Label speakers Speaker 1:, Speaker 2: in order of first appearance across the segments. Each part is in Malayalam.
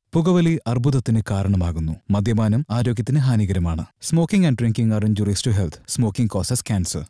Speaker 1: പുകവലി അർബുദത്തിന് കാരണമാകുന്നു മദ്യപാനം ആരോഗ്യത്തിന് ഹാനികരമാണ് smoking and drinking are injuries to health smoking causes cancer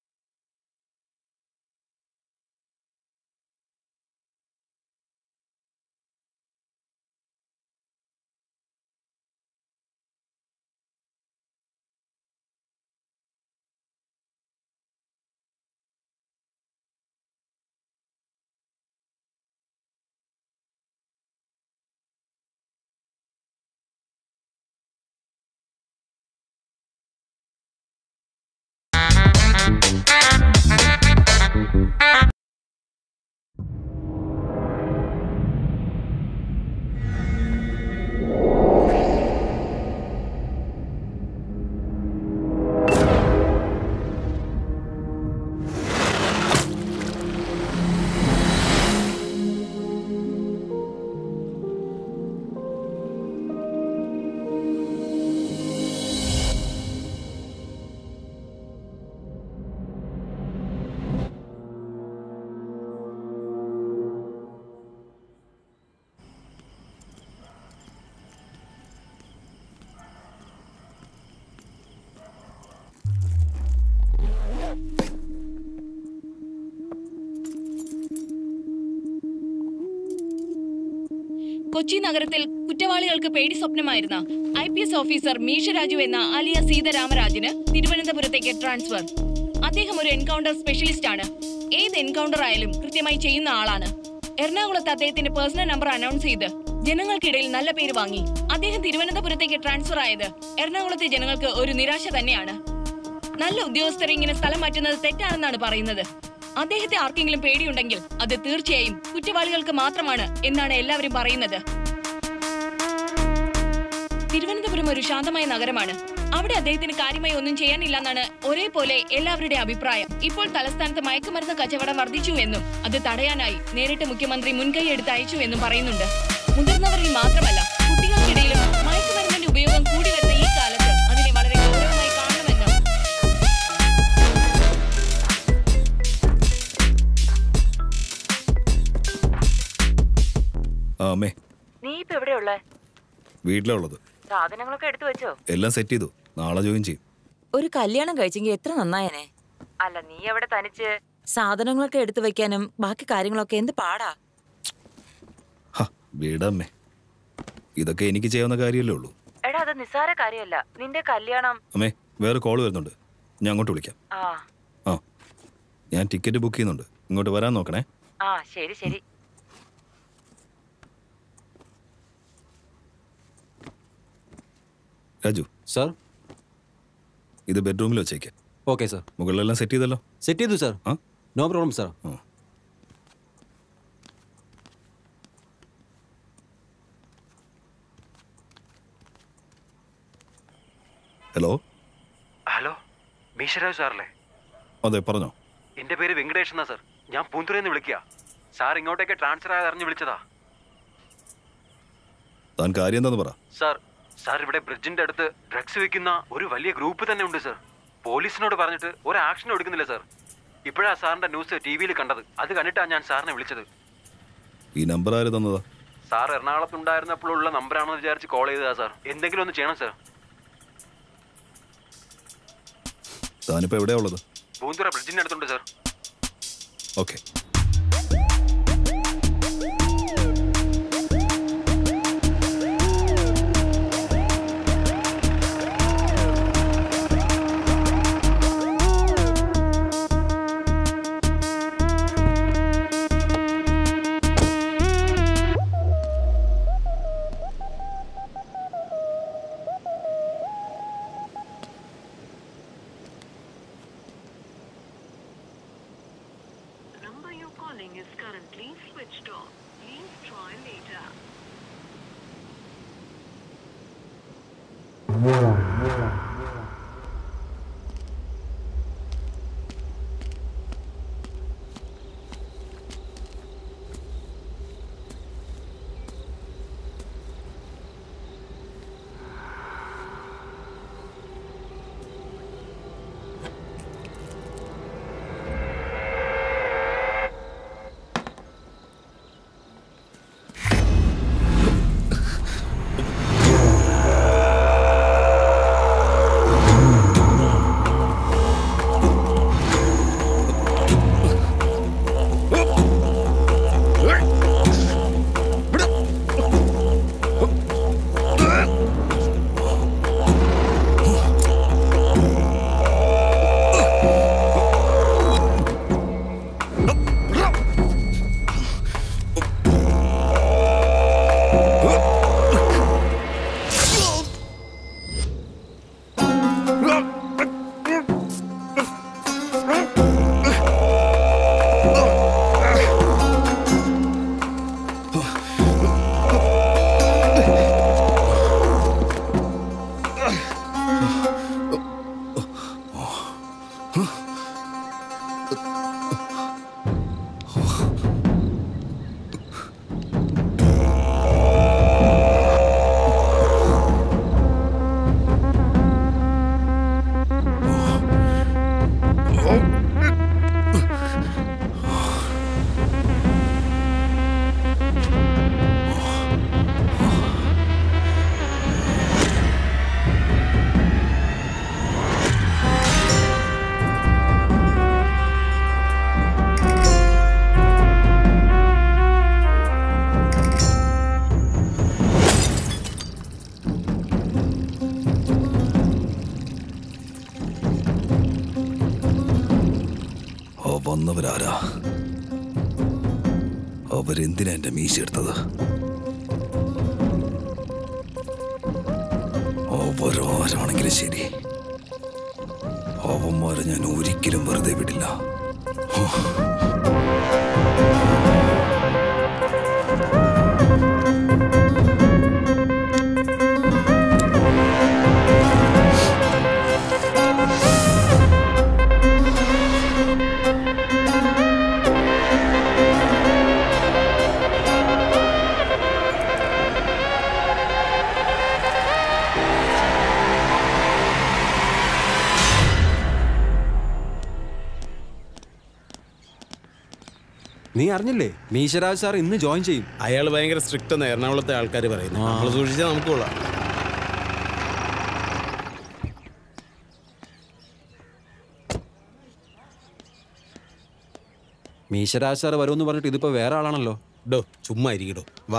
Speaker 2: Kochi നഗരത്തിൽ കുറ്റവാളികൾക്ക് പേടി സ്വപ്നമായിരുന്ന I P S officer Meesha Raju എന്ന അലിയ സീതാരാമരാജന് തിരുവനന്തപുരത്തേക്ക് ട്രാൻസ്ഫർ അദ്ദേഹം ഒരു എൻകൗണ്ടർ സ്പെഷ്യലിസ്റ്റ് ആണ് ഏത് എൻകൗണ്ടർ ആയാലും കൃത്യമായി ചെയ്യുന്ന ആളാണ് എറണാകുളത്ത് അദ്ദേഹത്തിന്റെ പേഴ്സണൽ നമ്പർ അനൗൺസ് ചെയ്ത് ജനങ്ങൾക്കിടയിൽ നല്ല പേര് വാങ്ങി അദ്ദേഹം തിരുവനന്തപുരത്തേക്ക് ട്രാൻസ്ഫർ ആയത് എറണാകുളത്തെ ജനങ്ങൾക്ക് ഒരു നിരാശ തന്നെയാണ് നല്ല ഉദ്യോഗസ്ഥരെ ഇങ്ങനെ സ്ഥലം മാറ്റുന്നത് തെറ്റാണെന്നാണ് പറയുന്നത് അദ്ദേഹത്തെ ആർക്കെങ്കിലും പേടിയുണ്ടെങ്കിൽ അത് തീർച്ചയായും കുറ്റവാളികൾക്ക് മാത്രമാണ് എന്നാണ് എല്ലാവരും പറയുന്നത് തിരുവനന്തപുരം ഒരു ശാന്തമായ നഗരമാണ് അവിടെ അദ്ദേഹത്തിന് കാര്യമായി ഒന്നും ചെയ്യാനില്ലെന്നാണ് ഒരേപോലെ എല്ലാവരുടെ അഭിപ്രായം ഇപ്പോൾ തലസ്ഥാനത്ത് മയക്കുമരുന്ന് കച്ചവടം വർദ്ധിച്ചു എന്നും അത് തടയാനായി നേരിട്ട് മുഖ്യമന്ത്രി മുൻകൈ എടുത്ത് അയച്ചു എന്നും പറയുന്നുണ്ട് മുതിർന്നവരിൽ മാത്രമല്ല കുട്ടികൾക്കിടയിലും മയക്കുമരുന്നിന്റെ ഉപയോഗം കൂടി വരുന്ന ഈ കാലത്ത് അതിനെ വളരെ ഗൗരവമായി കാണണമെന്നും
Speaker 3: ആ അമ്മേ
Speaker 4: നീ ഇപ്പൊ എവിടെയുള്ള
Speaker 3: വീട്ടിലാ ഉള്ളത്
Speaker 4: സാധനങ്ങളൊക്കെ എടുത്തു വെച്ചോ
Speaker 3: എല്ലാം സെറ്റ് ചെയ്തു നാളെ ജോയിൻ ചെയ്യും
Speaker 5: ഒരു കല്യാണം കഴിച്ചെങ്കിൽ എത്ര നന്നായനെ
Speaker 4: അല്ല നീ എവിടെ തനിച്ച്
Speaker 5: സാധനങ്ങളൊക്കെ എടുത്തു വെക്കാനും ബാക്കി കാര്യങ്ങളൊക്കെ എന്ത് പാടാ
Speaker 3: ഹ വീടമ്മേ ഇതൊക്കെ എനിക്ക് ചെയ്യാവുന്ന കാര്യമല്ലേ ഉള്ളൂ
Speaker 4: എടാ അത് നിസ്സാര കാര്യമല്ല നിന്റെ കല്യാണം
Speaker 3: അമ്മേ വേറെ കോൾ വരുന്നുണ്ട് ഞാൻ അങ്ങോട്ട് വിളിക്കാം
Speaker 4: ആ
Speaker 3: ആ ഞാൻ ടിക്കറ്റ് ബുക്ക് ചെയ്യുന്നുണ്ട് ഇങ്ങോട്ട് വരാൻ നോക്കണേ
Speaker 4: ആ ശരി ശരി
Speaker 3: രാജു
Speaker 6: സാർ
Speaker 3: ഇത് ബെഡ്റൂമിൽ വെച്ചേക്ക്
Speaker 6: ഓക്കെ സാർ
Speaker 3: മുകളിലെല്ലാം സെറ്റ് ചെയ്തല്ലോ
Speaker 6: സെറ്റ് ചെയ്തു സാർ
Speaker 3: ആ
Speaker 6: നോ പ്രോബ്ലം സാർ
Speaker 3: ആ ഹലോ
Speaker 7: ഹലോ മീശരാജ് സാറല്ലേ
Speaker 3: അതെ പറഞ്ഞോ
Speaker 7: എന്റെ പേര് വെങ്കടേഷ് എന്നാ സാർ ഞാൻ പൂന്തുറയെന്ന് വിളിക്കുക സാർ ഇങ്ങോട്ടേക്ക് ട്രാൻസ്ഫർ ആയത് അറിഞ്ഞ് വിളിച്ചതാ
Speaker 3: താൻ കാര്യം എന്താന്ന് പറ
Speaker 7: സാർ സാർ ഇവിടെ ബ്രിഡ്ജിന്റെ അടുത്ത് ഡ്രഗ്സ് വിൽക്കുന്ന ഒരു വലിയ ഗ്രൂപ്പ് തന്നെ ഉണ്ട് സാർ പോലീസിനോട് പറഞ്ഞിട്ട് ഒരു ആക്ഷൻ എടുക്കുന്നില്ല സാർ ഇപ്പോഴാ സാറിന്റെ ന്യൂസ് ടി വിയിൽ കണ്ടത് അത് കണ്ടിട്ടാണ് ഞാൻ സാറിനെ വിളിച്ചത്
Speaker 3: ഈ നമ്പർ ആര് തന്നതാ
Speaker 7: സാർ എറണാകുളത്ത് ഉണ്ടായിരുന്നപ്പോഴുള്ള നമ്പറാണെന്ന് വിചാരിച്ച് കോൾ ചെയ്തതാ സാർ എന്തെങ്കിലും ഒന്ന് ചെയ്യണം സാർ
Speaker 3: താനിപ്പോ എവിടെയാ ഉള്ളത്
Speaker 7: പൂന്തുറ ബ്രിഡ്ജിന്റെ അടുത്തുണ്ട് sir
Speaker 3: okay
Speaker 8: The number you're calling is currently switched off. Please try later.
Speaker 3: വന്നവരാരാ അവരെന്തിനാ എന്റെ മീശ എടുത്തത് അവരാരാണെങ്കിലും ശരി അവന്മാരെ ഞാൻ ഒരിക്കലും വെറുതെ വിടില്ല
Speaker 6: നീ അറിഞ്ഞില്ലേ മീശരാജ് സാർ ഇന്ന് ജോയിൻ ചെയ്യും
Speaker 9: അയാൾ ഭയങ്കര സ്ട്രിക്റ്റ് എന്ന് എറണാകുളത്തെ ആൾക്കാർ പറയുന്നു നമ്മൾ സൂക്ഷിച്ചാൽ നമുക്ക് കൊള്ളാം
Speaker 6: മീശരാജ് സാർ വരുമെന്ന് പറഞ്ഞിട്ട് ഇതിപ്പോ വേറെ ആളാണല്ലോ
Speaker 9: ഡോ ചുമ്മാ ഇരിക്കടോ വാ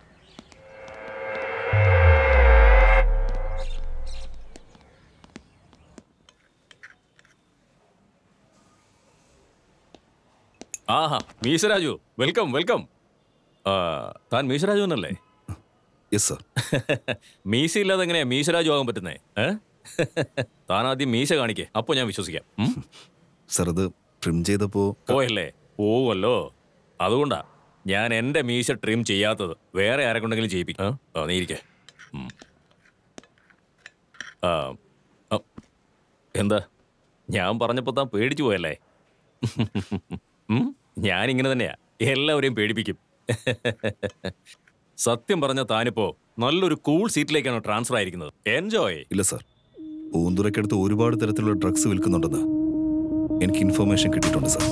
Speaker 10: ആഹാ മീശരാജു വെൽക്കം വെൽക്കം ആ, താൻ മീശരാജു എന്നല്ലേ
Speaker 3: യെസ് സർ
Speaker 10: മീശ ഇല്ലാതെ എങ്ങനെയാ മീശരാജു ആകാൻ പറ്റുന്നേ ഏ താൻ ആദ്യം മീശ കാണിക്കേ അപ്പൊ ഞാൻ വിശ്വസിക്കാം ഉം?
Speaker 3: സർ ഇത് ട്രിം ചെയ്തപ്പോ
Speaker 10: പോയല്ലേ പോവല്ലോ അതുകൊണ്ടാ ഞാൻ എന്റെ മീശ ട്രിം ചെയ്യാത്തത് വേറെ ആരെ കൊണ്ടെങ്കിലും ചെയ്യിപ്പിക്കും ആ, ആ, നീ ഇരിക്കേ ഉം. ആ, ആ, എന്താ ഞാൻ പറഞ്ഞപ്പോ താൻ പേടിച്ചു പോയല്ലേ ഉം, ഞാനിങ്ങനെ തന്നെയാ എല്ലാവരെയും പേടിപ്പിക്കും സത്യം പറഞ്ഞ താനിപ്പോ നല്ലൊരു കൂൾ സീറ്റിലേക്കാണ് ട്രാൻസ്ഫർ ആയിരിക്കുന്നത് എൻജോയ്
Speaker 3: ഇല്ല സർ പൂന്തുറയ്ക്കടുത്ത് ഒരുപാട് തരത്തിലുള്ള ഡ്രഗ്സ് വിൽക്കുന്നുണ്ടെന്ന് എനിക്ക് ഇൻഫർമേഷൻ കിട്ടിയിട്ടുണ്ട് സർ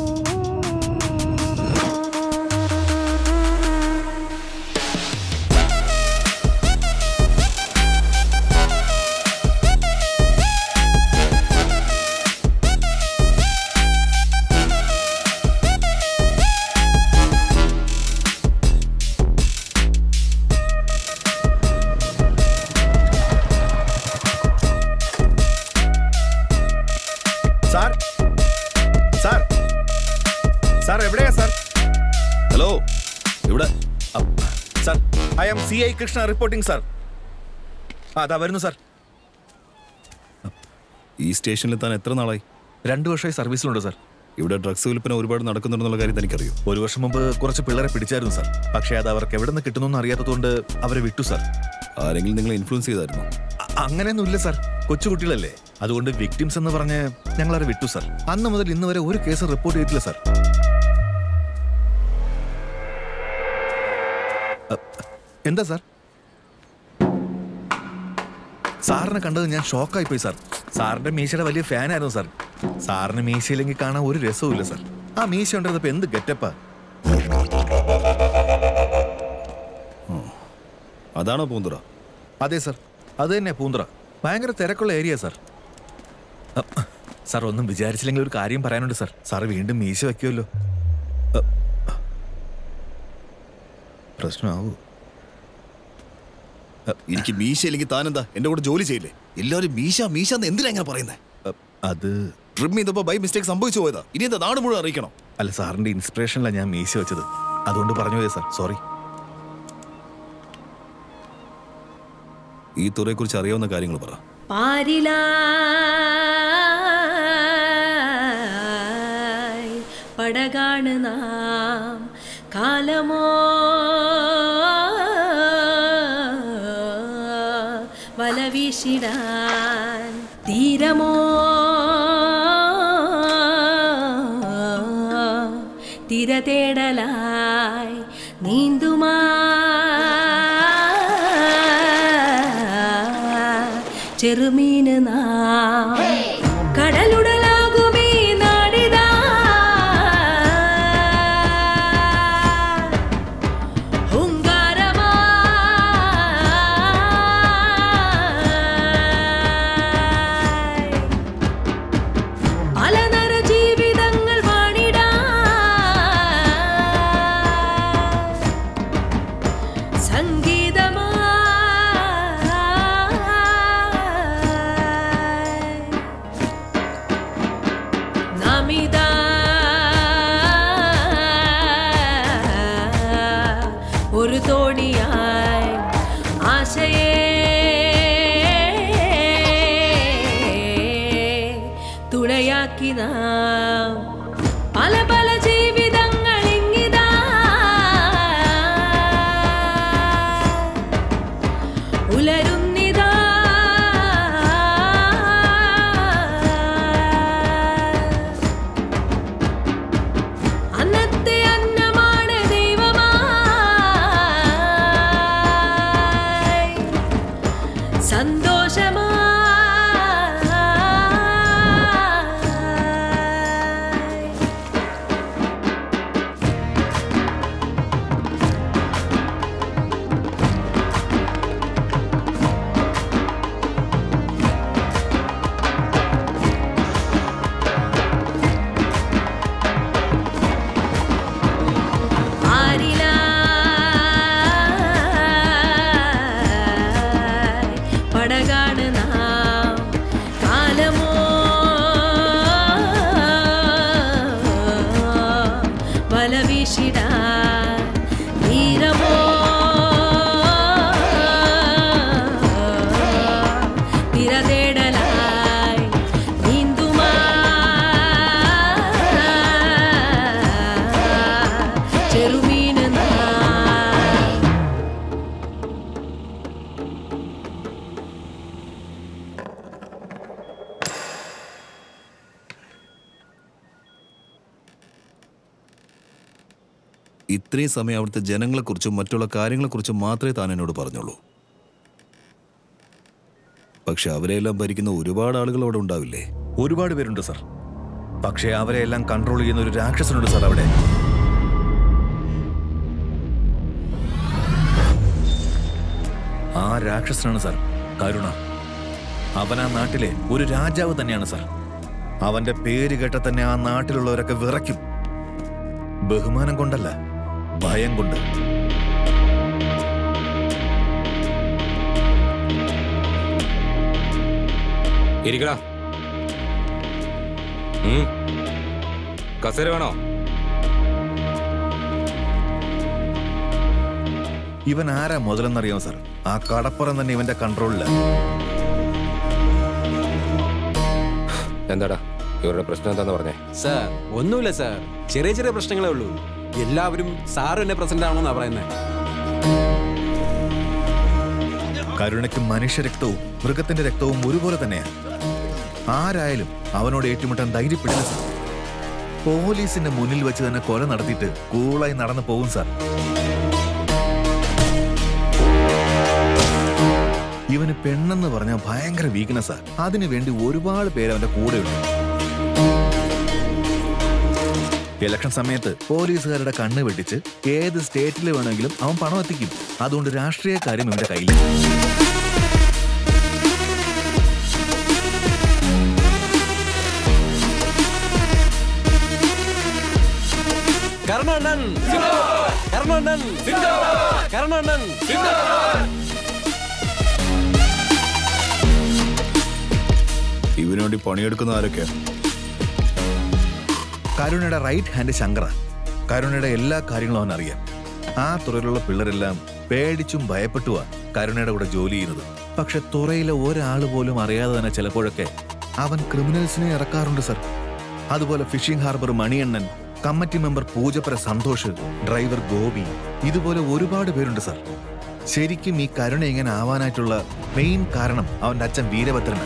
Speaker 11: സാർ സാർ സാർ എവിടെയാ സാർ
Speaker 3: ഹലോ ഇവിടെ
Speaker 11: sir I am C I Krishna reporting sir ആ അതാ വരുന്നു സാർ
Speaker 3: ഈ സ്റ്റേഷനിൽ താൻ എത്ര നാളായി
Speaker 11: രണ്ടു വർഷമായി സർവീസിലുണ്ട് സാർ
Speaker 3: ഇവിടെ ഡ്രഗ്സ് വിൽപ്പന ഒരുപാട് നടക്കുന്നുണ്ടെന്നുള്ള കാര്യം തനിക്കറിയോ
Speaker 11: ഒരു വർഷം മുമ്പ് കുറച്ച് പിള്ളേരെ പിടിച്ചായിരുന്നു സാർ പക്ഷേ അത് അവർക്ക് എവിടെ നിന്ന് കിട്ടുന്നു അറിയാത്തതുകൊണ്ട് അവരെ വിട്ടു സാർ
Speaker 3: ആരെങ്കിലും നിങ്ങളെ ഇൻഫ്ലുവൻസ് ചെയ്തായിരുന്നോ
Speaker 11: അ- അങ്ങനെയൊന്നുമില്ല സാർ കൊച്ചുകുട്ടികളല്ലേ അതുകൊണ്ട് വിക്ടിംസ് എന്ന് പറഞ്ഞ് ഞങ്ങൾ അവരെ വിട്ടു സാർ അന്ന് മുതൽ ഇന്ന് വരെ ഒരു കേസ് റിപ്പോർട്ട് ചെയ്തിട്ടില്ല സാർ അ, എന്താ സാർ സാറിനെ കണ്ടത് ഞാൻ ഷോക്കായി പോയി സാർ സാറിന്റെ മീശയുടെ വലിയ ഫാനായിരുന്നു സാർ സാറിന് മീശയില്ലെങ്കിൽ കാണാൻ ഒരു രസവുമില്ല സാർ ആ മീശ ഉണ്ടായിരുന്നപ്പോ എന്ത് ഗെറ്റപ്പാ
Speaker 3: അതാണോ പൂന്തുറ
Speaker 11: അതെ സാർ അത് തന്നെ പൂന്തുറ ഭയങ്കര തിരക്കുള്ള ഏരിയ സാർ അ, സാർ ഒന്നും വിചാരിച്ചില്ലെങ്കിൽ ഒരു കാര്യം പറയാനുണ്ട് സാർ സാർ വീണ്ടും മീശ വയ്ക്കുമല്ലോ അ, പ്രശ്നമാവൂ
Speaker 3: എനിക്ക് മീശ ഇല്ലെങ്കിൽ താനെന്താ എന്റെ കൂടെ ജോലി ചെയ്യില്ലേ എല്ലാവരും മീശ മീശ എന്ന് എന്തിനാ ഇങ്ങനെ പറയുന്നത്
Speaker 11: അത്
Speaker 3: ട്രിം ചെയ്തപ്പോ ബൈ മിസ്റ്റേക്ക് സംഭവിച്ചു പോയതാ ഇനി എന്താ നാട് മുഴുവൻ അറിയിക്കണം
Speaker 11: അല്ല സാറിന്റെ ഇൻസ്പിറേഷനിലാണ് ഞാൻ മീശ വെച്ചത് അതുകൊണ്ട് പറഞ്ഞു പോയത് സാർ സോറി
Speaker 3: ഈ തുറയെ കുറിച്ച് അറിയാവുന്ന കാര്യങ്ങൾ പറ
Speaker 12: പാരിലായി പടകാണ് നാം കാലമോ വല വീശിടാൻ തീരമോ തിര തേടലായി നീന്തുമാ ചെറുമീന് നാം കടലുടലാകുമീ നാടിതാ ഹുങ്കാരമാ പലതര ജീവിതങ്ങൾ വാണിടാ തുണയാക്കി നാം പല പല ജീവിതങ്ങൾ ഇങ്ങിതാ ഉലരുന്നിതാ അന്നത്തെ അന്നമാണ് ദൈവമായി സന്തോഷമായി ആരിലായി പടകാണ് നാം കാലമോ വല വീശിടാൻ തീരമോ തിരതേടലായി നീന്തുമാ ചെറുമീന് നാം
Speaker 3: ഇത്രയും സമയം അവിടുത്തെ ജനങ്ങളെക്കുറിച്ചും മറ്റുള്ള കാര്യങ്ങളെക്കുറിച്ചും മാത്രമേ താൻ എന്നോട് പറഞ്ഞുള്ളൂ പക്ഷെ അവരെല്ലാം ഭരിക്കുന്ന ഒരുപാട് ആളുകൾ അവിടെ ഉണ്ടാവില്ലേ
Speaker 11: ഒരുപാട് പേരുണ്ട് സർ പക്ഷേ അവരെ എല്ലാം കൺട്രോൾ ചെയ്യുന്ന ഒരു രാക്ഷസനുണ്ട് സർ അവിടെ ആ രാക്ഷസനാണ് സർ കരുണ അവൻ ആ നാട്ടിലെ ഒരു രാജാവ് തന്നെയാണ് സർ അവന്റെ പേര് കേട്ട തന്നെ ആ നാട്ടിലുള്ളവരൊക്കെ വിറയ്ക്കും ബഹുമാനം കൊണ്ടല്ല ഭയം കൊണ്ട്
Speaker 13: ഇരിക്കടാ ഉം. കസേര വേണോ
Speaker 11: ഇവൻ ആരാ മുതലെന്നറിയാമോ സർ ആ കടപ്പുറം തന്നെ ഇവന്റെ കൺട്രോളില്
Speaker 13: എന്താടാ ഇവരുടെ പ്രശ്നം എന്താന്ന് പറഞ്ഞേ
Speaker 6: സാർ ഒന്നുമില്ല സാർ ചെറിയ ചെറിയ പ്രശ്നങ്ങളേ ഉള്ളൂ എല്ലാവരും സാർ എന്നെ പ്രസന്റ് ആവണമെന്നാ പറയുന്നത്
Speaker 11: കരുണയ്ക്ക് മനുഷ്യരക്തവും മൃഗത്തിന്റെ രക്തവും ഒരുപോലെ തന്നെയാണ് ആരായാലും അവനോട് ഏറ്റുമുട്ടാൻ ധൈര്യപ്പെടില്ല സാർ പോലീസിന്റെ മുന്നിൽ വെച്ച് തന്നെ കൊല നടത്തിയിട്ട് കൂളായി നടന്നു പോകും സാർ ഇവന് പെണ്ണെന്ന് പറഞ്ഞാൽ ഭയങ്കര വീക്ക്നെസ്സാ അതിനു വേണ്ടി ഒരുപാട് പേര് അവന്റെ കൂടെയുണ്ട് ഇലക്ഷൻ സമയത്ത് പോലീസുകാരുടെ കണ്ണ് വെട്ടിച്ച് ഏത് സ്റ്റേറ്റിൽ വേണമെങ്കിലും അവൻ പണം എത്തിക്കും അതുകൊണ്ട് രാഷ്ട്രീയ കാര്യം ഇവന്റെ കയ്യിൽ
Speaker 6: കർണണ്ണൻ കർണണ്ണൻ കർണണ്ണൻ
Speaker 3: ഇവന് വേണ്ടി പണിയെടുക്കുന്ന ആരൊക്കെയാ
Speaker 11: കരുണയുടെ റൈറ്റ് ഹാൻഡ് ശങ്കറ കരുണയുടെ എല്ലാ കാര്യങ്ങളും അവൻ അറിയാം ആ തുറയിലുള്ള പിള്ളേരെല്ലാം പേടിച്ചും ഭയപ്പെട്ടുവാ കരുണയുടെ കൂടെ ജോലി ചെയ്യുന്നത് പക്ഷെ തുറയിലെ ഒരാൾ പോലും അറിയാതെ തന്നെ ചിലപ്പോഴൊക്കെ അവൻ ക്രിമിനൽസിനെ ഇറക്കാറുണ്ട് സർ അതുപോലെ ഫിഷിംഗ് ഹാർബർ മണിയണ്ണൻ committee member Poojappura Santhosh driver Gopi ഇതുപോലെ ഒരുപാട് പേരുണ്ട് സർ ശരിക്കും ഈ കരുണ ഇങ്ങനെ ആവാനായിട്ടുള്ള മെയിൻ കാരണം അവന്റെ അച്ഛൻ വീരഭദ്രനാണ്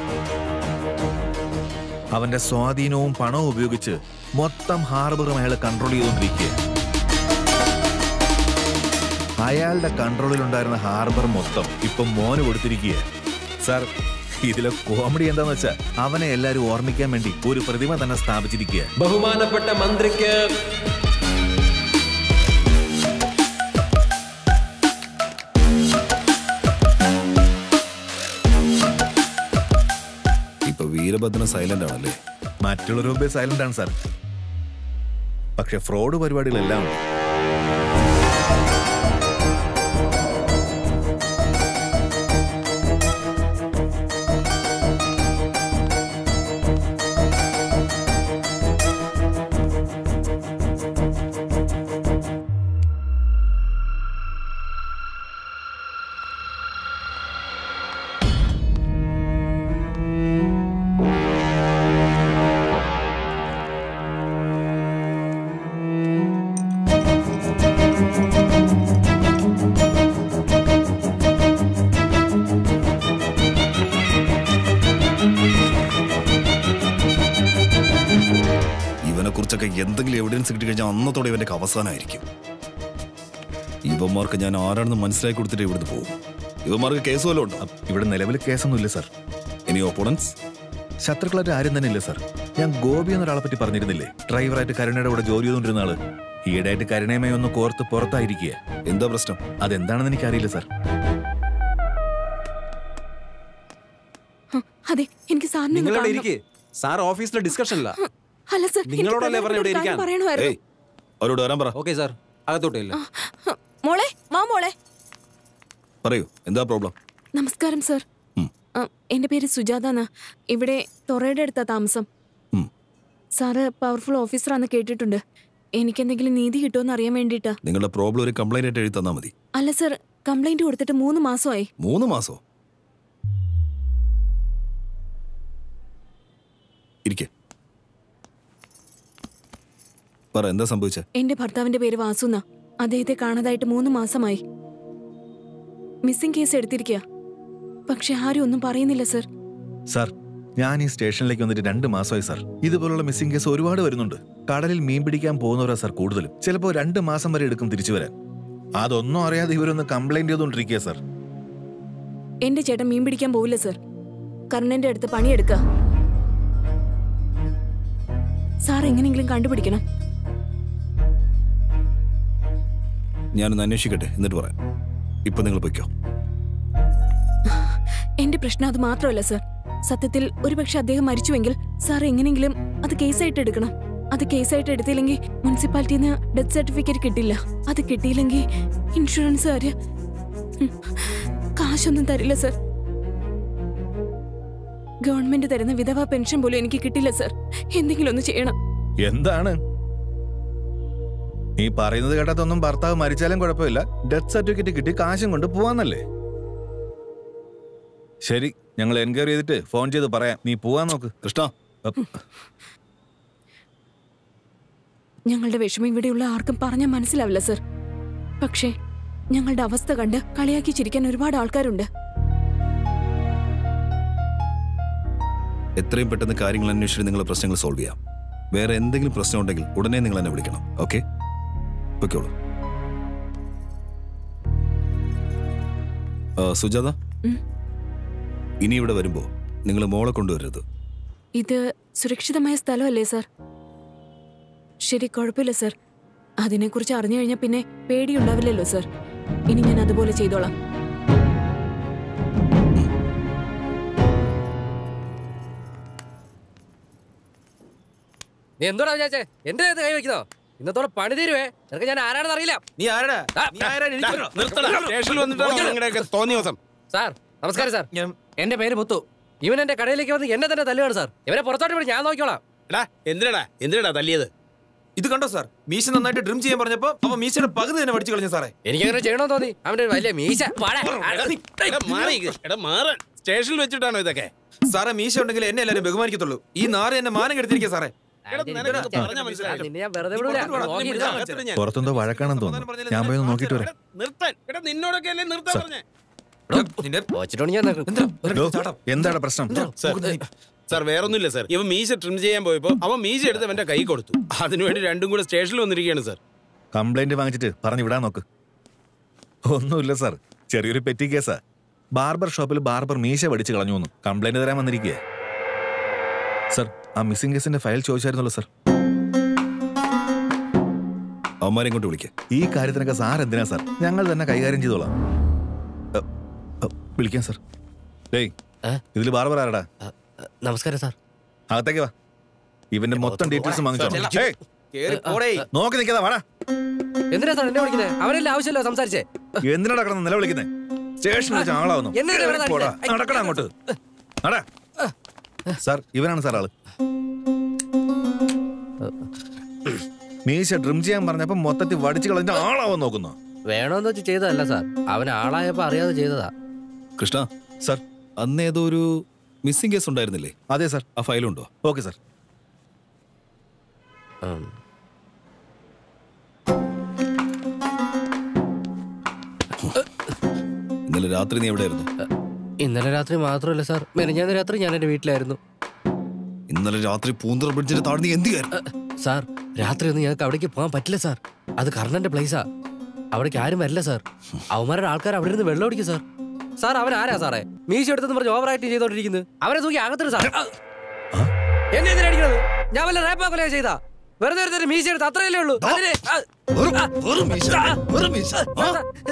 Speaker 11: അവന്റെ സ്വാധീനവും പണവും ഉപയോഗിച്ച് മൊത്തം ഹാർബറും അയാൾ കൺട്രോൾ ചെയ്തുകൊണ്ടിരിക്കുക അയാളുടെ കൺട്രോളിലുണ്ടായിരുന്ന ഹാർബർ മൊത്തം ഇപ്പൊ മോന് കൊടുത്തിരിക്കുക സാർ ഇതിലെ കോമഡി എന്താന്ന് വെച്ചാ അവനെ എല്ലാരും ഓർമ്മിക്കാൻ വേണ്ടി ഒരു പ്രതിമ തന്നെ സ്ഥാപിച്ചിരിക്കുക
Speaker 6: ബഹുമാനപ്പെട്ട മന്ത്രിക്ക്
Speaker 3: ഇപ്പൊ വീരഭദ്രൻ സൈലന്റ് ആണല്ലേ
Speaker 11: മറ്റുള്ളവർ മുമ്പേ സൈലന്റ് ആണ് സാർ പക്ഷെ ഫ്രോഡ് പരിപാടികളെല്ലാം ഉണ്ട്
Speaker 3: കുറിച്ചൊക്കെ എന്തെങ്കിലും എവിഡൻസ് കിട്ടി കഴിഞ്ഞാൽ അന്നത്തോടെ ഇവന്റെ അവസാനമായിരിക്കും ഇവന്മാർക്ക് ഞാൻ ആരാണെന്ന് മനസ്സിലാക്കി കൊടുത്തിട്ട് ഇവിടുന്ന് പോകും ഇവന്മാർക്ക് കേസ് വല്ലതും ഉണ്ടോ
Speaker 11: ഇവിടെ നിലവിൽ കേസൊന്നുമില്ല സാർ
Speaker 3: ഇനി ഓപ്പോണൻസ്
Speaker 11: ശത്രുക്കളായിട്ട് ആരും തന്നെ ഇല്ല സാർ ഞാൻ ഗോപി എന്നൊരാളെ പറ്റി പറഞ്ഞിരുന്നില്ലേ ഡ്രൈവറായിട്ട് കരുണയുടെ കൂടെ ജോലി ചെയ്തുകൊണ്ടിരുന്ന ആള് ഈയിടെയായിട്ട് കരുണയുമായി ഒന്ന് കോർത്ത് പുറത്തായിരിക്കുക
Speaker 3: എന്താ പ്രശ്നം
Speaker 11: അതെന്താണെന്ന് എനിക്കറിയില്ല സാർ
Speaker 14: അതെ എനിക്ക് സാറിനെ ഒന്ന്
Speaker 6: നിങ്ങളവിടെ
Speaker 14: കാണണം.
Speaker 6: ഇരിക്കേ സാർ ഓഫീസിലെ ഡിസ്കഷനില്ല
Speaker 14: അല്ല സർ എനിക്ക്
Speaker 6: നിങ്ങളോടല്ലേ പറഞ്ഞ ഇവിടെ
Speaker 14: ഒരു കാര്യം
Speaker 6: ഇരിക്കാൻ
Speaker 14: പറയണമായിരുന്നു
Speaker 3: അവരോട് വരാൻ പറ
Speaker 6: ഓക്കെ സാർ അകത്തോട്ട് ഇല്ല
Speaker 14: മോളെ വാ മോളെ
Speaker 3: പറയൂ എന്താ പ്രോബ്ലം
Speaker 14: നമസ്കാരം സർ ആ, എന്റെ പേര് സുജാത എന്നാ ഇവിടെ തൊറയുടെ അടുത്താ താമസം സാറ് പവർഫുൾ ഓഫീസറാന്ന് കേട്ടിട്ടുണ്ട് എനിക്കെന്തെങ്കിലും നീതി കിട്ടുമെന്ന് അറിയാൻ വേണ്ടിയിട്ടാ
Speaker 3: നിങ്ങളുടെ പ്രോബ്ലം ഒരു കംപ്ലൈന്റ് ആയിട്ട് എഴുതി തന്നാൽ മതി
Speaker 14: അല്ല സർ കംപ്ലൈന്റ് കൊടുത്തിട്ട് മൂന്ന് മാസമായി
Speaker 3: മൂന്ന് മാസോ ഇരിക്കെ പറ എന്താ സംഭവിച്ചേ
Speaker 14: എന്റെ ഭർത്താവിന്റെ പേര് വാസുന്ന അദ്ദേഹത്തെ കാണാതായിട്ട് മൂന്ന് മാസമായി മിസ്സിംഗ് കേസ് എടുത്തിരിക്കുക പക്ഷെ ആരും ഒന്നും പറയുന്നില്ല സർ
Speaker 11: സാർ ഞാൻ ഈ സ്റ്റേഷനിലേക്ക് വന്നിട്ട് രണ്ട് മാസമായി സാർ ഇതുപോലുള്ള മിസ്സിംഗ് കേസ് ഒരുപാട് വരുന്നുണ്ട് കടലിൽ മീൻ പിടിക്കാൻ പോകുന്നവരാ സാർ കൂടുതലും ചിലപ്പോൾ രണ്ട് മാസം വരെ എടുക്കും തിരിച്ചു വരാൻ അതൊന്നും അറിയാതെ ഇവരൊന്ന് കംപ്ലൈന്റ് ചെയ്തുകൊണ്ടിരിക്കുക സാർ
Speaker 14: എന്റെ ചേട്ടൻ മീൻ പിടിക്കാൻ പോവില്ല സർ കർണന്റെ അടുത്ത് പണിയെടുക്കുക സാർ എങ്ങനെയെങ്കിലും കണ്ടുപിടിക്കണം
Speaker 3: ഞാനൊന്ന് അന്വേഷിക്കട്ടെ എന്നിട്ട് പറയാം ഇപ്പൊ നിങ്ങൾ പൊയ്ക്കോ
Speaker 14: എന്റെ പ്രശ്നം അത് മാത്രമല്ല സർ സത്യത്തിൽ ഒരുപക്ഷെ അദ്ദേഹം മരിച്ചുവെങ്കിൽ സാർ എങ്ങനെയെങ്കിലും അത് കേസായിട്ട് എടുക്കണം അത് കേസായിട്ട് എടുത്തില്ലെങ്കിൽ മുനിസിപ്പാലിറ്റിന്ന് ഡെത്ത് സർട്ടിഫിക്കറ്റ് കിട്ടില്ല അത് കിട്ടിയില്ലെങ്കിൽ ഇൻഷുറൻസുകാര് ഉം, കാശൊന്നും തരില്ല സർ ഗവൺമെന്റ് തരുന്ന വിധവാ പെൻഷൻ പോലും എനിക്ക് കിട്ടില്ല സർ എന്തെങ്കിലും ഒന്ന് ചെയ്യണം
Speaker 11: എന്താണ് നീ പറയുന്നത് കേട്ടാത്തൊന്നും ഭർത്താവ് മരിച്ചാലും കുഴപ്പമില്ല ഡെത്ത് സർട്ടിഫിക്കറ്റ് കിട്ടി കാശും കൊണ്ട് പോവാന്നല്ലേ ശരി ഞങ്ങൾ എൻക്വയറി ചെയ്തിട്ട് ഫോൺ ചെയ്ത് പറയാം നീ പോവാൻ നോക്ക്
Speaker 3: കൃഷ്ണ
Speaker 14: ഞങ്ങളുടെ വിഷമം ഇവിടെയുള്ള ആർക്കും പറഞ്ഞാൽ മനസ്സിലാവില്ല സർ പക്ഷേ ഞങ്ങളുടെ അവസ്ഥ കണ്ട് കളിയാക്കി ചിരിക്കാൻ ഒരുപാട് ആൾക്കാരുണ്ട്
Speaker 3: എത്രയും പെട്ടെന്ന് കാര്യങ്ങൾ അന്വേഷിച്ച് നിങ്ങളുടെ പ്രശ്നങ്ങൾ സോൾവ് ചെയ്യാം വേറെ എന്തെങ്കിലും പ്രശ്നം ഉണ്ടെങ്കിൽ ഉടനെ നിങ്ങൾ എന്നെ വിളിക്കണം ഓക്കെ പൊയ്ക്കോളൂ ആ, സുജാത
Speaker 14: ഉം.
Speaker 3: ഇനി ഇവിടെ വരുമ്പോ നിങ്ങൾ മോളെ കൊണ്ടുവരരുത്
Speaker 14: ഇത് സുരക്ഷിതമായ സ്ഥലമല്ലേ സർ ശരി കുഴപ്പമില്ല സർ അതിനെക്കുറിച്ച് അറിഞ്ഞു കഴിഞ്ഞാൽ പിന്നെ പേടിയുണ്ടാവില്ലല്ലോ സർ ഇനി ഞാൻ അതുപോലെ ചെയ്തോളാം
Speaker 15: നീ എന്തോടാ വിചാരിച്ചേ എന്റെ ദേഹത്ത് കൈ വെക്കുന്നോ ഇന്നത്തോടെ പണി തീരുവേ നിനക്ക് ഞാൻ ആരാണെന്ന് അറിയില്ല
Speaker 9: നീ ആരാടാ നീ ആരാ സ്റ്റേഷനിൽ വന്നിട്ടാണോ നിങ്ങളുടെയൊക്കെ തോന്നിയ ദിവസം
Speaker 15: സാർ നമസ്കാരം സാർ എന്റെ പേര് മുത്തു ഇവൻ എന്റെ കടയിലേക്ക് വന്ന് എന്നെ തന്നെ തല്ലുകയാണ് സാർ ഇവനെ പുറത്തോട്ട് വിടി ഞാൻ നോക്കിക്കോളാം
Speaker 9: എടാ എന്തിനടാ എന്തിനടാ തല്ലിയത്
Speaker 16: ഇത് കണ്ടോ സാർ മീശ നന്നായിട്ട് ഡ്രിം ചെയ്യാൻ പറഞ്ഞപ്പോ അവൻ മീശയുടെ പകുതി തന്നെ പഠിച്ചു കളഞ്ഞു സാറേ
Speaker 15: എനിക്ക് അങ്ങനെ ചെയ്യണമെന്ന് തോന്നി അവന്റെ ഒരു വലിയ മീശ വാടാ.
Speaker 9: എടാ, മാറി നിക്ക്. എടാ മാറാൻ സ്റ്റേഷനിൽ വെച്ചിട്ടാണോ ഇതൊക്കെ
Speaker 16: സാറേ മീശ ഉണ്ടെങ്കിൽ എന്നെ എല്ലാരും ബഹുമാനിക്കത്തുള്ളൂ ഈ നാറ് എന്നെ മാനം കെടുത്തിരിക്കുക സാറേ
Speaker 15: നിന്നെ ഞാൻ വെറുതെ വിടൂല നോക്കിയിരുന്നോ.
Speaker 11: പുറത്തെന്തോ വഴക്കാണെന്ന് തോന്നുന്നു ഞാൻ പോയി ഒന്ന് നോക്കിയിട്ട് വരാം
Speaker 9: നിർത്താൻ എടാ നിന്നോടൊക്കെ അല്ലേ നിർത്താൻ പറഞ്ഞേ
Speaker 15: വെച്ചിട്ടുണ്ട് ഞാൻ
Speaker 11: ഡോ, എന്താണ് പ്രശ്നം
Speaker 9: സാർ സാർ വേറൊന്നുമില്ല സാർ ഇവൻ മീശ ട്രിം ചെയ്യാൻ പോയപ്പോ അവൻ മീശ എടുത്ത് അവന്റെ കൈ കൊടുത്തു അതിനുവേണ്ടി രണ്ടും കൂടെ സ്റ്റേഷനിൽ വന്നിരിക്കുകയാണ് സാർ
Speaker 11: കംപ്ലൈന്റ് വാങ്ങിച്ചിട്ട് പറഞ്ഞു വിടാൻ നോക്ക് ഒന്നുമില്ല സാർ ചെറിയൊരു പെറ്റി കേസാ ബാർബർ ഷോപ്പിൽ ബാർബർ മീശ പഠിച്ച് കളഞ്ഞു എന്ന് കംപ്ലൈന്റ് തരാൻ വന്നിരിക്കുക സാർ ആ മിസ്സിംഗ് കേസിന്റെ ഫയൽ ചോദിച്ചായിരുന്നല്ലോ സാർ
Speaker 3: അവന്മാരെ കൊണ്ട് വിളിക്കുക
Speaker 11: ഈ കാര്യത്തിനൊക്കെ സാർ എന്തിനാ സാർ ഞങ്ങൾ തന്നെ കൈകാര്യം ചെയ്തോളാം അ, അ, വിളിക്കാം സാർ ഡേയ് ഇതിൽ ബാർബർ ആരടാ
Speaker 15: നമസ്കാരം സാർ
Speaker 11: അകത്തേക്ക് വാ ഇവന്റെ മൊത്തം ഡീറ്റെയിൽസ് വാങ്ങിച്ചോ
Speaker 15: സാർ,
Speaker 11: ഏയ്,
Speaker 15: പോടേ.
Speaker 11: നോക്കി നിൽക്കാതാ വാടാ
Speaker 15: എന്തിനാ സാർ എന്നെ വിളിക്കുന്നത് അവരെല്ലാം ആവശ്യമല്ലോ സംസാരിച്ചേ
Speaker 11: എന്തിനാ കിടന്ന് നിലവിളിക്കുന്നേ സ്റ്റേഷനിൽ വെച്ച് ആളാവുന്നു
Speaker 15: എന്നെ ഇവിടെ
Speaker 11: കേറി പോടാ.
Speaker 15: നടക്കില്ല.
Speaker 11: നടക്കടാ അങ്ങോട്ട് നട സാർ ഇവനാണ് സാർ ആള് മീശ ഡ്രിം ചെയ്യാൻ പറഞ്ഞപ്പോ മൊത്തത്തിൽ വടിച്ചു കളഞ്ഞ ആളാവാൻ നോക്കുന്നു
Speaker 15: വേണമെന്ന് വെച്ച് ചെയ്തതല്ല സാർ അവൻ ആളായപ്പോ അറിയാതെ ചെയ്തതാ
Speaker 3: കൃഷ്ണ
Speaker 11: സാർ
Speaker 3: അന്ന് ഏതോ ഒരു മിസ്സിംഗ് കേസ് ഉണ്ടായിരുന്നില്ലേ
Speaker 11: അതെ സാർ
Speaker 3: ആ ഫയലുണ്ടോ
Speaker 11: ഓക്കെ സാർ
Speaker 3: ഇന്നലെ രാത്രി നീ എവിടെയായിരുന്നു
Speaker 15: ഇന്നലെ രാത്രി മാത്രമല്ല സാർ മെനഞ്ഞാന്ന് രാത്രി ഞാൻ എന്റെ വീട്ടിലായിരുന്നു
Speaker 3: ഇന്നലെ രാത്രി പൂന്തറ ബ്രിഡ്ജിന് താഴ്ന്ന് എന്ത് ചെയ്യാൻ
Speaker 15: സാർ രാത്രി ഒന്നും ഞങ്ങൾക്ക് അവിടേക്ക് പോകാൻ പറ്റില്ല സാർ അത് കർണന്റെ പ്ലേസാ അവിടേക്ക് ആരും വരില്ല സാർ അവന്മാരുടെ ആൾക്കാർ അവിടെ ഇരുന്ന് വെള്ളം അടിക്കും സാർ സാർ അവൻ ആരാ സാറേ മീശ എടുത്തെന്ന് പറഞ്ഞ് ഓവർ ആക്ടിങ് ചെയ്തോണ്ടിരിക്കുന്നത് അവനെ തൂക്കി അകത്തിട്ട് സാർ എന്നെ എന്തിനാ അടിക്കണത് ഞാൻ വല്ല റേപ്പാ കൊലയാ ചെയ്താ വെറുതെ ഒരു മീശ എടുത്ത് അത്രയല്ലേ ഉള്ളൂ അതിന് ആ, ആ,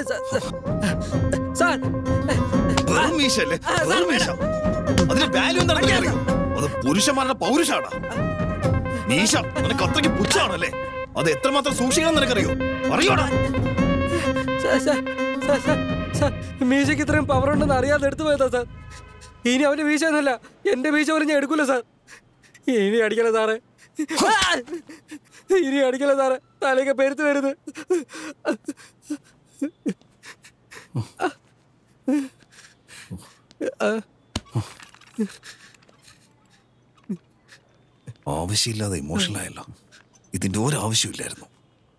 Speaker 15: സാർ
Speaker 3: വെറും മീശയല്ലേ? വെറും മീശ. അതിന്റെ വാല്യൂ എന്താണെന്ന് അറിയോ അത് പുരുഷന്മാരുടെ പൗരുഷാണ് മീശ നിനക്ക് അത്രയ്ക്ക് പുച്ഛാണല്ലേ അത് എത്രമാത്രം സൂക്ഷിക്കണം നിനക്കറിയോ അറിയോടാ
Speaker 15: sir, sir, sir, sir, sir, മീശയ്ക്ക് ഇത്രയും പവർ ഉണ്ടെന്ന് അറിയാതെ എടുത്തു പോയതാ സാർ ഇനി അവന്റെ മീശ എന്നല്ല എന്റെ മീശ പോലും ഞാൻ എടുക്കൂല സാർ ഇനി അടിക്കല സാറേ ആ! ഇനി അടിക്കല സാറേ തലയൊക്കെ പെരുത്ത് വരുന്നത്
Speaker 3: ആവശ്യമില്ലാതെ ഇമോഷണൽ ആയല്ലോ ഇതിന്റെ ഒരു ആവശ്യമില്ലായിരുന്നു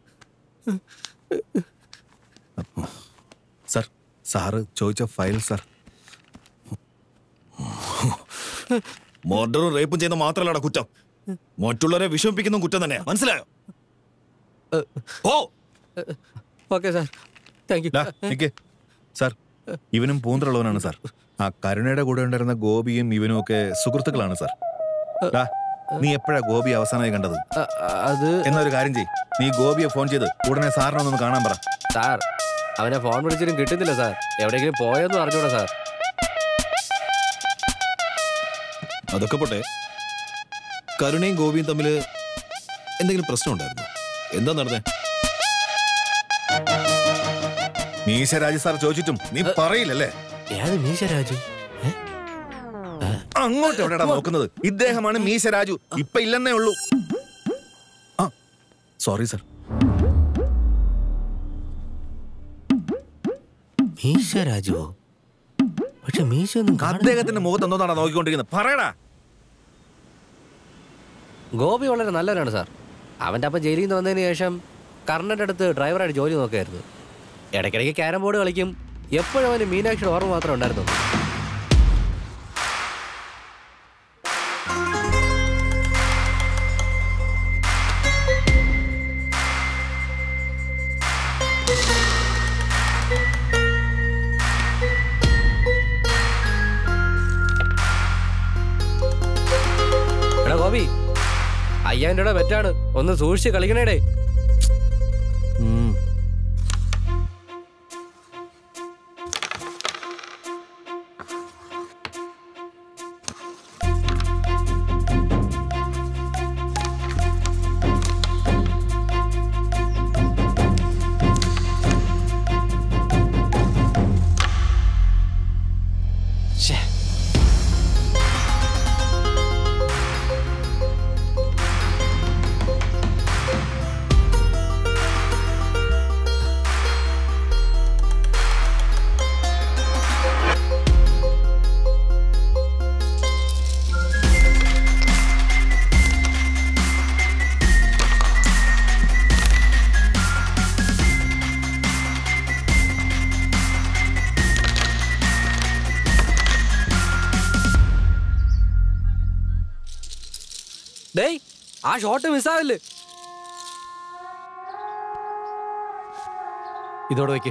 Speaker 11: സർ സാറ് ചോദിച്ച ഫയൽ സർ
Speaker 3: മർഡറും റേപ്പും ചെയ്യുന്ന മാത്രമല്ലടാ കുറ്റം മറ്റുള്ളവരെ വിഷമിപ്പിക്കുന്ന കുറ്റം തന്നെയാ മനസ്സിലായോ ഓ
Speaker 15: ഓക്കെ സാർ താങ്ക് യു
Speaker 11: നിക്ക് സാർ ഇവനും പൂന്തറുള്ളവനാണ് സാർ ആ കരുണയുടെ കൂടെ ഉണ്ടായിരുന്ന ഗോപിയും ഇവനും ഒക്കെ സുഹൃത്തുക്കളാണ് സാർ ഡാ, നീ എപ്പോഴാ ഗോപി അവസാനമായി കണ്ടത്
Speaker 15: അത്
Speaker 11: എന്നാ ഒരു കാര്യം ചെയ് നീ ഗോപിയെ ഫോൺ ചെയ്ത് ഉടനെ സാറിനെ ഒന്ന് കാണാൻ പറ
Speaker 15: സാർ അവനെ ഫോൺ വിളിച്ചിട്ടും കിട്ടുന്നില്ല സാർ എവിടെയെങ്കിലും പോയെന്ന് അറിഞ്ഞൂടാ സാർ
Speaker 3: അതൊക്കെ പോട്ടെ കരുണയും ഗോപിയും തമ്മിൽ എന്തെങ്കിലും പ്രശ്നം ഉണ്ടായിരുന്നു എന്താ നടന്നേ
Speaker 11: മീശരാജ് സാർ ചോദിച്ചിട്ടും നീ പറയില്ലല്ലേ
Speaker 15: ഏത് മീശരാജു
Speaker 11: അങ്ങോട്ട് എവിടെയാ നോക്കുന്നത് ഇദ്ദേഹമാണ് മീശരാജു ഇപ്പൊ ഇല്ലെന്നേ ഉള്ളൂ ആ സോറി സർ
Speaker 15: മീശരാജുവോ പക്ഷെ മീശ ഒന്നും
Speaker 11: അദ്ദേഹത്തിന്റെ മുഖത്ത് എന്തോന്നാണ് നോക്കിക്കൊണ്ടിരിക്കുന്നത് പറയടാ
Speaker 15: ഗോപി വളരെ നല്ലവനാണ് സാർ അവൻ്റെ അപ്പം ജയിലിൽ നിന്ന് വന്നതിന് ശേഷം കർണൻ്റെ അടുത്ത് ഡ്രൈവറായിട്ട് ജോലി നോക്കുകയായിരുന്നു ഇടയ്ക്കിടയ്ക്ക് ക്യാരം ബോർഡ് കളിക്കും എപ്പോഴും അവന് മീനാക്ഷിയുടെ ഓർമ്മ മാത്രമേ ഉണ്ടായിരുന്നു എടാ ഗോപി അയ്യായിരം രൂപ ബെറ്റാണ് ഒന്ന് സൂക്ഷിച്ച് കളിക്കണേടേ ഉം. ഡേയ് ആ ഷോട്ട് മിസ്സാവില്ലേ ഇതോടെ വെക്ക്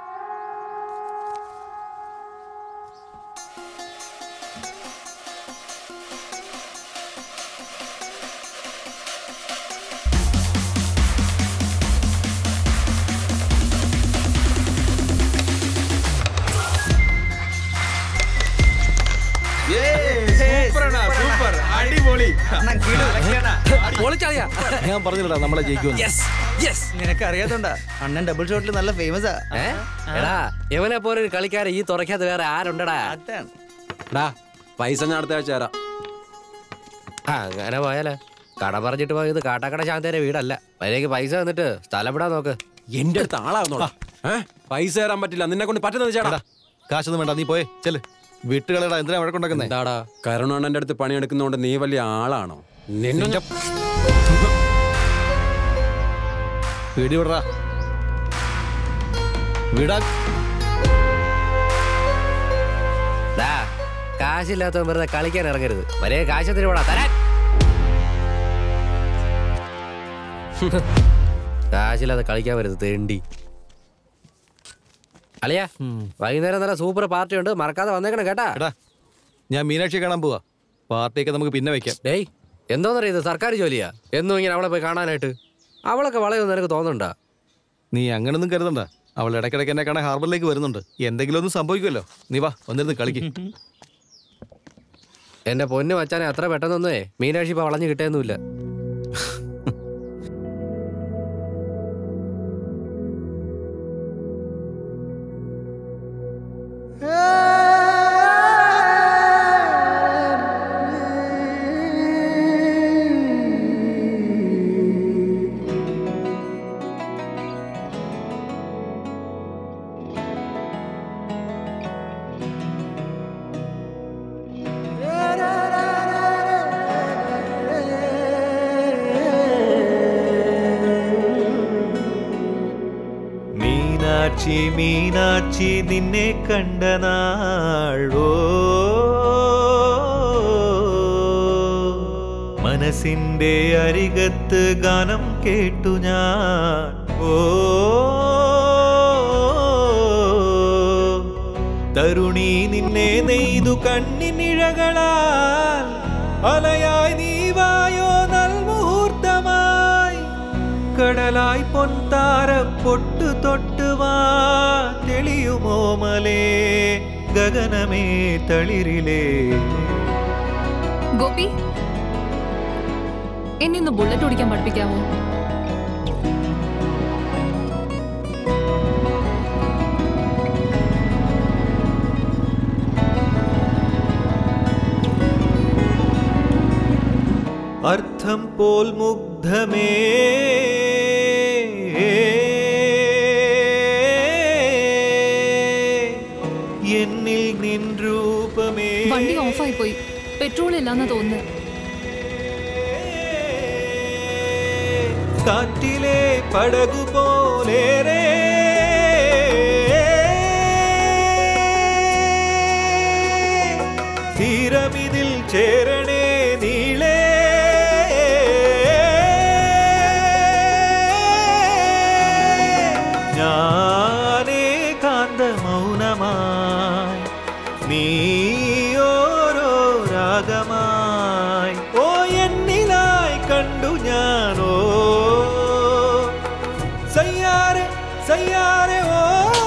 Speaker 16: സൂപ്പർ അടിപൊളി
Speaker 15: പൊളിച്ചളിയാ
Speaker 16: ഞാൻ പറഞ്ഞില്ലടാ നമ്മളെ ജയിക്കുമെന്ന്
Speaker 17: നിനക്ക് അറിയാത്തോണ്ടാ അണ്ണൻ ഡബിൾ ഷോട്ടിൽ നല്ല ഫേമസാ
Speaker 15: ഏ? എടാ ഇവനെ പോലെ ഒരു കളിക്കാരൻ ഈ തുറക്കാതെ വേറെ ആരുണ്ടടാ
Speaker 6: ഡാ പൈസ ഞാൻ അടുത്ത ആഴ്ച തരാം
Speaker 15: അങ്ങനെ പോയാലേ കട പറഞ്ഞിട്ട് പോയത് കാട്ടാക്കട ശാന്തയുടെ വീടല്ല അതിലേക്ക് പൈസ തന്നിട്ട് സ്ഥലം വിടാൻ നോക്ക്
Speaker 6: എന്റെ അടുത്ത് ആളാവുന്നോടാ ഏ പൈസ തരാൻ പറ്റില്ല നിന്നെ കൊണ്ട് പറ്റുന്നത് ചേട്ടാ
Speaker 16: കാശൊന്നും വേണ്ട നീ പോയേ ചെല് വീട്ടുകളടാ എന്തിനാ വഴക്കുണ്ടാക്കുന്നേ
Speaker 6: എന്താടാ കരുണാണന്റെ അടുത്ത് പണിയെടുക്കുന്നോണ്ട് നീ വലിയ ആളാണോ നിന്റെ
Speaker 16: വീടി വിടറാ വിടാ
Speaker 15: ഡാ കാശില്ലാത്തവൻ വെറുതെ കളിക്കാൻ ഇറങ്ങരുത് വരെ കാശത്തിന് വേടാ തരാൻ കാശില്ലാതെ കളിക്കാൻ വരുന്നത് തേണ്ടി അളിയ വൈകുന്നേരം നല്ല സൂപ്പർ പാർട്ടി ഉണ്ട് മറക്കാതെ വന്നേക്കണം കേട്ടാ
Speaker 16: ഞാൻ മീനാക്ഷി കാണാൻ പോവാ പാർട്ടിയൊക്കെ നമുക്ക് പിന്നെ വെക്കാം
Speaker 15: ഡേയ് എന്തോന്നറിയ ഇത് സർക്കാർ ജോലിയാ എന്നും ഇങ്ങനെ അവളെ പോയി കാണാനായിട്ട് അവളൊക്കെ വളയൊന്നും നിനക്ക് തോന്നണ്ട
Speaker 16: നീ അങ്ങനൊന്നും കരുതണ്ട അവൾ ഇടയ്ക്കിടയ്ക്ക് എന്നെ കാണാൻ ഹാർബറിലേക്ക് വരുന്നുണ്ട് എന്തെങ്കിലും ഒന്നും സംഭവിക്കുമല്ലോ നീ വാ വന്നിരുന്ന് കളിക്ക്
Speaker 15: എന്റെ പൊന്നു വച്ചാനെ അത്ര പെട്ടെന്നൊന്നേ മീനാക്ഷി ഇപ്പൊ വളഞ്ഞു കിട്ടിയൊന്നുമില്ല
Speaker 18: മീനാക്ഷി മീനാക്ഷി നിന്നെ കണ്ട നാളോ മനസ്സിന്റെ അരികത്ത് ഗാനം കേട്ടു ഞാൻ ഓ തരുണി നിന്നെ നെയ്തു കണ്ണിനിഴകളാൽ അലയായി നീ വായോ നൽമുഹൂർത്തമായി കടലായി പൊൻതാര പൊട്ടു തൊട്ടുവാ തെളിയുമോ മലേ ഗഗനമേ തളിരിലേ
Speaker 19: ഗോപി എന്നെ ഒന്ന് ബുള്ളറ്റ് ഓടിക്കാൻ പഠിപ്പിക്കാമോ
Speaker 18: അർത്ഥം പോൽ മുഗ്ധമേ എന്നിൽ നിൻ രൂപമേ
Speaker 19: വണ്ടി ഓഫായി പോയി പെട്രോൾ ഇല്ലാന്ന് തോന്നുന്നു
Speaker 18: കാറ്റിലെ പടകു പോലേറെ തീരമിതിൽ ചേരണേ നീളേ ഞാനേ കാന്ത മൗനമായി നീയോരോ രാഗമായി ഓ എന്നിലായി കണ്ടു ഞാനോ സയ്യാരെ സയ്യാരെ ഓ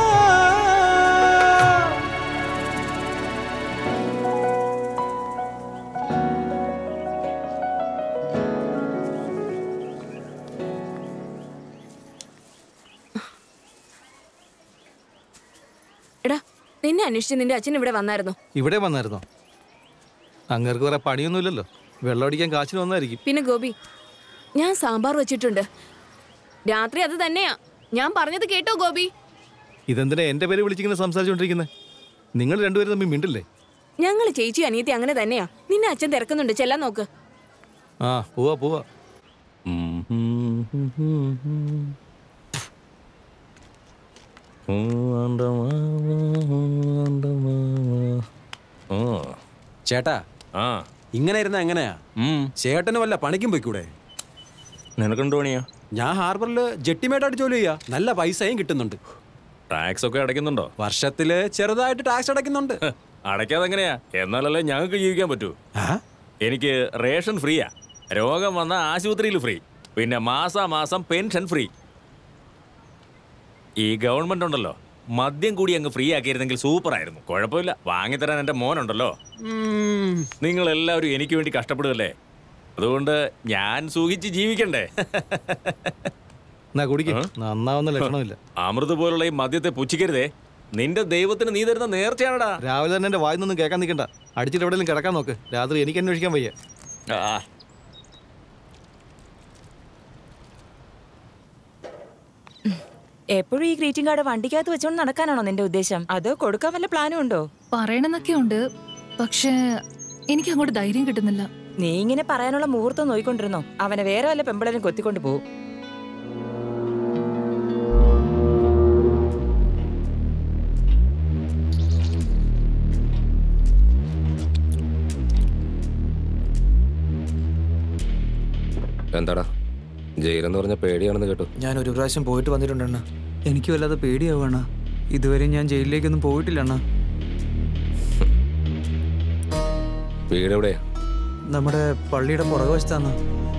Speaker 14: എടാ നിന്നെ അന്വേഷിച്ച് നിന്റെ അച്ഛൻ ഇവിടെ വന്നായിരുന്നു
Speaker 16: ഇവിടെ വന്നായിരുന്നോ അങ്ങേർക്ക് വേറെ പണിയൊന്നുമില്ലല്ലോ വെള്ളം അടിക്കാൻ കാശിന് വന്നായിരിക്കും
Speaker 14: പിന്നെ ഗോപി ഞാൻ സാമ്പാർ വെച്ചിട്ടുണ്ട് രാത്രി അത് തന്നെയാ ഞാൻ പറഞ്ഞത് കേട്ടോ ഗോപി
Speaker 16: ഇതെന്തിനാ എന്റെ പേര് വിളിച്ചിങ്ങനെ സംസാരിച്ചുകൊണ്ടിരിക്കുന്നത് നിങ്ങൾ രണ്ടുപേരും തമ്മിൽ മിണ്ടില്ലേ
Speaker 14: ഞങ്ങൾ ചേച്ചി അനിയത്തി അങ്ങനെ തന്നെയാ നിന്നെ അച്ഛൻ തിരക്കുന്നുണ്ട് ചെല്ലാൻ നോക്ക്
Speaker 16: ആ പോവാ പോവാ
Speaker 6: ചേട്ടാ
Speaker 10: ആ
Speaker 6: ഇങ്ങനെ ഇരുന്ന എങ്ങനെയാ ചേട്ടന് വല്ല പണിക്കും പോയിക്കൂടെ
Speaker 10: നിനക്കെന്ത് പണിയാ
Speaker 6: ഞാൻ ഹാർബറിൽ ജെട്ടിമേട്ടായിട്ട് ജോലി ചെയ്യാ നല്ല പൈസയും കിട്ടുന്നുണ്ട്
Speaker 10: ടാക്സ് ഒക്കെ അടയ്ക്കുന്നുണ്ടോ
Speaker 6: വർഷത്തില് ചെറുതായിട്ട് ടാക്സ് അടയ്ക്കുന്നുണ്ട്
Speaker 10: അടയ്ക്കാതെ എങ്ങനെയാ എന്നാലല്ലേ ഞങ്ങൾക്ക് ജീവിക്കാൻ പറ്റൂ എനിക്ക് റേഷൻ ഫ്രീയാ രോഗം വന്ന ആശുപത്രിയിൽ ഫ്രീ പിന്നെ മാസാമാസം പെൻഷൻ ഫ്രീ ഈ ഗവൺമെന്റ് ഉണ്ടല്ലോ മദ്യം കൂടി അങ്ങ് ഫ്രീ ആക്കിയിരുന്നെങ്കിൽ സൂപ്പർ ആയിരുന്നു കുഴപ്പമില്ല വാങ്ങിത്തരാൻ എന്റെ മോനുണ്ടല്ലോ നിങ്ങൾ എല്ലാവരും എനിക്ക് വേണ്ടി കഷ്ടപ്പെടുകല്ലേ അതുകൊണ്ട് ഞാൻ സൂഹിച്ച് ജീവിക്കണ്ടേ
Speaker 16: എന്നാ കുടിക്ക് നന്നാവുന്ന ലക്ഷണമില്ല
Speaker 10: അമൃത് പോലുള്ള ഈ മദ്യത്തെ പുച്ഛിക്കരുതേ നിന്റെ ദൈവത്തിന് നീ തരുന്ന നേർച്ചയാണടാ
Speaker 16: രാവിലെ തന്നെ എന്റെ വായിന്നൊന്നും കേൾക്കാൻ നിൽക്കണ്ട അടിച്ചിട്ട് എവിടെയെങ്കിലും കിടക്കാൻ നോക്ക് രാത്രി എനിക്ക് അന്വേഷിക്കാൻ വയ്യ
Speaker 5: എപ്പോഴും ഈ ഗ്രീറ്റിംഗ് കാർഡ് വണ്ടിക്കകത്ത് വെച്ചോണ്ട് നടക്കാനാണോ നിന്റെ ഉദ്ദേശം അതോ കൊടുക്കാൻ വല്ല പ്ലാനും ഉണ്ടോ
Speaker 19: പറയണമെന്നൊക്കെ ഉണ്ട് പക്ഷേ എനിക്ക് അങ്ങോട്ട് ധൈര്യം കിട്ടുന്നില്ല
Speaker 5: നീ ഇങ്ങനെ പറയാനുള്ള മുഹൂർത്തം നോയിക്കൊണ്ടിരുന്നോ അവനെ വേറെ വല്ല പെമ്പിളരും കൊത്തിക്കൊണ്ട് പോകും
Speaker 13: എന്താടാ ജയിലെന്ന് പറഞ്ഞ പേടിയാണെന്ന് കേട്ടു
Speaker 17: ഞാൻ ഒരു പ്രാവശ്യം പോയിട്ട് വന്നിട്ടുണ്ട് അണ്ണ എനിക്ക് വല്ലാതെ പേടിയാവുകയാണ് ഇതുവരെ ഞാൻ ജയിലിലേക്കൊന്നും പോയിട്ടില്ല അണ്ണ
Speaker 13: വീട് എവിടെയാ
Speaker 17: നമ്മുടെ പള്ളിയുടെ പുറകുവശത്താണ്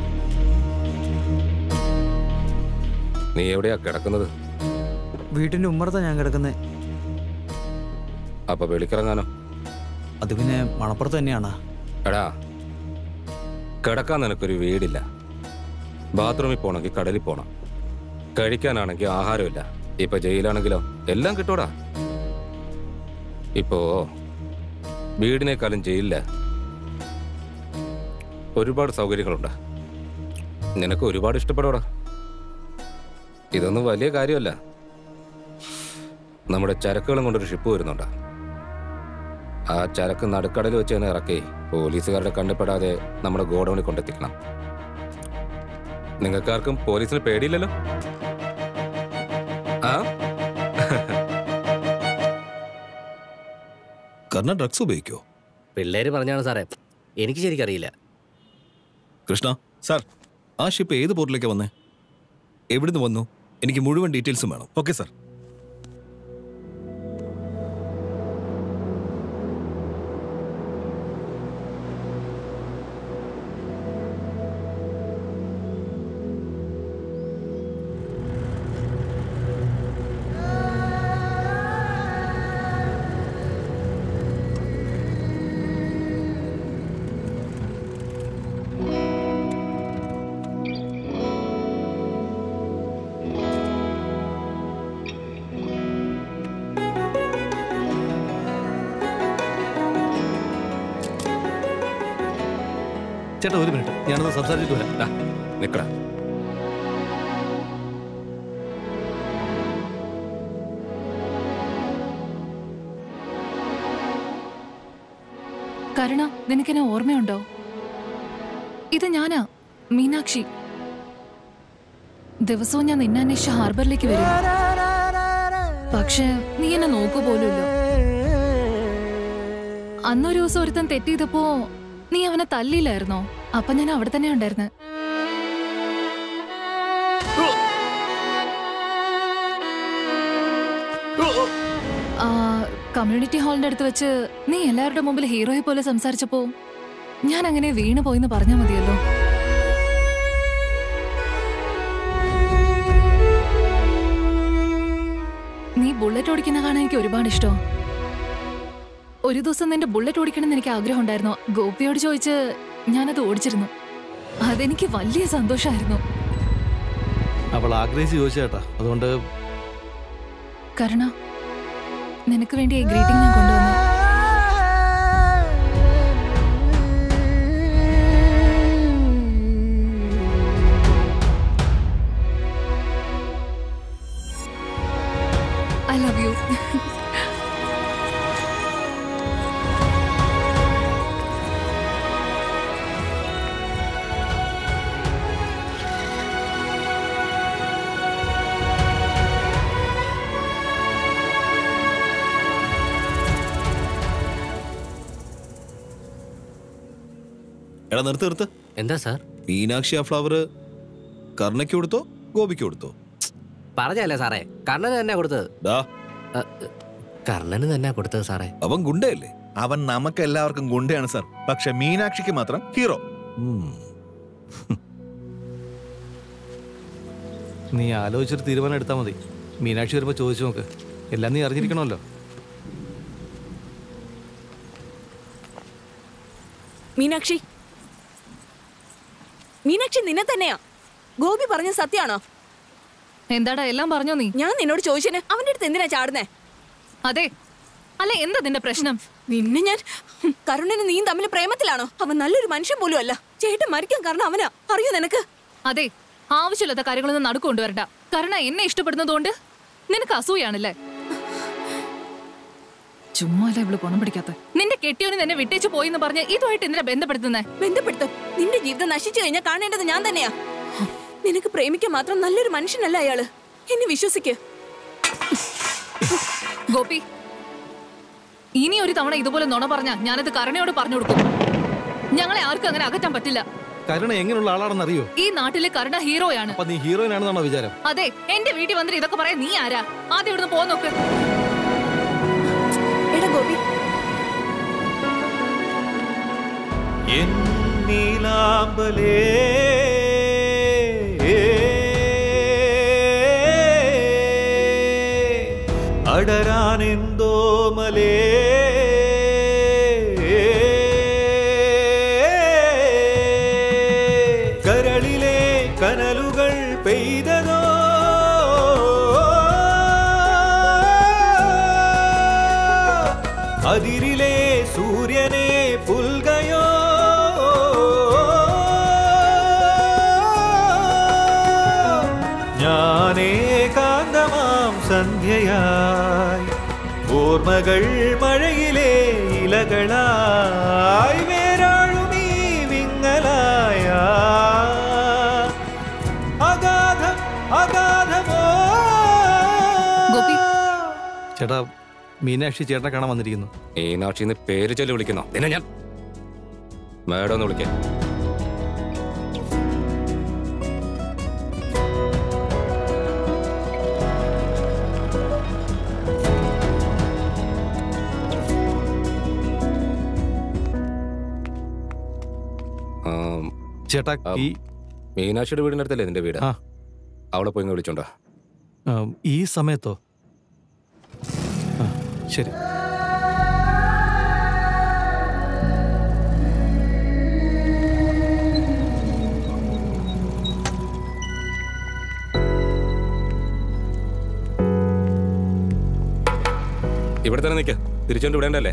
Speaker 13: നീ എവിടെയാ കിടക്കുന്നത്
Speaker 17: വീട്ടിന്റെ ഉമ്മറത്താണ് ഞാൻ കിടക്കുന്നത്
Speaker 13: അപ്പൊ വെളിക്കിറങ്ങാനോ
Speaker 17: അത് പിന്നെ മണപ്പുറത്ത് തന്നെയാണ്
Speaker 13: എടാ കിടക്കാൻ നിനക്കൊരു വീടില്ല ബാത്റൂമിൽ പോണെങ്കിൽ കടലിൽ പോണം കഴിക്കാനാണെങ്കിൽ ആഹാരമില്ല ഇപ്പൊ ജയിലാണെങ്കിലോ എല്ലാം കിട്ടൂടാ ഇപ്പോ വീടിനേക്കാളും ജയിലില്ല ഒരുപാട് സൗകര്യങ്ങളുണ്ട് നിനക്ക് ഒരുപാട് ഇഷ്ടപ്പെടോടാ ഇതൊന്നും വലിയ കാര്യമല്ല നമ്മുടെ ചരക്കുകളും കൊണ്ടൊരു ഷിപ്പ് വരുന്നുണ്ട് ആ ചരക്ക് നടുക്കടൽ വെച്ച് തന്നെ ഇറക്കി പോലീസുകാരുടെ കണ്ണിപ്പെടാതെ നമ്മുടെ ഗോഡൌണിൽ കൊണ്ടെത്തിക്കണം നിങ്ങൾക്കാർക്കും പോലീസിന് പേടിയില്ലല്ലോ ആ
Speaker 3: കർണ ഡ്രഗ്സ് ഉപയോഗിക്കോ
Speaker 15: പിള്ളേര് പറഞ്ഞാണ് സാറേ എനിക്ക് ശരിക്കറിയില്ല
Speaker 3: കൃഷ്ണ സാർ ആ ഷിപ്പ് ഏത് പോർട്ടിലേക്ക് വന്നേ എവിടുന്ന് വന്നു എനിക്ക് മുഴുവൻ ഡീറ്റെയിൽസും വേണം ഓക്കെ സാർ
Speaker 16: ചേട്ടാ ഒരു മിനിറ്റ് ഞാനൊന്ന് സംസാരിച്ചിട്ട് വരാം
Speaker 13: നിക്കടാ
Speaker 19: കരുണ നിനക്കെന്നെ ഓർമ്മയുണ്ടോ ഇത് ഞാനാ മീനാക്ഷി ദിവസവും ഞാൻ നിന്നെ അന്വേഷിച്ച് ഹാർബറിലേക്ക് വരും പക്ഷെ നീ എന്നെ നോക്കു പോലുമില്ല അന്നൊരു ദിവസം ഒരുത്തൻ തെറ്റ് ചെയ്തപ്പോ നീ അവനെ തല്ലിയില്ലായിരുന്നോ അപ്പൊ ഞാൻ അവിടെ തന്നെ ഉണ്ടായിരുന്നെ ആ, കമ്മ്യൂണിറ്റി ഹാളിന്റെ അടുത്ത് വെച്ച് നീ എല്ലാവരുടെ മുമ്പിൽ ഹീറോയെ പോലെ സംസാരിച്ചപ്പോ ഞാൻ അങ്ങനെ വീണു പോയിന്ന് പറഞ്ഞാ മതിയല്ലോ നീ ബുള്ളറ്റ് ഓടിക്കുന്ന കാണാൻ എനിക്ക് ഒരുപാട് ഇഷ്ടം ഒരു ദിവസം നിന്റെ ബുള്ളറ്റ് ഓടിക്കണമെന്ന് എനിക്ക് ആഗ്രഹം ഉണ്ടായിരുന്നു ഗോപിയോട് ചോദിച്ച് ഞാനത് ഓടിച്ചിരുന്നു അതെനിക്ക് വലിയ സന്തോഷമായിരുന്നു
Speaker 16: അവൾ ആഗ്രഹിച്ച് ചോദിച്ചേട്ടാ അതുകൊണ്ട്
Speaker 19: കരുണ നിനക്ക് വേണ്ടി ഈ ഗ്രീറ്റിംഗ് ഞാൻ കൊണ്ടുവന്നു ഐ ലവ് യു
Speaker 3: എടാ നിർത്ത് നിർത്ത്
Speaker 15: എന്താ സാർ
Speaker 3: മീനാക്ഷി ആ ഫ്ലവർ കർണയ്ക്ക് കൊടുത്തോ ഗോപിക്ക് കൊടുത്തോ
Speaker 15: പറഞ്ഞല്ലേ സാറേ കർണന് തന്നെ കൊടുത്തത്
Speaker 3: ഡാ
Speaker 15: കർണന് തന്നെ കൊടുത്തത് സാറേ
Speaker 3: അവൻ ഗുണ്ടയല്ലേ
Speaker 11: അവൻ നമുക്ക് എല്ലാവർക്കും ഗുണ്ടയാണ് സാർ പക്ഷെ മീനാക്ഷിക്ക് മാത്രം ഹീറോ
Speaker 16: നീ ആലോചിച്ചൊരു തീരുമാനം എടുത്താൽ മതി മീനാക്ഷി വരുമ്പോൾ ചോദിച്ചു നോക്ക് എല്ലാം നീ അറിഞ്ഞിരിക്കണമല്ലോ
Speaker 5: മീനാക്ഷി മീനാക്ഷി നിന്നെ തന്നെയാ ഗോപി പറഞ്ഞ സത്യാണോ
Speaker 19: എന്താടാ എല്ലാം പറഞ്ഞോ നീ
Speaker 5: ഞാൻ നിന്നോട് ചോദിച്ചതിന് അവന്റെ അടുത്ത് എന്തിനാ ചാടുന്നേ
Speaker 19: അതെ അല്ല എന്താ നിന്റെ പ്രശ്നം
Speaker 5: നിന്നെ ഞാൻ ഹും, കരുണനും നീയും തമ്മിൽ പ്രേമത്തിലാണോ അവൻ നല്ലൊരു മനുഷ്യൻ പോലും അല്ല ചേട്ടൻ മരിക്കാൻ കാരണം അവനാ അറിയോ നിനക്ക്
Speaker 19: അതെ ആവശ്യമില്ലാത്ത കാര്യങ്ങളൊന്നും നടക്കു കൊണ്ടുവരണ്ട കാരണം എന്നെ ഇഷ്ടപ്പെടുന്നതുകൊണ്ട് നിനക്ക് അസൂയാണല്ലേ ചുമ്മാല്ല ഇവള് ഗുണം പിടിക്കാത്ത നിന്റെ കെട്ടിയോന് നിന്നെ വിട്ടേച്ചു പോയി എന്ന് പറഞ്ഞ് ഇതുമായിട്ട് എന്തിനാ ബന്ധപ്പെടുത്തുന്നേ
Speaker 5: ബന്ധപ്പെടുത്തും നിന്റെ ജീവിതം നശിച്ചു കഴിഞ്ഞാൽ കാണേണ്ടത് ഞാൻ തന്നെയാ നിനക്ക് പ്രേമിക്കാൻ മാത്രം നല്ലൊരു മനുഷ്യനല്ല അയാള് എന്നെ വിശ്വസിക്ക്
Speaker 19: ഗോപി ഇനി ഒരു തവണ ഇതുപോലെ നുണ പറഞ്ഞ ഞാനത് കരുണയോട് പറഞ്ഞു കൊടുക്കും ഞങ്ങളെ ആർക്കും അങ്ങനെ അകറ്റാൻ പറ്റില്ല
Speaker 16: കരുണ എങ്ങനെയുള്ള ആളാണെന്ന് അറിയോ
Speaker 19: ഈ നാട്ടിലെ കരുണ ഹീറോയാണ്
Speaker 16: അപ്പൊ നീ ഹീറോയിൻ ആണെന്നാണോ വിചാരം
Speaker 19: അതെ എന്റെ വീട്ടിൽ വന്നിട്ട് ഇതൊക്കെ പറയാൻ നീ ആരാ ആദ്യം ഇവിടുന്ന് പോ നോക്ക്
Speaker 14: എടാ ഗോപി
Speaker 18: എൻ നീലാമ്പലേ അടരാനെന്തോ മലേ കരളിലെ കനലുകൾ പെയ്തതോ അതിരിലെ സൂര്യനെ പുൽകയോ ഞാനേ കാന്തമാം സന്ധ്യയായി ഓർമ്മകൾ മഴയിലെ ഇലകളായി വേരാഴുമീ വിങ്ങലായ അഗാധം അഗാധമോ
Speaker 16: ചേട്ടാ മീനാക്ഷി ചേട്ടനെ കാണാൻ വന്നിരിക്കുന്നു
Speaker 13: മീനാക്ഷിന്ന് പേര് ചൊല്ലി വിളിക്കുന്നോ നിന്നെ ഞാൻ മേഡം എന്ന് വിളിക്കാം
Speaker 16: ചേട്ടാ ഈ
Speaker 13: മീനാക്ഷിയുടെ വീടിന്റെ അടുത്തല്ലേ നിന്റെ വീട്
Speaker 16: ആ.
Speaker 13: അവളെ പോയി ഒന്ന് വിളിച്ചോണ്ടോ
Speaker 16: ആം, ഈ സമയത്തോ ആ, ശരി
Speaker 13: ഇവിടെ തന്നെ നിൽക്ക തിരിച്ചോണ്ട് വിടേണ്ടല്ലേ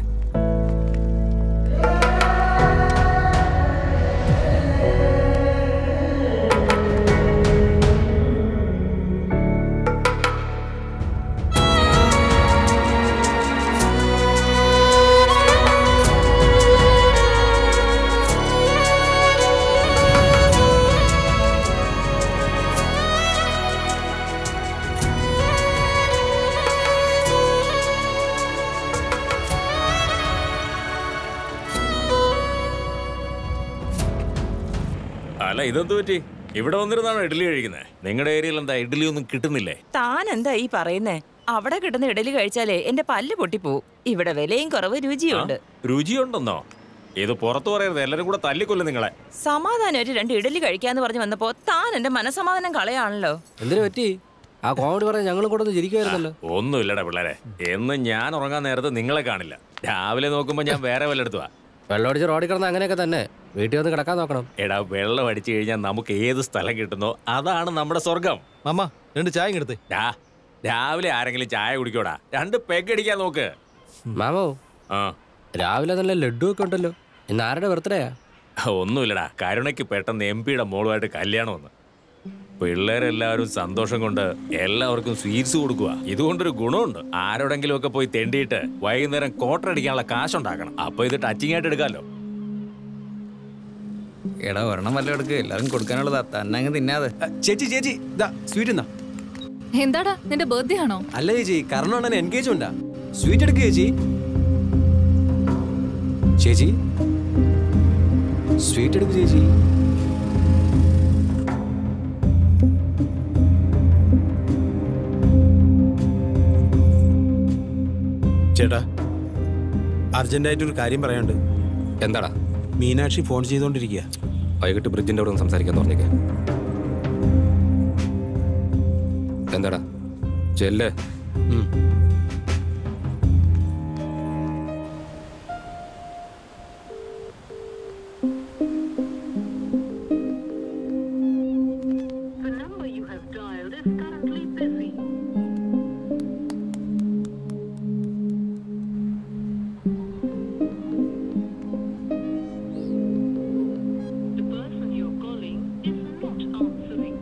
Speaker 10: അല്ല ഇതെന്ത് പറ്റി ഇവിടെ വന്നിരുന്നാണോ ഇഡ്ഡലി കഴിക്കുന്നത് നിങ്ങളുടെ ഏരിയയിൽ എന്താ ഇഡ്ഡലി ഒന്നും കിട്ടുന്നില്ലേ
Speaker 4: താൻ എന്താ ഈ പറയുന്നേ അവിടെ കിട്ടുന്ന ഇഡലി കഴിച്ചാലേ എന്റെ പല്ല് പൊട്ടിപ്പോവും ഇവിടെ വിലയും കുറവ് രുചിയുണ്ട്
Speaker 10: രുചിയുണ്ടെന്നോ ഇത് പുറത്തു പറയരുത് എല്ലാരും കൂടെ തല്ലിക്കൊല്ലും നിങ്ങളെ
Speaker 4: സമാധാനം ഒരു രണ്ട് ഇഡലി കഴിക്കാന്ന് പറഞ്ഞു വന്നപ്പോ താൻ എന്റെ മനസമാധാനം കളയാണല്ലോ
Speaker 15: എന്തിനു പറ്റി ആ കോമഡി പറഞ്ഞ ഞങ്ങളും കൂടെ ഒന്ന് ചിരിക്കുമായിരുന്നല്ലോ
Speaker 10: ഒന്നുമില്ലടാ പിള്ളേരെ എന്ന് ഞാൻ ഉറങ്ങാൻ നേരത്ത് നിങ്ങളെ കാണില്ല രാവിലെ നോക്കുമ്പോ ഞാൻ വേറെ വല്ലെടുത്തുവാ
Speaker 15: വെള്ളമടിച്ച് റോഡിൽ കിടന്ന് അങ്ങനെയൊക്കെ തന്നെ വീട്ടിൽ വന്ന് കിടക്കാൻ നോക്കണം
Speaker 10: എടാ വെള്ളം അടിച്ചു കഴിഞ്ഞാൽ നമുക്ക് ഏത് സ്ഥലം കിട്ടുന്നോ അതാണ് നമ്മുടെ സ്വർഗം
Speaker 16: മാമ രണ്ട് ചായ എടുത്തേ
Speaker 10: രാവിലെ ആരെങ്കിലും ചായ കുടിക്കോടാ രണ്ട് പെഗ് അടിക്കാൻ നോക്ക്
Speaker 15: മാമോ
Speaker 10: ആ
Speaker 15: രാവിലെ നല്ല ലഡു ഒക്കെ ഉണ്ടല്ലോ ഇന്ന് ആരുടെ ബർത്ത്ഡേയാ
Speaker 10: ഒന്നുമില്ലടാ കരുണയ്ക്ക് പെട്ടെന്ന് എം പിയുടെ മോളുമായിട്ട് കല്യാണം വന്ന് പിള്ളേരെല്ലാവരും സന്തോഷം കൊണ്ട് എല്ലാവർക്കും സ്വീറ്റ്സ് കൊടുക്കുക ഇതുകൊണ്ടൊരു ഗുണമുണ്ട് ആരോടെങ്കിലും ഒക്കെ പോയി തെണ്ടിയിട്ട് വൈകുന്നേരം ക്വാർട്ടർ അടിക്കാനുള്ള കാശുണ്ടാക്കണം അപ്പൊ ഇത് ടച്ചിങ് ആയിട്ട് എടുക്കാമല്ലോ
Speaker 17: എടാ ഒരെണ്ണം വല്ല എടുക്കുക എല്ലാവരും കൊടുക്കാനുള്ളതാ തന്നെ അങ്ങ് തിന്നാതെ
Speaker 6: ചേച്ചി ചേച്ചി ഇതാ സ്വീറ്റ് എന്നാ
Speaker 19: എന്താടാ നിന്റെ ബർത്ത്ഡേ ആണോ
Speaker 6: അല്ല ചേച്ചി കർണണ്ണൻ എൻഗേജ്മെന്റാ സ്വീറ്റ് എടുക്കുക ചേച്ചി ചേച്ചി സ്വീറ്റ് എടുക്കുക ചേച്ചി
Speaker 9: ചേട്ടാ അർജന്റായിട്ട് ഒരു കാര്യം പറയാനുണ്ട്
Speaker 13: എന്താടാ
Speaker 9: മീനാക്ഷി ഫോൺ ചെയ്തോണ്ടിരിക്കുക
Speaker 13: വൈകിട്ട് ബ്രിഡ്ജിന്റെ അവിടെ ഒന്ന് സംസാരിക്കാൻ പറഞ്ഞേക്ക് എന്താടാ ചെല്ല്
Speaker 8: The number you have dialed is currently busy. The person you're calling is not answering.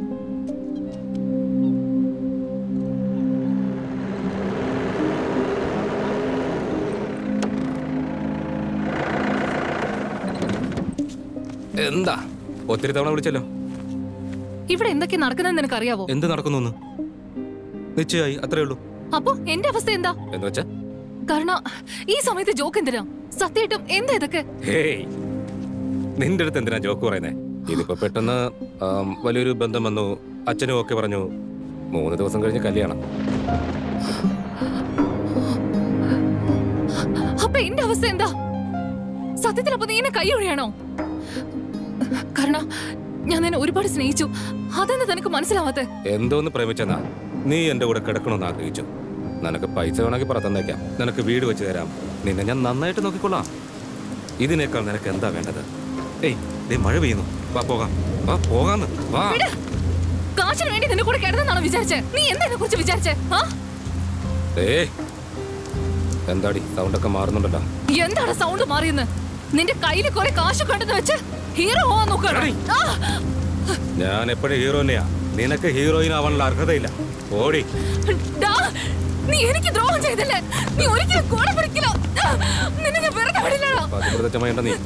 Speaker 13: എന്താ ഒത്തിരി തവണ വിളിച്ചല്ലോ
Speaker 19: ഇവിടെ എന്തൊക്കെ നടക്കുന്നതെന്ന് നിനക്കറിയാവോ
Speaker 13: എന്ത് നടക്കുന്നു നിശ്ചയമായി അത്രേ ഉള്ളൂ
Speaker 19: അപ്പൊ എന്റെ അവസ്ഥ എന്താ
Speaker 13: എന്ന് വെച്ചാ
Speaker 19: കാരണം ഈ സമയത്ത് ജോക്ക് എന്തിനാ സത്യമായിട്ടും എന്താ ഇതൊക്കെ
Speaker 13: ഹേയ് നിന്റെ അടുത്ത് എന്തിനാ ജോക്ക് പറയുന്നേ ഇതിപ്പോ പെട്ടെന്ന് ആം, വലിയൊരു ബന്ധം വന്നു അച്ഛനും ഒക്കെ പറഞ്ഞു മൂന്ന് ദിവസം കഴിഞ്ഞ് കല്യാണം
Speaker 19: അപ്പൊ എന്റെ അവസ്ഥ എന്താ സത്യത്തിൽ അപ്പൊ നീ എന്നെ കൈയൊഴിയാണോ കാരണം ഞാൻ നിന്നെ ഒരുപാട് സ്നേഹിച്ചു അതെന്ന് നിനക്ക് മനസ്സിലാവാത്തെ
Speaker 13: എന്തോന്ന് പ്രേമിച്ചെന്നാ നീ എന്റെ കൂടെ കിടക്കണമെന്ന് ആഗ്രഹിച്ചു നിനക്ക് പൈസ വേണമെങ്കിൽ പറ തന്നേക്കാം നിനക്ക് വീട് വെച്ച് തരാം നിന്നെ ഞാൻ നന്നായിട്ട് നോക്കിക്കൊള്ളാം ഇതിനേക്കാൾ നിനക്ക് എന്താ വേണ്ടത് ഏയ് ദേ മഴ പെയ്യുന്നു വാ പോകാം വാ പോകാന്ന് വാ
Speaker 19: വിട്. കാശിന് വേണ്ടി നിന്റെ കൂടെ കിടന്നെന്നാണോ വിചാരിച്ചേ നീ എന്താ എന്നെ കുറിച്ച് വിചാരിച്ചേ ആ
Speaker 13: ഏ എന്താടി സൗണ്ടൊക്കെ മാറുന്നുണ്ടല്ലോ
Speaker 19: എന്താണ് സൗണ്ട് മാറിയെന്ന് നിന്റെ കയ്യിൽ കുറെ കാശ് കണ്ടെന്ന് വെച്ച് ഹീറോ പോവാൻ നോക്കണം
Speaker 13: ഞാൻ എപ്പോഴും ഹീറോ തന്നെയാ നിനക്ക് ഹീറോയിൻ ആവാനുള്ള അർഹതയില്ല ഓടി
Speaker 19: നീ എനിക്ക് ദ്രോഹം ചെയ്തല്ലേ നീ ഒരിക്കലും കൂടെ പിടിക്കില്ല നിന്നെ ഞാൻ വെറുതെ വിടില്ലടാ
Speaker 13: പതിവ്രതച്ചമയണ്ട നീ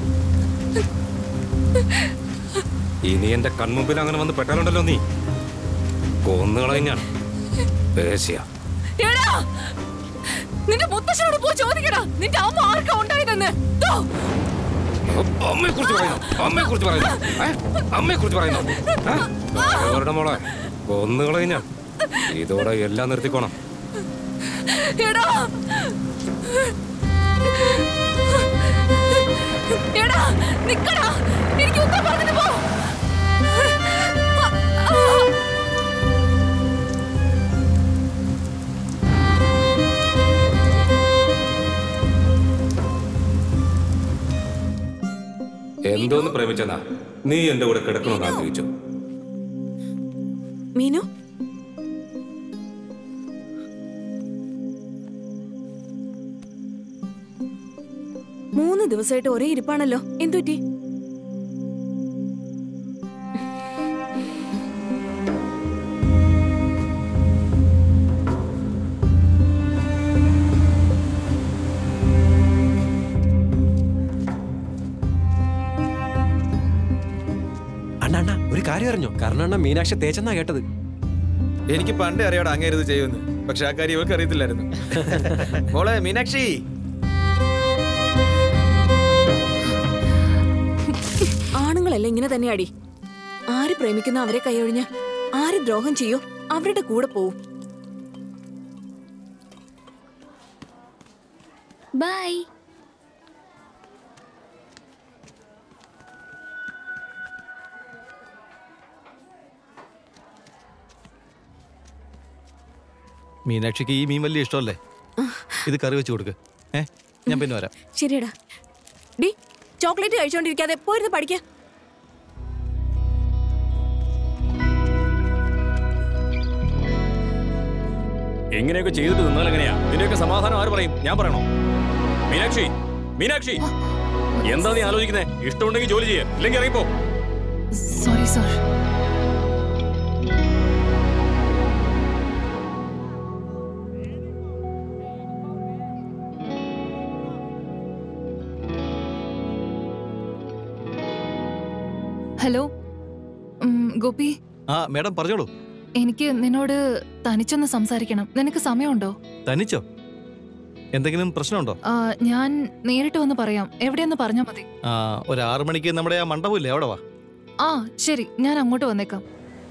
Speaker 13: ഇനി എന്റെ കൺമുമ്പിൽ അങ്ങനെ വന്ന് പെട്ടാലുണ്ടല്ലോ നീ കൊന്നുകളയും ഞാൻ പേശിയ
Speaker 19: എടാ നിന്റെ മുത്തശ്ശനോട് പോയി ചോദിക്കടാ നിന്റെ അമ്മ ആർക്കാ ഉണ്ടായതെന്ന് ദോ.
Speaker 13: അമ്മയെ കുറിച്ച് പറയുന്നു അമ്മയെ കുറിച്ച് പറയുന്നു ഏ? അമ്മയെ കുറിച്ച് പറയുന്നു ഏ? അവരുടെ മോളെ കൊന്നുകളയും ഞാൻ ഇതോടെ എല്ലാം നിർത്തിക്കോണം
Speaker 19: എടാ എടാ നിക്കടാ എനിക്ക് ഉത്തരം പറഞ്ഞിട്ട് പോ
Speaker 13: എന്തോന്ന് പ്രേമിച്ചെന്നാ നീ എന്റെ കൂടെ കിടക്കണമെന്ന് ആഗ്രഹിച്ചു
Speaker 14: മീനു മൂന്ന് ദിവസമായിട്ട് ഒരേ ഇരിപ്പാണല്ലോ എന്തുപറ്റി
Speaker 6: അണ്ണ അണ്ണ ഒരു കാര്യം അറിഞ്ഞോ കാരണം അണ്ണ മീനാക്ഷി തേച്ചെന്നാ കേട്ടത്
Speaker 16: എനിക്ക് പണ്ടേ അറിയാടാ അങ്ങേരത് ചെയ്യുമെന്ന് പക്ഷെ ആ കാര്യം ഇവർക്ക് അറിയത്തില്ലായിരുന്നു മോളെ മീനാക്ഷി
Speaker 14: ആണുങ്ങളല്ല ഇങ്ങനെ തന്നെയാടി ആര് പ്രേമിക്കുന്ന അവരെ കൈയൊഴിഞ്ഞ് ആര് ദ്രോഹം ചെയ്യോ അവരുടെ കൂടെ പോവും
Speaker 20: ബൈ
Speaker 16: മീനാക്ഷിക്ക് ഈ മീൻ വലിയ ഇഷ്ടമല്ലേ ഇത് കറി വെച്ച് കൊടുക്ക് ഏ ഞാൻ പിന്നെ വരാം
Speaker 14: ശരിയടാ ഡി ചോക്ലേറ്റ് കഴിച്ചോണ്ടിരിക്കാതെ പോയിരുന്ന് പഠിക്ക
Speaker 10: എങ്ങനെയൊക്കെ ചെയ്തിട്ട് നിന്നാൽ എങ്ങനെയാ നിന്റെയൊക്കെ സമാധാനം ആര് പറയും ഞാൻ പറയണോ മീനാക്ഷി മീനാക്ഷി എന്താ നീ ആലോചിക്കുന്നേ ഇഷ്ടമുണ്ടെങ്കിൽ ജോലി ചെയ്യ ഇല്ലെങ്കിൽ ഇറങ്ങിപ്പോ
Speaker 19: സോറി സോർ ഹലോ ഉം, ഗോപി
Speaker 16: ആ മേഡം പറഞ്ഞോളൂ
Speaker 19: എനിക്ക് നിന്നോട് തനിച്ചൊന്ന് സംസാരിക്കണം നിനക്ക് സമയമുണ്ടോ
Speaker 16: തനിച്ചോ എന്തെങ്കിലും പ്രശ്നമുണ്ടോ
Speaker 19: ആ, ഞാൻ നേരിട്ട് വന്ന് പറയാം എവിടെയെന്ന് പറഞ്ഞാൽ മതി
Speaker 16: ആ ഒരു ആറു മണിക്ക് നമ്മുടെ ആ മണ്ഡപമില്ലേ അവിടെ വാ
Speaker 19: ആ ശരി ഞാൻ അങ്ങോട്ട് വന്നേക്കാം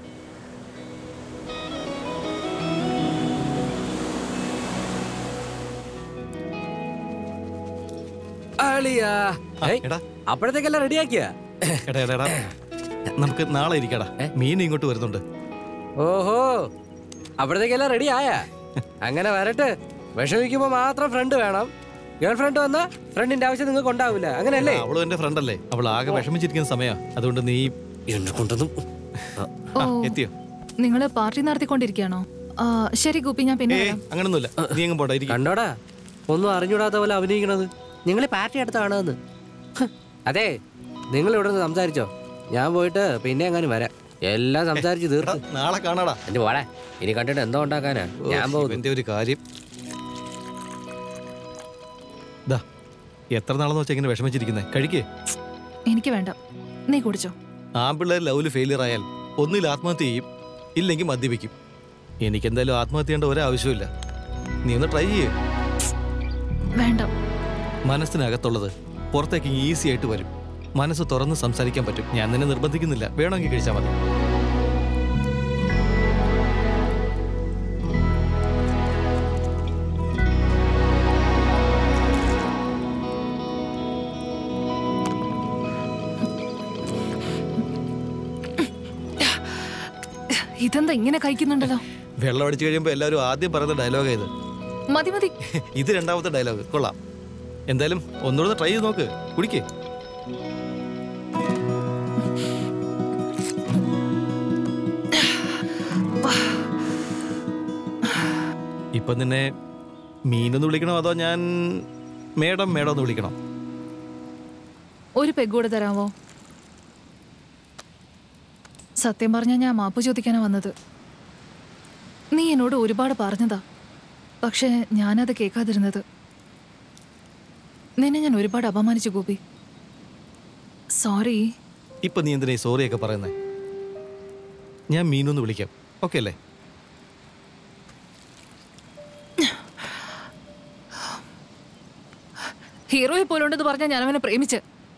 Speaker 15: അളിയാ ഏയ്, അപ്പോഴത്തേക്കെല്ലാം റെഡിയാക്കിയാ
Speaker 16: എടാ എടാ എടാ നമുക്ക് നാളെ ഇരിക്കടാ മീൻ ഇങ്ങോട്ട് വരുന്നുണ്ട്
Speaker 15: ഓഹോ അപ്പോഴത്തേക്കെല്ലാം റെഡി ആയാ അങ്ങനെ വരട്ടെ വിഷമിക്കുമ്പോ മാത്രം ഫ്രണ്ട് വേണം ഗേൾ ഫ്രണ്ട് വന്നാ ഫ്രണ്ടിന്റെ ആവശ്യം നിങ്ങൾക്ക് ഉണ്ടാവില്ല അങ്ങനെയല്ലേ
Speaker 16: അവളും എന്റെ ഫ്രണ്ട് അല്ലേ അവൾ ആകെ വിഷമിച്ചിരിക്കുന്ന സമയാ അതുകൊണ്ട് നീ
Speaker 15: എന്നെ കൊണ്ടൊന്നും
Speaker 19: ഓ
Speaker 16: എത്തിയോ
Speaker 19: നിങ്ങള് പാർട്ടി നടത്തിക്കൊണ്ടിരിക്കുകയാണോ ആ, ശരി ഗോപി ഞാൻ പിന്നെ വരാം
Speaker 16: അങ്ങനൊന്നുമില്ല നീ എങ്ങും പോട്ടെ ഇരിക്ക്.
Speaker 15: കണ്ടോടാ ഒന്നും അറിഞ്ഞൂടാത്ത പോലെ അഭിനയിക്കണത് നിങ്ങൾ പാർട്ടി അടുത്താണെന്ന് അതെ നിങ്ങൾ ഇവിടെ നിന്ന് സംസാരിച്ചോ ഞാൻ പോയിട്ട് പിന്നെ എങ്ങാനും വരാം എല്ലാം സംസാരിച്ച് തീർത്ത്
Speaker 16: നാളെ കാണാടാ
Speaker 15: എന്റെ പോടെ ഇനി കണ്ടിട്ട് എന്തോ ഉണ്ടാക്കാനാ ഞാൻ പോകുന്നു
Speaker 16: എന്റെ ഒരു കാര്യം ദാ എത്ര നാളെന്ന് വെച്ചാൽ ഇങ്ങനെ വിഷമിച്ചിരിക്കുന്നേ കഴിക്കേ
Speaker 19: എനിക്ക് വേണ്ട നീ കുടിച്ചോ
Speaker 16: ആമ്പിള്ളേർ ലവില് ഫെയിലിയർ ആയാൽ ഒന്നിൽ ആത്മഹത്യ ചെയ്യും ഇല്ലെങ്കിൽ മദ്യപിക്കും എനിക്കെന്തായാലും ആത്മഹത്യ ചെയ്യേണ്ട ഒരാവശ്യമില്ല നീ ഒന്ന് ട്രൈ ചെയ്യേ
Speaker 19: വേണ്ട
Speaker 16: മനസ്സിനകത്തുള്ളത് പുറത്തേക്ക് ഈസി ആയിട്ട് വരും മനസ്സ് തുറന്ന് സംസാരിക്കാൻ പറ്റും ഞാൻ നിന്നെ നിർബന്ധിക്കുന്നില്ല വേണമെങ്കിൽ കഴിച്ചാൽ മതി
Speaker 19: ഇതെന്താ ഇങ്ങനെ കഴിക്കുന്നുണ്ടല്ലോ
Speaker 16: വെള്ളം അടിച്ചു കഴിയുമ്പോൾ എല്ലാവരും ആദ്യം പറയുന്ന ഡയലോഗാ ഇത്
Speaker 19: മതി മതി
Speaker 16: ഇത് രണ്ടാമത്തെ ഡയലോഗ് കൊള്ളാം എന്തായാലും ഒന്നുകൂടെ ട്രൈ ചെയ്ത് നോക്ക് കുടിക്കേ ഇപ്പൊ നിന്നെ മീനൊന്ന് വിളിക്കണോ അതോ ഞാൻ മേഡം മേഡം ഒന്ന് വിളിക്കണോ
Speaker 19: ഒരു പെഗ് കൂടെ തരാമോ സത്യം പറഞ്ഞാൽ ഞാൻ മാപ്പ് ചോദിക്കാനാ വന്നത് നീ എന്നോട് ഒരുപാട് പറഞ്ഞതാ പക്ഷേ ഞാനത് കേൾക്കാതിരുന്നത് നിന്നെ ഞാൻ ഒരുപാട് അപമാനിച്ചു ഗോപി സോറി
Speaker 16: ഇപ്പൊ നീ എന്തിനാ ഈ സോറിയൊക്കെ പറയുന്നേ ഞാൻ മീനൊന്ന് വിളിക്കാം ഓക്കെ അല്ലേ
Speaker 19: ഹീറോയെ പോലുണ്ടെന്ന് പറഞ്ഞാൽ ഞാൻ അവനെ പ്രേമിച്ച്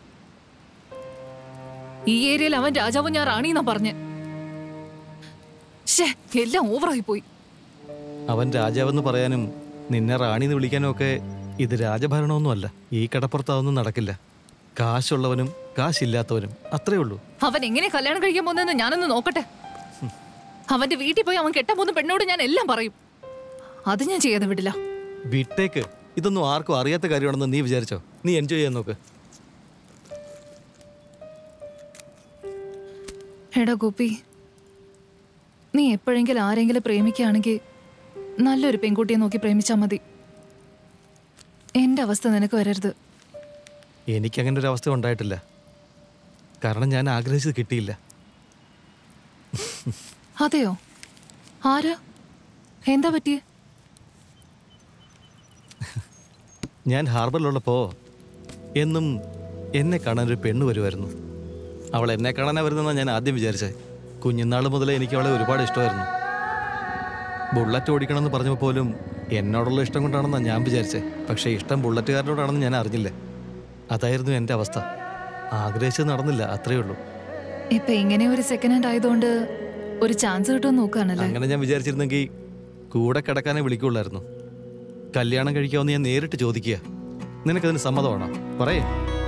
Speaker 19: ഈ ഏരിയയിൽ അവൻ രാജാവും ഞാൻ റാണിന്നാ പറഞ്ഞ് ഷേ എല്ലാം ഓവറായി പോയി
Speaker 16: അവൻ രാജാവെന്ന് പറയാനും നിന്നെ റാണിന്ന് വിളിക്കാനും ഒക്കെ ഇത് രാജഭരണമൊന്നുമല്ല ഈ കടപ്പുറത്ത് അതൊന്നും നടക്കില്ല കാശുള്ളവനും കാശില്ലാത്തവനും അത്രേ ഉള്ളൂ
Speaker 19: അവൻ എങ്ങനെ കല്യാണം കഴിക്കാൻ പോകുന്നതെന്ന് ഞാനൊന്ന് നോക്കട്ടെ അവന്റെ വീട്ടിൽ പോയി അവൻ കെട്ടാൻ പോകുന്ന പെണ്ണോട് ഞാൻ എല്ലാം പറയും അത് ഞാൻ ചെയ്യാതെ വിടില്ല
Speaker 16: വിട്ടേക്ക് ഇതൊന്നും ആർക്കും അറിയാത്ത കാര്യമാണെന്ന് നീ വിചാരിച്ചോ നീ എൻജോയ് ചെയ്യാൻ നോക്ക്
Speaker 19: എടാ ഗോപി നീ എപ്പോഴെങ്കിലും ആരെങ്കിലും പ്രേമിക്കുകയാണെങ്കിൽ നല്ലൊരു പെൺകുട്ടിയെ നോക്കി പ്രേമിച്ചാൽ മതി എന്റെ അവസ്ഥ നിനക്ക് വരരുത്
Speaker 16: എനിക്ക് അങ്ങനെ ഒരു അവസ്ഥ ഉണ്ടായിട്ടില്ല കാരണം ഞാൻ ആഗ്രഹിച്ചത് കിട്ടിയില്ല
Speaker 19: അതെയോ ആരാ എന്താ പറ്റിയേ
Speaker 16: ഞാൻ ഹാർബറിലുള്ളപ്പോ എന്നും എന്നെ കാണാൻ ഒരു പെണ്ണ് വരുമായിരുന്നു അവൾ എന്നെ കാണാനാ വരുന്നതെന്നാണ് ഞാൻ ആദ്യം വിചാരിച്ചത് കുഞ്ഞുനാൾ മുതലേ എനിക്ക് അവളെ ഒരുപാട് ഇഷ്ടമായിരുന്നു ബുള്ളറ്റ് ഓടിക്കണമെന്ന് പറഞ്ഞപ്പോൾ പോലും എന്നോടുള്ള ഇഷ്ടം കൊണ്ടാണെന്നാണ് ഞാൻ വിചാരിച്ചത് പക്ഷേ ഇഷ്ടം ബുള്ളറ്റുകാരനോടാണെന്ന് ഞാൻ അറിഞ്ഞില്ല അതായിരുന്നു എൻ്റെ അവസ്ഥ ആഗ്രഹിച്ചത് നടന്നില്ല അത്രയേ ഉള്ളൂ
Speaker 19: ഇപ്പൊ ഇങ്ങനെ ഒരു സെക്കൻഡ് ഹാൻഡ് ആയതുകൊണ്ട് ഒരു ചാൻസ് കിട്ടുമെന്ന് നോക്കുകയാണല്ലേ
Speaker 16: അങ്ങനെ ഞാൻ വിചാരിച്ചിരുന്നെങ്കിൽ കൂടെ കിടക്കാനേ വിളിക്കുള്ളായിരുന്നു കല്യാണം കഴിക്കാമെന്ന് ഞാൻ നേരിട്ട് ചോദിക്കുക നിനക്കതിന് സമ്മതമാണോ പറയേ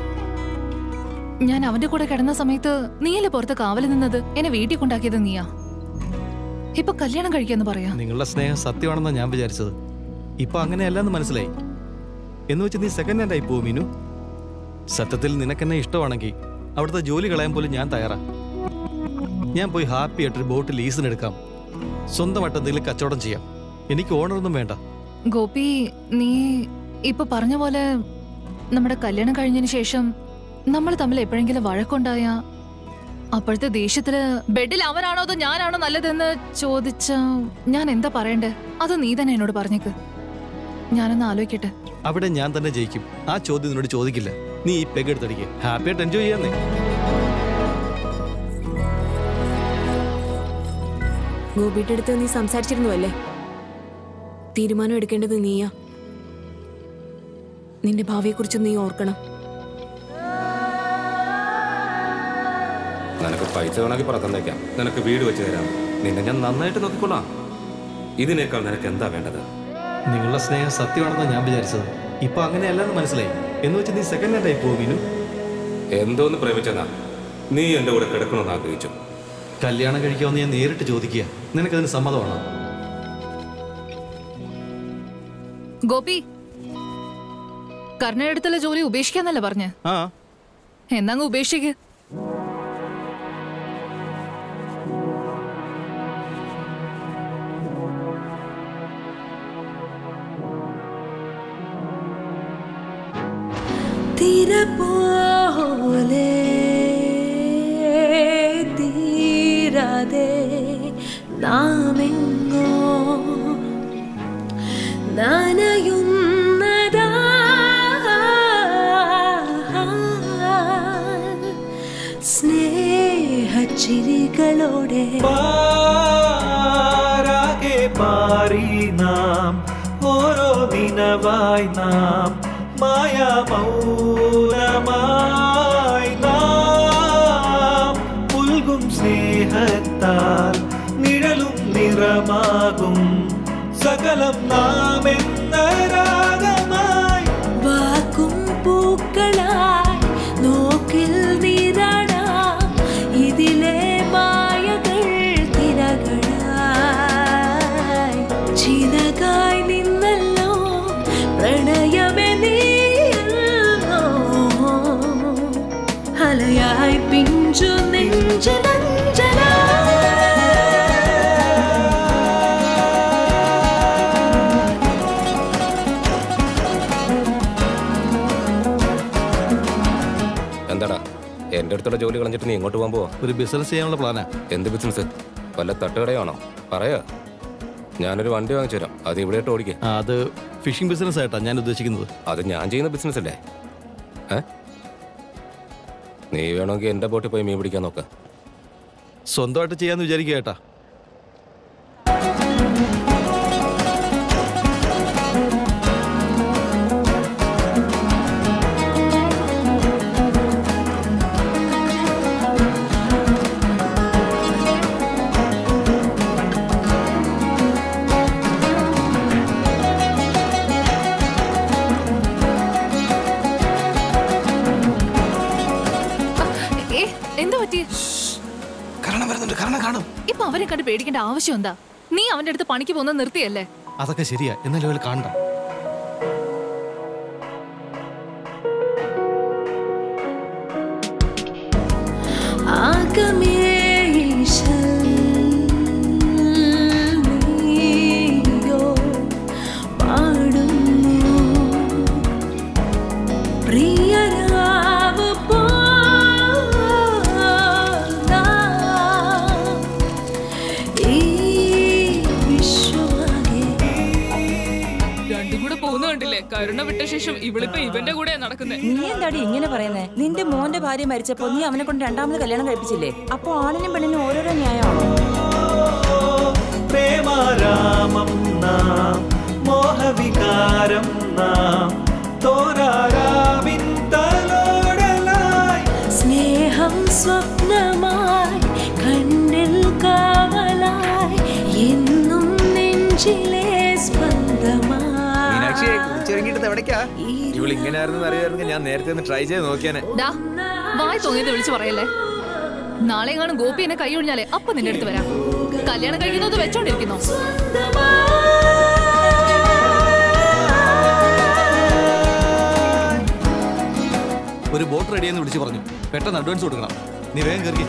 Speaker 19: ഞാൻ അവന്റെ കൂടെ കിടന്ന സമയത്ത് നീയല്ലേ പുറത്ത് കാവല് നിന്നത് എന്നെ വീട്ടിൽ കൊണ്ടാക്കിയത് നീയാ ഇപ്പൊ കല്യാണം കഴിക്കാന്ന് പറയാ
Speaker 16: നിങ്ങളുടെ സ്നേഹം സത്യമാണെന്നാണ് ഞാൻ വിചാരിച്ചത് ഇപ്പൊ അങ്ങനെയല്ലെന്ന് മനസ്സിലായി എന്ന് വെച്ച് നീ സെക്കൻഡ് ഹാൻഡ് ആയി പോവും മീനു സത്യത്തിൽ നിനക്കെന്നെ ഇഷ്ടമാണെങ്കിൽ അവിടുത്തെ ജോലി കളയാൻ പോലും ഞാൻ തയ്യാറാ ഞാൻ പോയി ഹാപ്പി ആയിട്ടൊരു ബോട്ട് ലീസിന് എടുക്കാം സ്വന്തമായിട്ട് എന്തെങ്കിലും കച്ചവടം ചെയ്യാം എനിക്ക് ഓണറൊന്നും വേണ്ട
Speaker 19: ഗോപി നീ ഇപ്പൊ പറഞ്ഞ പോലെ നമ്മുടെ കല്യാണം കഴിഞ്ഞതിന് ശേഷം നമ്മൾ തമ്മിൽ എപ്പോഴെങ്കിലും വഴക്കുണ്ടായ അപ്പോഴത്തെ ദേഷ്യത്തില് ബെഡിൽ അവനാണോ അതോ ഞാനാണോ നല്ലതെന്ന് ചോദിച്ച ഞാൻ എന്താ പറയണ്ടേ അത് നീ തന്നെ എന്നോട് പറഞ്ഞേക്ക് ഞാനൊന്ന് ആലോചിക്കട്ടെ
Speaker 16: അവിടെ ഞാൻ തന്നെ ജയിക്കും ആ ചോദ്യം നിന്നോട് ചോദിക്കില്ല നീ ഈ പെഗ് എടുത്തടിക്ക് ഹാപ്പി ആയിട്ട് എൻജോയ് ചെയ്യാന്നേ
Speaker 14: ഗോപിയുടെ അടുത്ത് നീ സംസാരിച്ചിരുന്നു അല്ലേ തീരുമാനം എടുക്കേണ്ടത് നീയാ നിന്റെ ഭാവിയെക്കുറിച്ച് നീ ഓർക്കണം
Speaker 13: നിനക്ക് പൈസ വേണമെങ്കിൽ പുറത്ത് തന്നേക്കാം നിനക്ക് വീട് വെച്ച് തരാം നിന്നെ ഞാൻ നന്നായിട്ട് നോക്കിക്കൊള്ളാം ഇതിനേക്കാൾ നിനക്ക് എന്താ വേണ്ടത്
Speaker 16: നിങ്ങളുടെ സ്നേഹം സത്യമാണെന്നാണ് ഞാൻ വിചാരിച്ചത് ഇപ്പൊ അങ്ങനെയല്ലെന്ന് മനസ്സിലായി എന്ന് വെച്ച് നീ സെക്കൻഡ് ഹാൻഡ് ആയി പോകും മീനു
Speaker 13: എന്തോന്ന് പ്രേമിച്ചതാ നീ എൻ്റെ കൂടെ കിടക്കണമെന്ന് ആഗ്രഹിച്ചു
Speaker 16: കല്യാണം കഴിക്കാമെന്ന് ഞാൻ നേരിട്ട് ചോദിക്കുക നിനക്കതിന് സമ്മതമാണോ
Speaker 19: ഗോപി കർണയുടെ ജോലി ഉപേക്ഷിക്കാന്നല്ലേ പറഞ്ഞ്
Speaker 16: ആ
Speaker 19: എന്നങ്ങ് ഉപേക്ഷിക്ക്
Speaker 12: തിര പോലെ തീരാതെ നാമെങ്ങോ നനയുന്നതാ സ്നേഹച്ചിരികളോടെ
Speaker 18: പാരാകെ പാറി നാം ഓരോ ദിനവായി നാം മായാമൗനമായി നാം സ്നേഹത്താൽ നിഴലും നിറമാകും സകലം നാം എന്ന രാഗമായി
Speaker 12: വാക്കും പൂക്കളായി നോക്കിൽ നീരാടാം ഇതിലെ മായകൾ തിരകളായി ചിറകായി നിന്നല്ലോ പ്രണയമേ നീയല്ലോ അലയായി പിഞ്ചു നെഞ്ചലഞ്ചലാ
Speaker 13: എന്താടാ എന്റെ അടുത്തുള്ള ജോലി കളഞ്ഞിട്ട് നീ എങ്ങോട്ട് പോകാൻ പോവാ
Speaker 16: ഒരു ബിസിനസ് ചെയ്യാനുള്ള പ്ലാനാ
Speaker 13: എന്ത് ബിസിനസ് വല്ല തട്ടുകടയാണോ പറയാ ഞാനൊരു വണ്ടി വാങ്ങിച്ചു തരാം അത് ഇവിടെ ഇട്ട് ഓടിക്കേ
Speaker 16: ആ, അത് ഫിഷിംഗ് ബിസിനസ് ആയിട്ടാ ഞാൻ ഉദ്ദേശിക്കുന്നത്
Speaker 13: അത് ഞാൻ ചെയ്യുന്ന ബിസിനസ് അല്ലേ ഏ നീ വേണമെങ്കിൽ എന്റെ ബോട്ടിൽ പോയി മീൻ പിടിക്കാൻ നോക്ക
Speaker 16: സ്വന്തമായിട്ട് ചെയ്യാന്ന് വിചാരിക്കുക കേട്ടാ
Speaker 19: ഏ എന്താ പറ്റി
Speaker 16: കാരണം വരുന്നുണ്ട് കാരണം കാണും
Speaker 19: ഇപ്പൊ അവരെ കണ്ട് പേടിക്കേണ്ട ആവശ്യം എന്താ നീ അവന്റെ അടുത്ത് പണിക്ക് പോകുന്നത് നിർത്തിയല്ലേ
Speaker 16: അതൊക്കെ ശരിയാ എന്നാലും അവൾ കാണണ്ട
Speaker 12: നീയോ പാടുന്നു പ്രിയരാവ് പോന്നാ ഈ വിശ്വമാകെ
Speaker 2: രണ്ടും കൂടെ പോകുന്ന കണ്ടില്ലേ കരുണ വിട്ട ശേഷം ഇവളിപ്പോ ഇവന്റെ കൂടെ നടക്കുന്നത്
Speaker 4: നീ എന്താടി ഇങ്ങനെ പറയുന്നേ നിന്റെ മോന്റെ ഭാര്യ മരിച്ചപ്പോ നീ അവനെ കൊണ്ട് രണ്ടാമത് കല്യാണം കഴിപ്പിച്ചില്ലേ അപ്പൊ ആണിനും പെണ്ണിനും ഓരോരോ ന്യായമാണോ
Speaker 18: പ്രേമാരാമം നാം മോഹവികാരം നാം തോരാരാവിൻ തലോടലായി
Speaker 12: സ്നേഹം സ്വപ്നമായി കണ്ണിൽ കാവലായി എന്നും നെഞ്ചിലെ സ്പന്ദമായി
Speaker 11: മീനാക്ഷി കുളിച്ചിറങ്ങിയിട്ട് എവിടേക്കാ ഇവൾ ഇങ്ങനെയായിരുന്നു അറിയാമെങ്കിൽ ഞാൻ നേരത്തെ ഒന്ന് ട്രൈ ചെയ്ത് നോക്കിയാനെ
Speaker 19: ഡാ വായി തോന്നിയത് വിളിച്ചു പറയല്ലേ നാളെ കാണും ഗോപി എന്നെ കൈ ഒഴിഞ്ഞാലേ അപ്പൊ നിന്റെ അടുത്ത് വരാം കല്യാണം കഴിക്കുന്നത് വെച്ചോണ്ടിരിക്കുന്നോ
Speaker 16: ഒരു ബോട്ട് റെഡിയെന്ന് വിളിച്ചു പറഞ്ഞു പെട്ടെന്ന് അഡ്വാൻസ് കൊടുക്കണം നീ വേഗം കയറി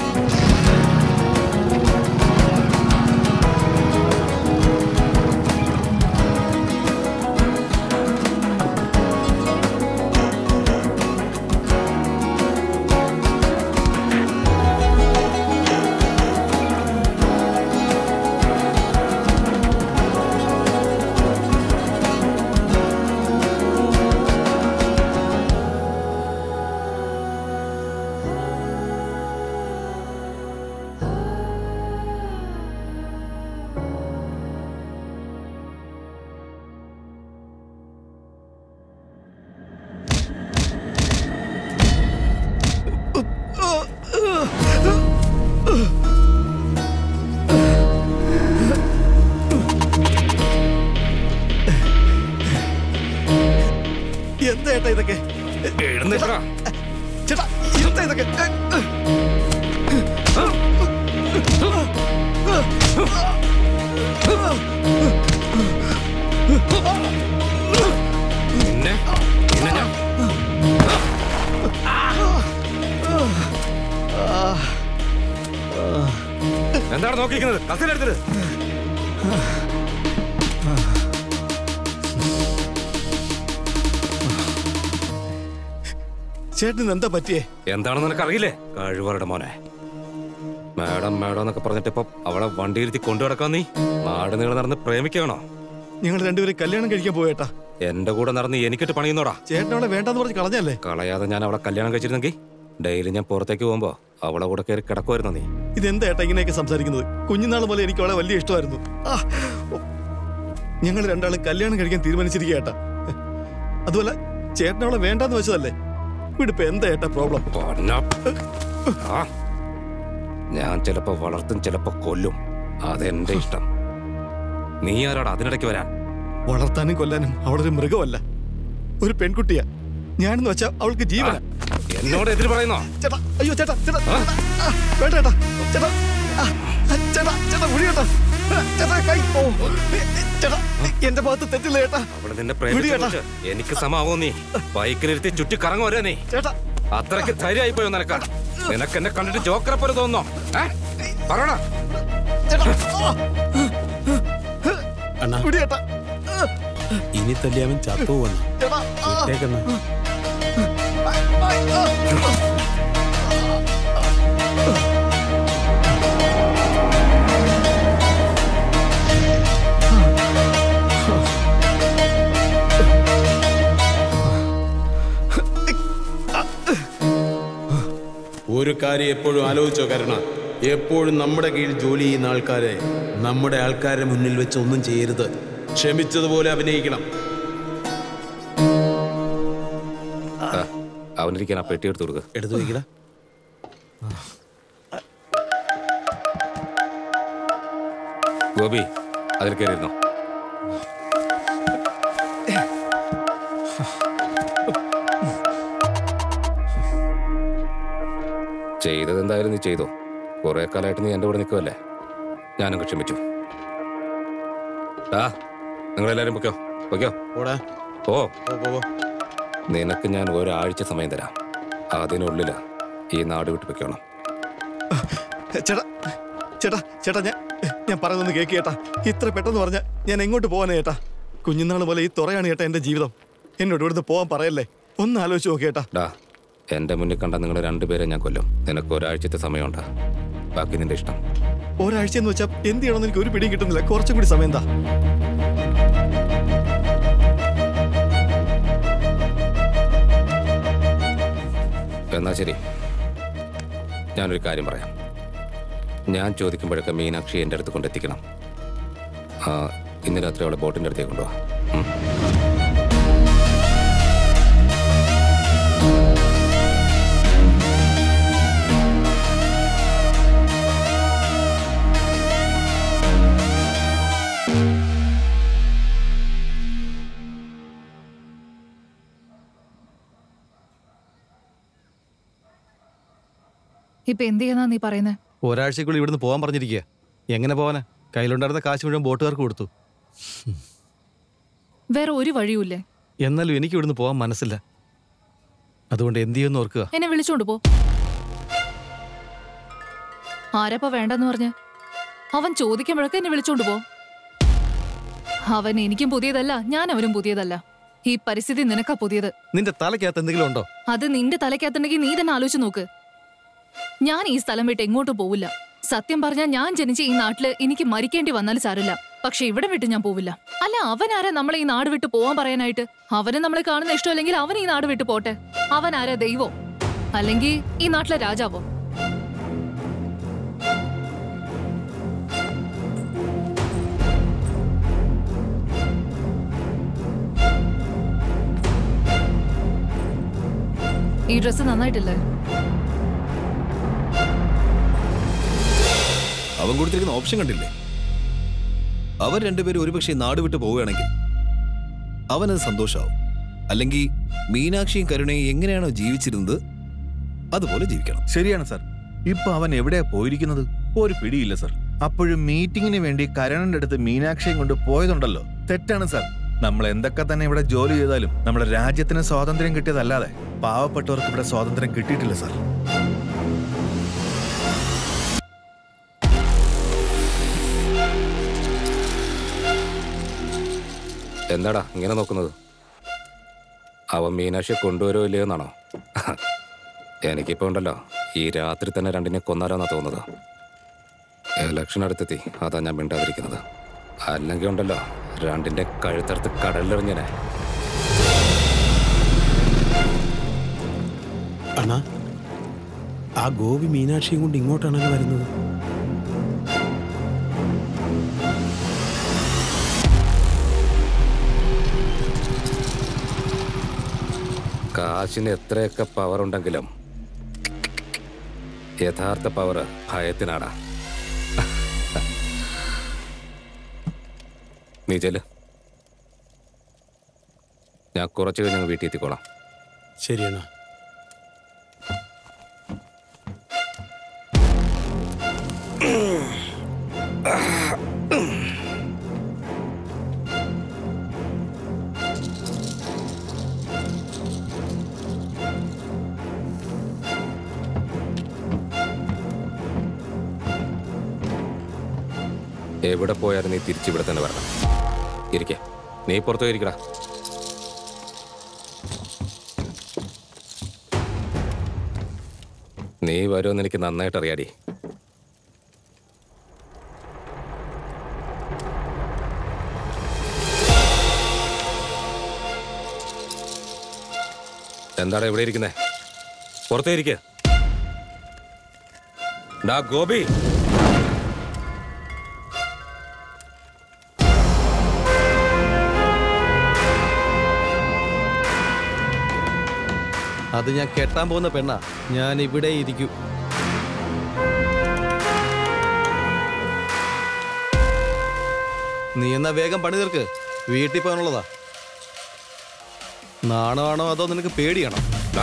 Speaker 16: എന്താ ഏട്ടാ ഇതൊക്കെ ചേട്ടാ ഇരുത്താ ഇതൊക്കെ
Speaker 13: നിന്നെ നിന്നെ ഞാൻ എന്താണ് നോക്കിക്കുന്നത് കസിലെടുത്തത്
Speaker 16: ചേട്ടന് എന്താ പറ്റിയേ
Speaker 13: എന്താണെന്ന് നിനക്ക് അറിയില്ലേ കഴിവറുടെ മോനെ മാഡം മാഡം എന്നൊക്കെ പറഞ്ഞിട്ട് ഇപ്പൊ അവളെ വണ്ടിയിരുത്തി കൊണ്ടു നടക്കാൻ നീ നാട് നീളെ നടന്ന് പ്രേമിക്കണോ
Speaker 16: ഞങ്ങൾ രണ്ടുപേരും കല്യാണം കഴിക്കാൻ പോയേട്ടാ
Speaker 13: എന്റെ കൂടെ നടന്ന് എനിക്കിട്ട് പണിയുന്നോടാ
Speaker 16: ചേട്ടൻ അവളെ വേണ്ടെന്ന് പറഞ്ഞ് കളഞ്ഞല്ലേ
Speaker 13: കളയാതെ ഞാൻ അവളെ കല്യാണം കഴിച്ചിരുന്നെങ്കിൽ ഡെയിലി ഞാൻ പുറത്തേക്ക് പോകുമ്പോ അവളെ കൂടെ കയറി കിടക്കുമായിരുന്നു നീ
Speaker 16: ഇതെന്താ ഏട്ടാ ഇങ്ങനെയൊക്കെ സംസാരിക്കുന്നത് കുഞ്ഞുനാൾ മുതൽ എനിക്ക് അവളെ വലിയ ഇഷ്ടമായിരുന്നു ഞങ്ങൾ രണ്ടാളും കല്യാണം കഴിക്കാൻ തീരുമാനിച്ചിരിക്കുക ഏട്ടാ അതുപോലെ ചേട്ടൻ അവളെ വേണ്ടെന്ന് വെച്ചതല്ലേ ഇവിടെ ഇപ്പൊ എന്താ ഏട്ടാ പ്രോബ്ലം
Speaker 13: ഞാൻ ചിലപ്പോ വളർത്തും ചിലപ്പോ കൊല്ലും അതെന്റെ ഇഷ്ടം നീ ആരാടാ അതിനിടയ്ക്ക് വരാൻ
Speaker 16: വളർത്താനും കൊല്ലാനും അവളൊരു മൃഗമല്ല ഒരു പെൺകുട്ടിയാ ഞാനെന്ന് വെച്ചാ അവൾക്ക് ജീവൻ
Speaker 13: എന്നോട് എതിര് പറയുന്നോ
Speaker 16: ചേട്ടാ അയ്യോ ചേട്ടാ ചേട്ടാ ചേട്ടാ, ആ, വേണ്ട ചേട്ടാ ചേട്ടാ ആ, ആ, ചേട്ടാ ചേട്ടാ മുടി ചേട്ടാ ആ, ചേട്ടാ കൈ ഓ ചേട്ടാ എന്റെ ഭാഗത്ത് തെറ്റില്ല ചേട്ടാ
Speaker 13: അവള് നിന്നെ
Speaker 16: വിട് ചേട്ടാ.
Speaker 13: പ്രേമിച്ചു എനിക്ക് സമാവോ നീ ബൈക്കിലിരുത്തി ചുറ്റി കറങ്ങുവരേ നീ
Speaker 16: ചേട്ടാ
Speaker 13: അത്രയ്ക്ക് ധൈര്യമായി പോയോ നിനക്ക് നിനക്ക് എന്നെ കണ്ടിട്ട് ജോക്കറെ പോലെ തോന്നോ പറയണ
Speaker 9: അണ്ണാ
Speaker 16: വിട് ചേട്ടാ
Speaker 9: ഇനി തല്ലി അവൻ ചത്തു പോകണം
Speaker 16: ചേട്ടാ ആ.
Speaker 9: വിട്ടേക്കണ്ണ ഒരു കാര്യം എപ്പോഴും ആലോചിച്ചോ കരുണ എപ്പോഴും നമ്മുടെ കീഴിൽ ജോലി ചെയ്യുന്ന ആൾക്കാരെ നമ്മുടെ ആൾക്കാരുടെ മുന്നിൽ വെച്ച് ഒന്നും ചെയ്യരുത് ക്ഷമിച്ചതുപോലെ അഭിനയിക്കണം
Speaker 13: അവനിരിക്കാൻ ആ പെട്ടി എടുത്തു കൊടുക്കുക
Speaker 9: എടുത്തു വയ്ക്കട
Speaker 13: ഗോപി അതിൽ കയറിയിരുന്നോ ചെയ്തത് എന്തായാലും നീ ചെയ്തോ കുറെ കാലമായിട്ട് നീ എൻ്റെ കൂടെ നിൽക്കുമല്ലേ ഞാനും ക്ഷമിച്ചു ആ നിങ്ങളെല്ലാരും പൊക്കോ പൊക്കോ
Speaker 9: ഓടാ
Speaker 13: ഓ
Speaker 9: പോ, പോ, പോ.
Speaker 13: നിനക്ക് ഞാൻ ഒരാഴ്ച സമയം തരാം അതിനുള്ളിൽ ഈ നാട് വിട്ട് പൊയ്ക്കോണം
Speaker 16: ചേട്ടാ ചേട്ടാ ചേട്ടാ ഞാൻ ഞാൻ പറയുന്നൊന്ന് കേക്ക് ചേട്ടാ ഇത്ര പെട്ടെന്ന് പറഞ്ഞ ഞാൻ എങ്ങോട്ട് പോവാനാ ചേട്ടാ കുഞ്ഞുനാൾ പോലെ ഈ തുറയാണ് ചേട്ടാ എന്റെ ജീവിതം എന്നോട് ഇവിടുന്ന് പോവാൻ പറയല്ലേ ഒന്ന് ആലോചിച്ച് നോക്കി ചേട്ടാ
Speaker 13: ഡാ എൻ്റെ മുന്നിൽ കണ്ട നിങ്ങൾ രണ്ടുപേരെ ഞാൻ കൊല്ലും നിനക്ക് ഒരാഴ്ചത്തെ സമയമുണ്ട് ബാക്കി നിന്റെ ഇഷ്ടം
Speaker 16: ഒരാഴ്ച എന്ന് വെച്ചാൽ എന്ത് ചെയ്യണമെന്ന് എനിക്ക് ഒരു പിടിയും കിട്ടുന്നില്ല കുറച്ചും കൂടി സമയം എന്താ
Speaker 13: എന്നാ ശരി ഞാനൊരു കാര്യം പറയാം ഞാൻ ചോദിക്കുമ്പോഴൊക്കെ മീനാക്ഷി എൻ്റെ അടുത്ത് കൊണ്ടെത്തിക്കണം ആ ഇന്ന് രാത്രി അവളെ ബോട്ടിൻ്റെ അടുത്തേക്ക് കൊണ്ടുപോവാ ഉം.
Speaker 19: ഇപ്പൊ എന്ത് ചെയ്യാന്നാ നീ പറയുന്നേ
Speaker 16: ഒരാഴ്ചക്കുള്ളിൽ ഇവിടുന്ന് പോകാൻ പറഞ്ഞിരിക്കുക എങ്ങനെ പോവാനാ കയ്യിലുണ്ടായിരുന്ന കാശ് മുഴുവൻ ബോട്ടുകാർക്ക് കൊടുത്തു
Speaker 19: വേറെ ഒരു വഴിയുമില്ലേ
Speaker 16: എന്നാലും എനിക്ക് ഇവിടുന്ന് പോകാൻ മനസ്സില്ല അതുകൊണ്ട് എന്ത് ചെയ്യുമെന്ന് ഓർക്കുക
Speaker 19: എന്നെ വിളിച്ചോണ്ട് പോ ആരപ്പ വേണ്ടെന്ന് പറഞ്ഞ് അവൻ ചോദിക്കുമ്പോഴൊക്കെ എന്നെ വിളിച്ചോണ്ട് പോ അവൻ എനിക്കും പുതിയതല്ല ഞാൻ അവനും പുതിയതല്ല ഈ പരിസ്ഥിതി നിനക്കാ പുതിയത്
Speaker 16: നിന്റെ തലയ്ക്കകത്ത് എന്തെങ്കിലും ഉണ്ടോ
Speaker 19: അത് നിന്റെ തലയ്ക്കകത്തുണ്ടെങ്കിൽ നീ തന്നെ ആലോചിച്ച് നോക്ക് ഞാൻ ഈ സ്ഥലം വിട്ട് എങ്ങോട്ടും പോവില്ല സത്യം പറഞ്ഞാൽ ഞാൻ ജനിച്ച ഈ നാട്ടില് എനിക്ക് മരിക്കേണ്ടി വന്നാലും സാരമില്ല പക്ഷെ ഇവിടെ വിട്ട് ഞാൻ പോവില്ല അല്ല അവൻ ആരാ നമ്മളെ ഈ നാട് വിട്ട് പോവാൻ പറയാനായിട്ട് അവന് നമ്മളെ കാണുന്ന ഇഷ്ടമല്ലെങ്കിൽ അവൻ ഈ നാട് വിട്ട് പോട്ടെ അവൻ ആരാ ദൈവോ അല്ലെങ്കിൽ ഈ നാട്ടിലെ രാജാവോ ഈ ഡ്രസ്സ് നന്നായിട്ടില്ലേ
Speaker 3: അവൻ കൊടുത്തിരിക്കുന്ന ഓപ്ഷൻ കണ്ടില്ലേ അവർ രണ്ടുപേരും ഒരുപക്ഷെ നാട് വിട്ട് പോവുകയാണെങ്കിൽ അവനത് സന്തോഷാവും അല്ലെങ്കിൽ മീനാക്ഷിയും കരുണയും എങ്ങനെയാണോ ജീവിച്ചിരുന്നത് അതുപോലെ ജീവിക്കണം
Speaker 11: ശരിയാണ് സർ ഇപ്പൊ അവൻ എവിടെയാ പോയിരിക്കുന്നത് ഒരു പിടിയില്ല സർ അപ്പോഴും മീറ്റിംഗിന് വേണ്ടി കരണന്റെ അടുത്ത് മീനാക്ഷിയും കൊണ്ട് പോയതുണ്ടല്ലോ തെറ്റാണ് സർ നമ്മൾ എന്തൊക്കെ തന്നെ ഇവിടെ ജോലി ചെയ്താലും നമ്മുടെ രാജ്യത്തിന് സ്വാതന്ത്ര്യം കിട്ടിയതല്ലാതെ പാവപ്പെട്ടവർക്ക് ഇവിടെ സ്വാതന്ത്ര്യം കിട്ടിയിട്ടില്ല സർ
Speaker 13: എന്താടാ ഇങ്ങനെ നോക്കുന്നത് അവൻ മീനാക്ഷിയെ കൊണ്ടുവരോ ഇല്ലയോ എന്നാണോ എനിക്കിപ്പോ ഉണ്ടല്ലോ ഈ രാത്രി തന്നെ രണ്ടിനെ കൊന്നാലോന്നാ തോന്നുന്നത് ഇലക്ഷൻ അടുത്തെത്തി അതാ ഞാൻ മിണ്ടാതിരിക്കുന്നത് അല്ലെങ്കിൽ ഉണ്ടല്ലോ രണ്ടിന്റെ കഴുത്തറുത്ത് കടലിലെറിഞ്ഞനെ
Speaker 9: അണ്ണാ ആ ഗോപി മീനാക്ഷിയും കൊണ്ട് ഇങ്ങോട്ടാണല്ലോ വരുന്നത്
Speaker 13: കാശിന് എത്രയൊക്കെ പവർ ഉണ്ടെങ്കിലും യഥാർത്ഥ പവർ ഭയത്തിനാടാ നീ ചെല് ഞാൻ കുറച്ച് കഴിഞ്ഞ് വീട്ടിൽ എത്തിക്കോളാം
Speaker 9: ശരിയാണ്
Speaker 13: എവിടെ പോയാലും നീ തിരിച്ചിവിടെ തന്നെ വരണം ഇരിക്കെ നീ പുറത്തു പോയിരിക്കടാ നീ വരുമെന്ന് എനിക്ക് നന്നായിട്ട് അറിയാടി എന്താണ് ഇവിടെ ഇരിക്കുന്നേ പുറത്തേ ഇരിക്ക ഡാ ഗോപി
Speaker 16: അത് ഞാൻ കെട്ടാൻ പോകുന്ന പെണ്ണാ ഞാൻ ഇവിടെ ഇരിക്കൂ നീ എന്നാ വേഗം പണി തീർക്ക് വീട്ടിൽ പോകാനുള്ളതാ നാണമാണോ അതോ നിനക്ക് പേടിയാണോ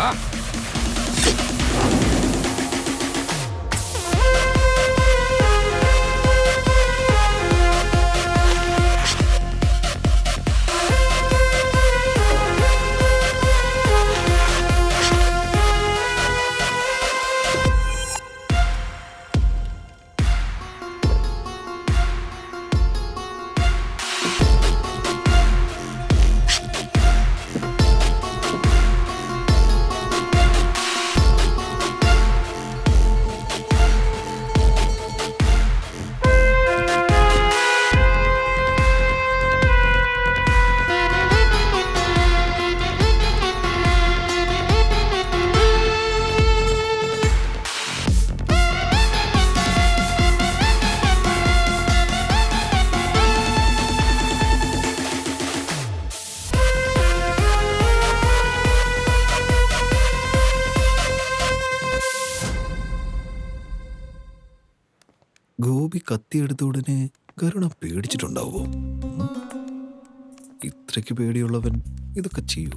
Speaker 11: ഗോപി കത്തിയെടുത്ത ഉടനെ കരുണ പേടിച്ചിട്ടുണ്ടാവോ ഉം? ഇത്രയ്ക്ക് പേടിയുള്ളവൻ ഇതൊക്കെ ചെയ്യുമോ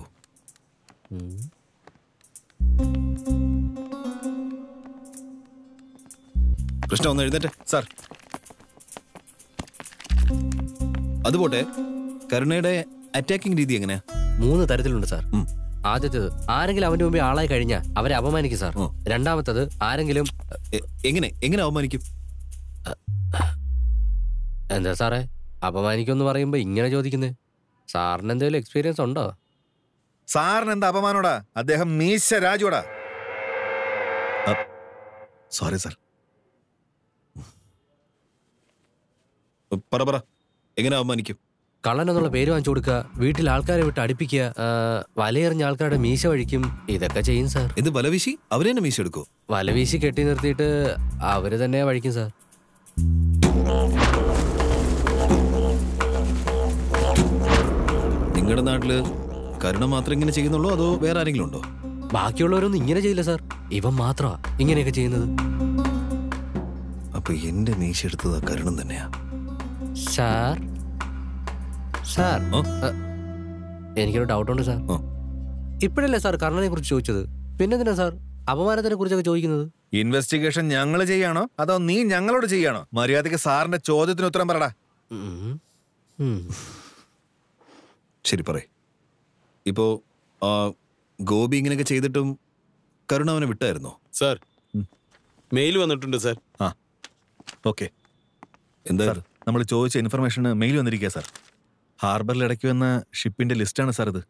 Speaker 3: കൃഷ്ണ ഒന്ന് എഴുന്നേറ്റ് സാർ അതുപോട്ടെ കരുണയുടെ അറ്റാക്കിംഗ് രീതി എങ്ങനെയാ
Speaker 15: മൂന്ന് തരത്തിലുണ്ട് സാർ ആദ്യത്തേത് ആരെങ്കിലും അവന്റെ മുമ്പിൽ ആളായി കഴിഞ്ഞാൽ അവരെ അപമാനിക്കും സാർ രണ്ടാമത്തത് ആരെങ്കിലും
Speaker 3: എങ്ങനെ എങ്ങനെ അവമാനിക്കും
Speaker 15: എന്താ സാറേ അപമാനിക്കുമെന്ന് പറയുമ്പോ ഇങ്ങനെ ചോദിക്കുന്നേ സാറിന് എന്തെങ്കിലും എക്സ്പീരിയൻസ് ഉണ്ടോ
Speaker 11: സാറിന് എന്താ അപമാനോടാ അദ്ദേഹം മീശ രാജുടാ
Speaker 3: സോറി സാർ പറ പറ എങ്ങനെ അവമാനിക്കും
Speaker 15: കള്ളൻ എന്നുള്ള പേര് വാങ്ങിച്ചു കൊടുക്കുക വീട്ടിൽ ആൾക്കാരെ വിട്ട് അടുപ്പിക്കുക ആ, വലയെറിഞ്ഞ ആൾക്കാരുടെ മീശ വഴിക്കും ഇതൊക്കെ ചെയ്യും സാർ
Speaker 3: ഇത് വലവീശി അവര് തന്നെ മീശ എടുക്കോ
Speaker 15: വലവീശി കെട്ടി നിർത്തിയിട്ട് അവര് തന്നെ വഴിക്കും സാർ
Speaker 3: നിങ്ങളുടെ നാട്ടില് കരുണ മാത്രം ഇങ്ങനെ ചെയ്യുന്നുള്ളൂ അതോ വേറെ ആരെങ്കിലും ഉണ്ടോ
Speaker 15: ബാക്കിയുള്ളവരൊന്നും ഇങ്ങനെ ചെയ്യില്ല സാർ ഇവൻ മാത്രമാ ഇങ്ങനെയൊക്കെ ചെയ്യുന്നത്
Speaker 11: അപ്പൊ എന്റെ മീശ എടുത്തത് ആ കരുണൻ തന്നെയാ
Speaker 15: സാർ സാർ അ, എനിക്കൊരു ഡൗട്ട് ഉണ്ട് സാർ ഇപ്പോഴല്ലേ സാർ കർണനെ കുറിച്ച് ചോദിച്ചത് പിന്നെന്തിനാ സാർ അപമാനത്തിനെ കുറിച്ചൊക്കെ ചോദിക്കുന്നത്
Speaker 11: ഇൻവെസ്റ്റിഗേഷൻ ഞങ്ങൾ ചെയ്യാണോ അതോ നീ ഞങ്ങളോട് ചെയ്യാണോ മര്യാദയ്ക്ക് സാറിന്റെ ചോദ്യത്തിന് ഉത്തരം പറടാ
Speaker 3: ശരി പറയ് ഇപ്പോ ആ, ഗോപി ഇങ്ങനെയൊക്കെ ചെയ്തിട്ടും കരുണ അവനെ വിട്ടായിരുന്നോ
Speaker 9: സാർ മെയിൽ വന്നിട്ടുണ്ട് സാർ
Speaker 11: ആ ഓക്കെ എന്താ നമ്മൾ ചോദിച്ച ഇൻഫർമേഷന് മെയിൽ വന്നിരിക്കുക സാർ ഹാർബറിൽ ഇടയ്ക്ക് വന്ന ഷിപ്പിന്റെ ലിസ്റ്റാണ് സാർ ഇത്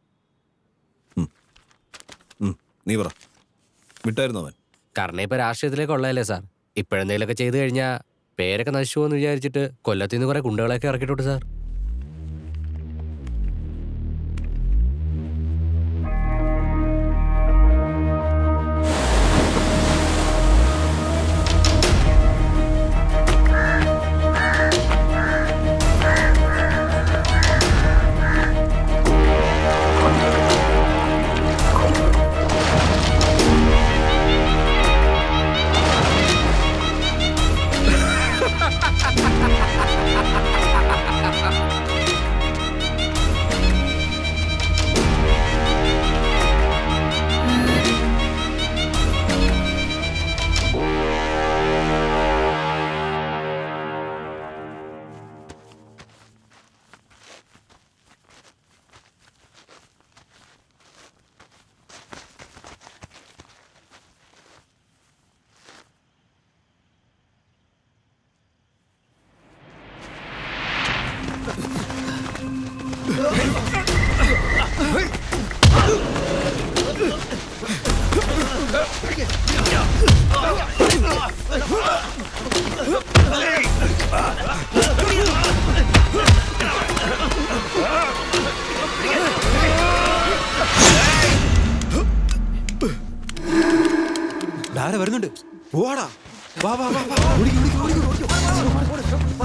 Speaker 3: നീ പറ വിട്ടായിരുന്നോ അവൻ
Speaker 15: കർണ ഇപ്പൊ രാഷ്ട്രീയത്തിലേക്ക് ഉള്ളതല്ലേ സാർ ഇപ്പോഴെന്തെങ്കിലുമൊക്കെ ചെയ്തു കഴിഞ്ഞാൽ പേരൊക്കെ നശിച്ചു എന്ന് വിചാരിച്ചിട്ട് കൊല്ലത്തിൽ നിന്ന് കുറെ ഗുണ്ടകളെയൊക്കെ ഇറക്കിയിട്ടുണ്ട് സാർ
Speaker 12: ആ
Speaker 6: വരുന്നുണ്ട് പോവാടാ വാ വാ വാ വാ ഓടിക്കോ, ഓടിക്കോ, ഓടിക്കോ, ഓടിക്കോ.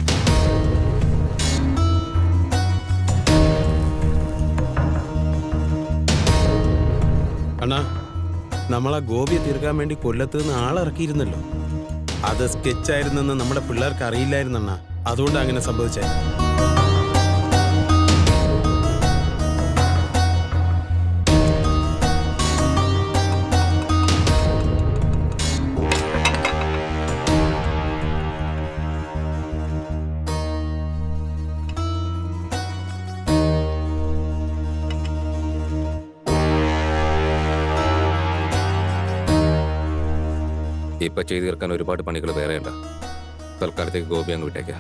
Speaker 9: അണ്ണാ നമ്മളാ ഗോപിയെ തീർക്കാൻ വേണ്ടി കൊല്ലത്ത് നിന്ന് ആളിറക്കിയിരുന്നല്ലോ അത് സ്കെച്ചായിരുന്നെന്ന് നമ്മുടെ പിള്ളേർക്ക് അറിയില്ലായിരുന്നണ്ണ അതുകൊണ്ടാണ് അങ്ങനെ സംഭവിച്ചേ
Speaker 13: ഇപ്പൊ ചെയ്തു തീർക്കാൻ ഒരുപാട് പണികൾ വേറെയുണ്ട് തൽക്കാലത്തേക്ക് ഗോപി അങ്ങ് വിട്ടേക്കാം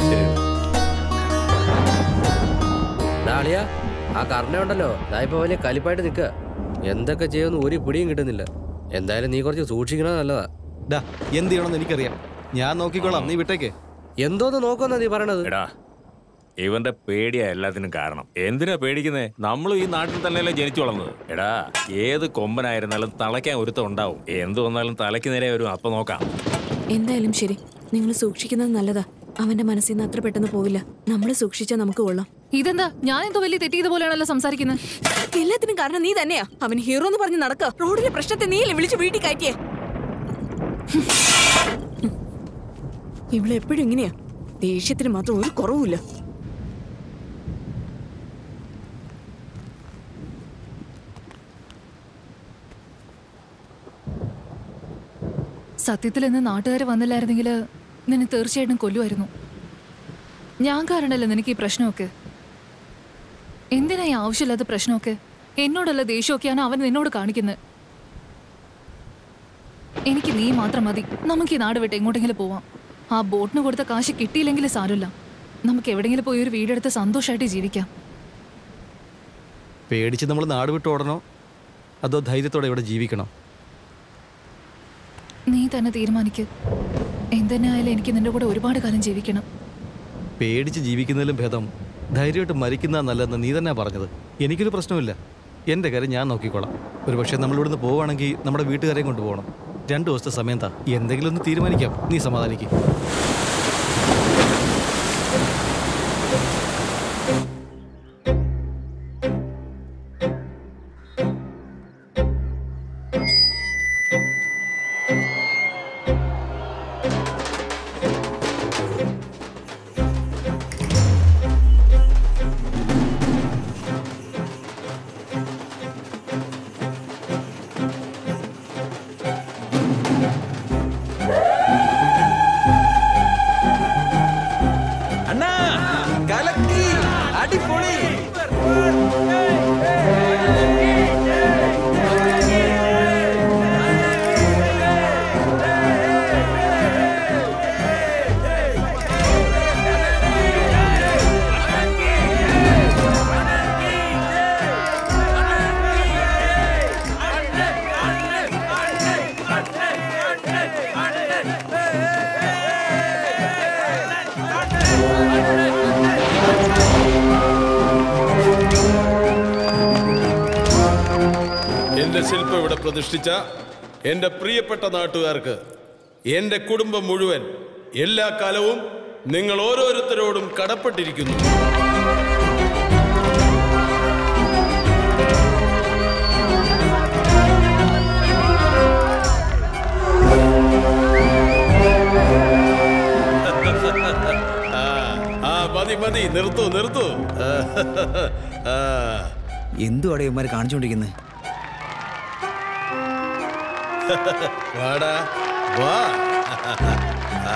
Speaker 15: ഡാളിയ ആ കർണ ഉണ്ടല്ലോ ദാ ഇപ്പൊ വലിയ കലിപ്പായിട്ട് നിൽക്കുക എന്തൊക്കെ ചെയ്യുമെന്ന് ഒരു പിടിയും കിട്ടുന്നില്ല എന്തായാലും നീ കുറച്ച് സൂക്ഷിക്കണത് നല്ലതാ
Speaker 16: ഡാ എന്ത് ചെയ്യണമെന്ന് എനിക്കറിയാം ഞാൻ നോക്കിക്കോളാം നീ വിട്ടേക്ക്
Speaker 15: എന്തോന്ന് നോക്കുന്ന നീ പറയണത്
Speaker 10: എടാ ഇവന്റെ പേടിയാ എല്ലാത്തിനും കാരണം എന്തിനാ പേടിക്കുന്നേ നമ്മളും ഈ നാട്ടിൽ തന്നെയല്ലേ ജനിച്ചു വളർന്നത് എടാ ഏത് കൊമ്പനായിരുന്നാലും തളയ്ക്കാൻ ഒരുത്തം ഉണ്ടാവും എന്ത് വന്നാലും തലയ്ക്ക് നേരെ വരും അപ്പൊ നോക്കാം
Speaker 14: എന്തായാലും ശരി നിങ്ങൾ സൂക്ഷിക്കുന്നത് നല്ലതാ അവന്റെ മനസ്സിൽ നിന്ന് അത്ര പെട്ടെന്ന് പോവില്ല നമ്മൾ സൂക്ഷിച്ചാൽ നമുക്ക് കൊള്ളാം
Speaker 19: ഇതെന്താ ഞാൻ എന്തോ വലിയ തെറ്റിയത് പോലെയാണല്ലോ സംസാരിക്കുന്നത്
Speaker 5: എല്ലാത്തിനും കാരണം നീ തന്നെയാ അവൻ ഹീറോ എന്ന് പറഞ്ഞ് നടക്ക റോഡിലെ പ്രശ്നത്തെ നീയല്ലേ വിളിച്ച് വീട്ടിൽ കയറ്റിയേ ഇവിടെ എപ്പോഴും ഇങ്ങനെയാ ദേഷ്യത്തിന് മാത്രം ഒരു കുറവുമില്ല
Speaker 19: സത്യത്തിൽ ഇന്ന് നാട്ടുകാർ വന്നില്ലായിരുന്നെങ്കിൽ നിന്നെ തീർച്ചയായിട്ടും കൊല്ലുമായിരുന്നു ഞാൻ കാരണല്ലേ നിനക്ക് ഈ പ്രശ്നമൊക്കെ എന്തിനാ ഈ ആവശ്യമില്ലാത്ത പ്രശ്നമൊക്കെ എന്നോടുള്ള ദേഷ്യമൊക്കെയാണ് അവൻ നിന്നോട് കാണിക്കുന്നത് എനിക്ക് നീ മാത്രം മതി നമുക്ക് ഈ നാട് വിട്ട് എങ്ങോട്ടെങ്കിലും പോവാം ആ ബോട്ടിന് കൊടുത്ത കാശ് കിട്ടിയില്ലെങ്കിൽ സാരമില്ല നമുക്ക് എവിടെയെങ്കിലും പോയി ഒരു വീടെടുത്ത് സന്തോഷമായിട്ട് ജീവിക്കാം
Speaker 16: പേടിച്ച് നമ്മൾ നാട് വിട്ട് ഓടണോ അതോ ധൈര്യത്തോടെ ഇവിടെ ജീവിക്കണോ
Speaker 19: നീ തന്നെ തീരുമാനിക്ക് എന്തെന്നെ ആയാലും എനിക്ക് നിന്റെ കൂടെ ഒരുപാട് കാലം ജീവിക്കണം
Speaker 16: പേടിച്ച് ജീവിക്കുന്നതിലും ഭേദം ധൈര്യമായിട്ട് മരിക്കുന്ന നല്ലതെന്ന് നീ തന്നെ പറഞ്ഞത് എനിക്കൊരു പ്രശ്നമില്ല എൻ്റെ കാര്യം ഞാൻ നോക്കിക്കോളാം ഒരു പക്ഷേ നമ്മളിവിടുന്ന് പോവുകയാണെങ്കിൽ നമ്മുടെ വീട്ടുകാരെയും കൊണ്ടുപോകണം രണ്ട് ദിവസത്തെ സമയം താ എന്തെങ്കിലും ഒന്ന് തീരുമാനിക്കാം നീ സമാധാനിക്കും
Speaker 6: അണ്ണാ കലക്കി അടിപൊളി
Speaker 9: എന്റെ ശില്പം ഇവിടെ പ്രതിഷ്ഠിച്ച എന്റെ പ്രിയപ്പെട്ട നാട്ടുകാർക്ക് എന്റെ കുടുംബം മുഴുവൻ എല്ലാ കാലവും നിങ്ങൾ ഓരോരുത്തരോടും കടപ്പെട്ടിരിക്കുന്നു ആ, ആ മതി മതി നിർത്തു നിർത്തു ആ
Speaker 17: എന്തുവാടെ ഇവന്മാര് കാണിച്ചുകൊണ്ടിരിക്കുന്നത്
Speaker 9: വാടാ വാ ആ.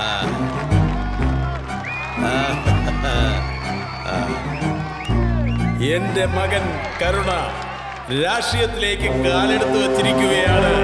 Speaker 9: ആ. ആ. എന്റെ മകൻ കരുണ രാഷ്ട്രീയത്തിലേക്ക് കാലെടുത്ത് വച്ചിരിക്കുകയാണ്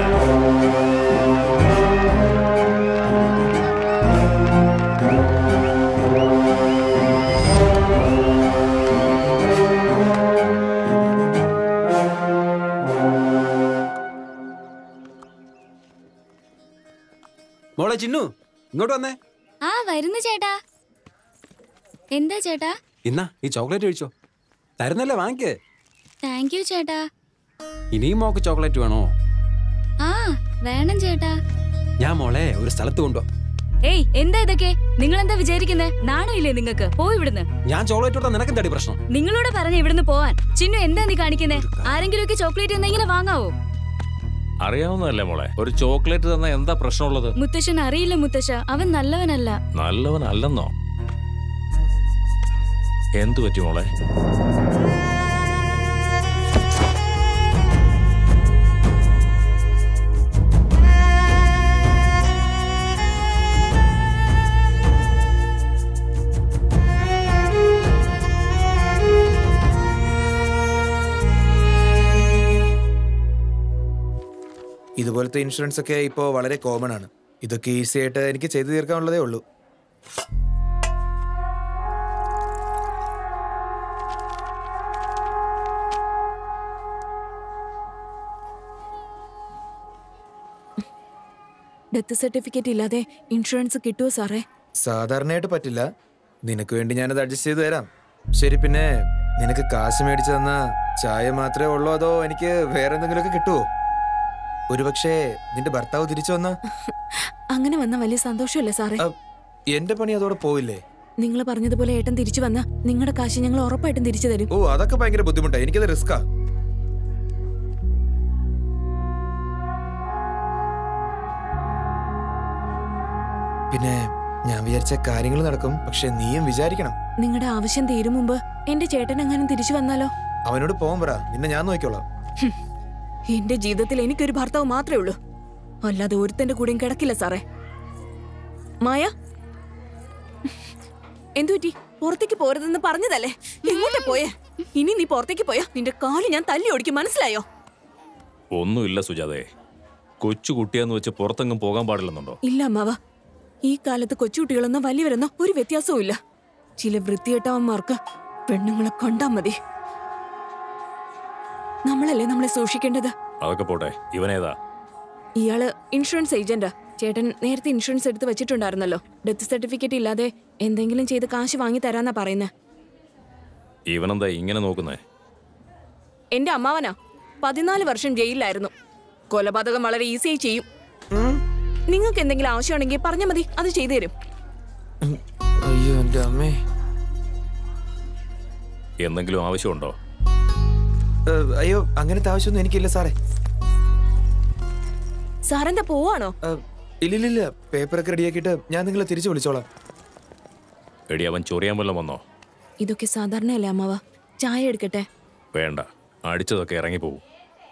Speaker 6: മോളെ ചിന്നു ഇങ്ങോട്ട് വന്നേ
Speaker 20: ആ വരുന്നു ചേട്ടാ എന്താ ചേട്ടാ
Speaker 6: ഇന്നാ ഈ ചോക്ലേറ്റ് കഴിച്ചോ തരുന്നല്ലേ വാങ്ങിക്കേ
Speaker 20: താങ്ക് യു ചേട്ടാ
Speaker 6: ഇനിയും മോക്ക് ചോക്ലേറ്റ് വേണോ
Speaker 20: ആ വേണം ചേട്ടാ
Speaker 6: ഞാൻ മോളെ ഒരു സ്ഥലത്ത് കൊണ്ടു
Speaker 20: ഏയ് എന്താ ഇതൊക്കെ നിങ്ങൾ എന്താ വിചാരിക്കുന്നേ നാണമില്ലേ നിങ്ങൾക്ക് പോയി ഇവിടുന്ന്
Speaker 6: ഞാൻ ചോക്ലേറ്റ് കൊടുത്താൽ നിനക്ക് എന്താടി പ്രശ്നം
Speaker 20: നിങ്ങളോട് പറഞ്ഞ ഇവിടുന്ന് പോവാൻ ചിന്നു എന്താ നീ കാണിക്കുന്നേ ആരെങ്കിലും ഒക്കെ ചോക്ലേറ്റ് എന്തെങ്കിലും വാങ്ങാവോ
Speaker 10: അറിയാവുന്നതല്ലേ മോളെ ഒരു ചോക്ലേറ്റ് തന്ന എന്താ പ്രശ്നമുള്ളത്
Speaker 20: മുത്തശ്ശൻ അറിയില്ല മുത്തശ്ശ അവൻ നല്ലവനല്ല
Speaker 10: നല്ലവനല്ലെന്നോ എന്തു പറ്റി മോളെ
Speaker 21: ഇതുപോലത്തെ ഇൻഷുറൻസ് ഒക്കെ ഇപ്പോൾ വളരെ കോമൺ ആണ് ഇതൊക്കെ ഈസി ആയിട്ട് എനിക്ക് ചെയ്തു തീർക്കാനുള്ളതേ ഉള്ളൂ
Speaker 14: ഡെത്ത് സർട്ടിഫിക്കറ്റ് ഇല്ലാതെ ഇൻഷുറൻസ് കിട്ടുമോ സാറേ
Speaker 21: സാധാരണയായിട്ട് പറ്റില്ല നിനക്ക് വേണ്ടി ഞാനത് അഡ്ജസ്റ്റ് ചെയ്ത് തരാം ശരി പിന്നെ നിനക്ക് കാശ് മേടിച്ചു തന്ന ചായ മാത്രമേ ഉള്ളൂ അതോ എനിക്ക് വേറെ എന്തെങ്കിലുമൊക്കെ കിട്ടുമോ ഒരുപക്ഷെ നിന്റെ ഭർത്താവ് തിരിച്ചു വന്ന
Speaker 14: അങ്ങനെ വന്ന വലിയ സന്തോഷമല്ലേ സാറേ
Speaker 21: എന്റെ പണി അതോടെ പോയില്ലേ
Speaker 14: നിങ്ങൾ പറഞ്ഞതുപോലെ ഏട്ടൻ തിരിച്ചു വന്ന നിങ്ങളുടെ കാശ് ഞങ്ങൾ ഉറപ്പായിട്ടും തിരിച്ചു തരും
Speaker 21: ഓ അതൊക്കെ ഭയങ്കര ബുദ്ധിമുട്ടാണ് എനിക്കത് റിസ്ക്കാ പിന്നെ ഞാൻ വിചാരിച്ച കാര്യങ്ങൾ നടക്കും പക്ഷെ നീയും വിചാരിക്കണം
Speaker 14: നിങ്ങളുടെ ആവശ്യം തീരും മുമ്പ് എന്റെ ചേട്ടൻ എങ്ങാനും തിരിച്ചു വന്നാലോ
Speaker 21: അവനോട് പോകാൻ പറ നിന്നെ ഞാൻ നോക്കിക്കോളാം
Speaker 14: ഹും. എന്റെ ജീവിതത്തിൽ എനിക്കൊരു ഭർത്താവ് മാത്രമേ ഉള്ളൂ അല്ലാതെ ഒരുത്തന്റെ കൂടെയും കിടക്കില്ല സാറേ മായ എന്തു പറ്റി പുറത്തേക്ക് പോരുതെന്ന് പറഞ്ഞതല്ലേ എങ്ങോട്ടാ പോയേ ഇനി നീ പുറത്തേക്ക് പോയാ നിന്റെ കാല് ഞാൻ തല്ലി ഓടിക്കും മനസ്സിലായോ
Speaker 10: ഒന്നുമില്ല സുജാതേ കൊച്ചു കുട്ടിയാന്ന് വെച്ച് പുറത്തെങ്ങും പോകാൻ പാടില്ലെന്നുണ്ടോ
Speaker 14: ഇല്ല അമ്മാവ ഈ കാലത്ത് കൊച്ചുകുട്ടികളെന്നോ വലിയവരെന്നോ ഒരു വ്യത്യാസവും ഇല്ല ചില വൃത്തികെട്ടവന്മാർക്ക് പെണ്ണുങ്ങളെ കണ്ടാ മതി നമ്മളല്ലേ നമ്മളെ സൂക്ഷിക്കേണ്ടത്
Speaker 10: അതൊക്കെ പോട്ടെ ഇവനേതാ
Speaker 14: ഇയാള് ഇൻഷുറൻസ് ഏജന്റാ ചേട്ടൻ നേരത്തെ ഇൻഷുറൻസ് എടുത്ത് വെച്ചിട്ടുണ്ടായിരുന്നല്ലോ ഡെത്ത് സർട്ടിഫിക്കറ്റ് ഇല്ലാതെ എന്തെങ്കിലും ചെയ്ത് കാശ് വാങ്ങി തരാന്നാ പറയുന്നത്
Speaker 10: ഇവനെന്താ ഇങ്ങനെ നോക്കുന്നേ
Speaker 14: എന്റെ അമ്മാവനാ പതിനാല് വർഷം ജയിലിലായിരുന്നു കൊലപാതകം വളരെ ഈസിയായി ചെയ്യും നിങ്ങൾക്ക് എന്തെങ്കിലും ആവശ്യമുണ്ടെങ്കിൽ പറഞ്ഞാൽ മതി അത് ചെയ്തു തരും
Speaker 21: അയ്യോ എന്റെ അമ്മേ
Speaker 10: എന്തെങ്കിലും ആവശ്യമുണ്ടോ
Speaker 21: ഏ, അയ്യോ അങ്ങനത്തെ ആവശ്യമൊന്നും എനിക്കില്ല സാറേ
Speaker 14: സാറെന്താ പോവാണോ
Speaker 21: ഏ, ഇല്ലില്ലില്ല പേപ്പറൊക്കെ റെഡിയാക്കിയിട്ട് ഞാൻ നിങ്ങളെ തിരിച്ചു വിളിച്ചോളാം
Speaker 10: എടി അവൻ ചൊറിയാൻ വല്ലതും വന്നോ
Speaker 14: ഇതൊക്കെ സാധാരണയല്ലേ അമ്മാവ ചായ എടുക്കട്ടെ
Speaker 10: വേണ്ട അടിച്ചതൊക്കെ ഇറങ്ങിപ്പോവും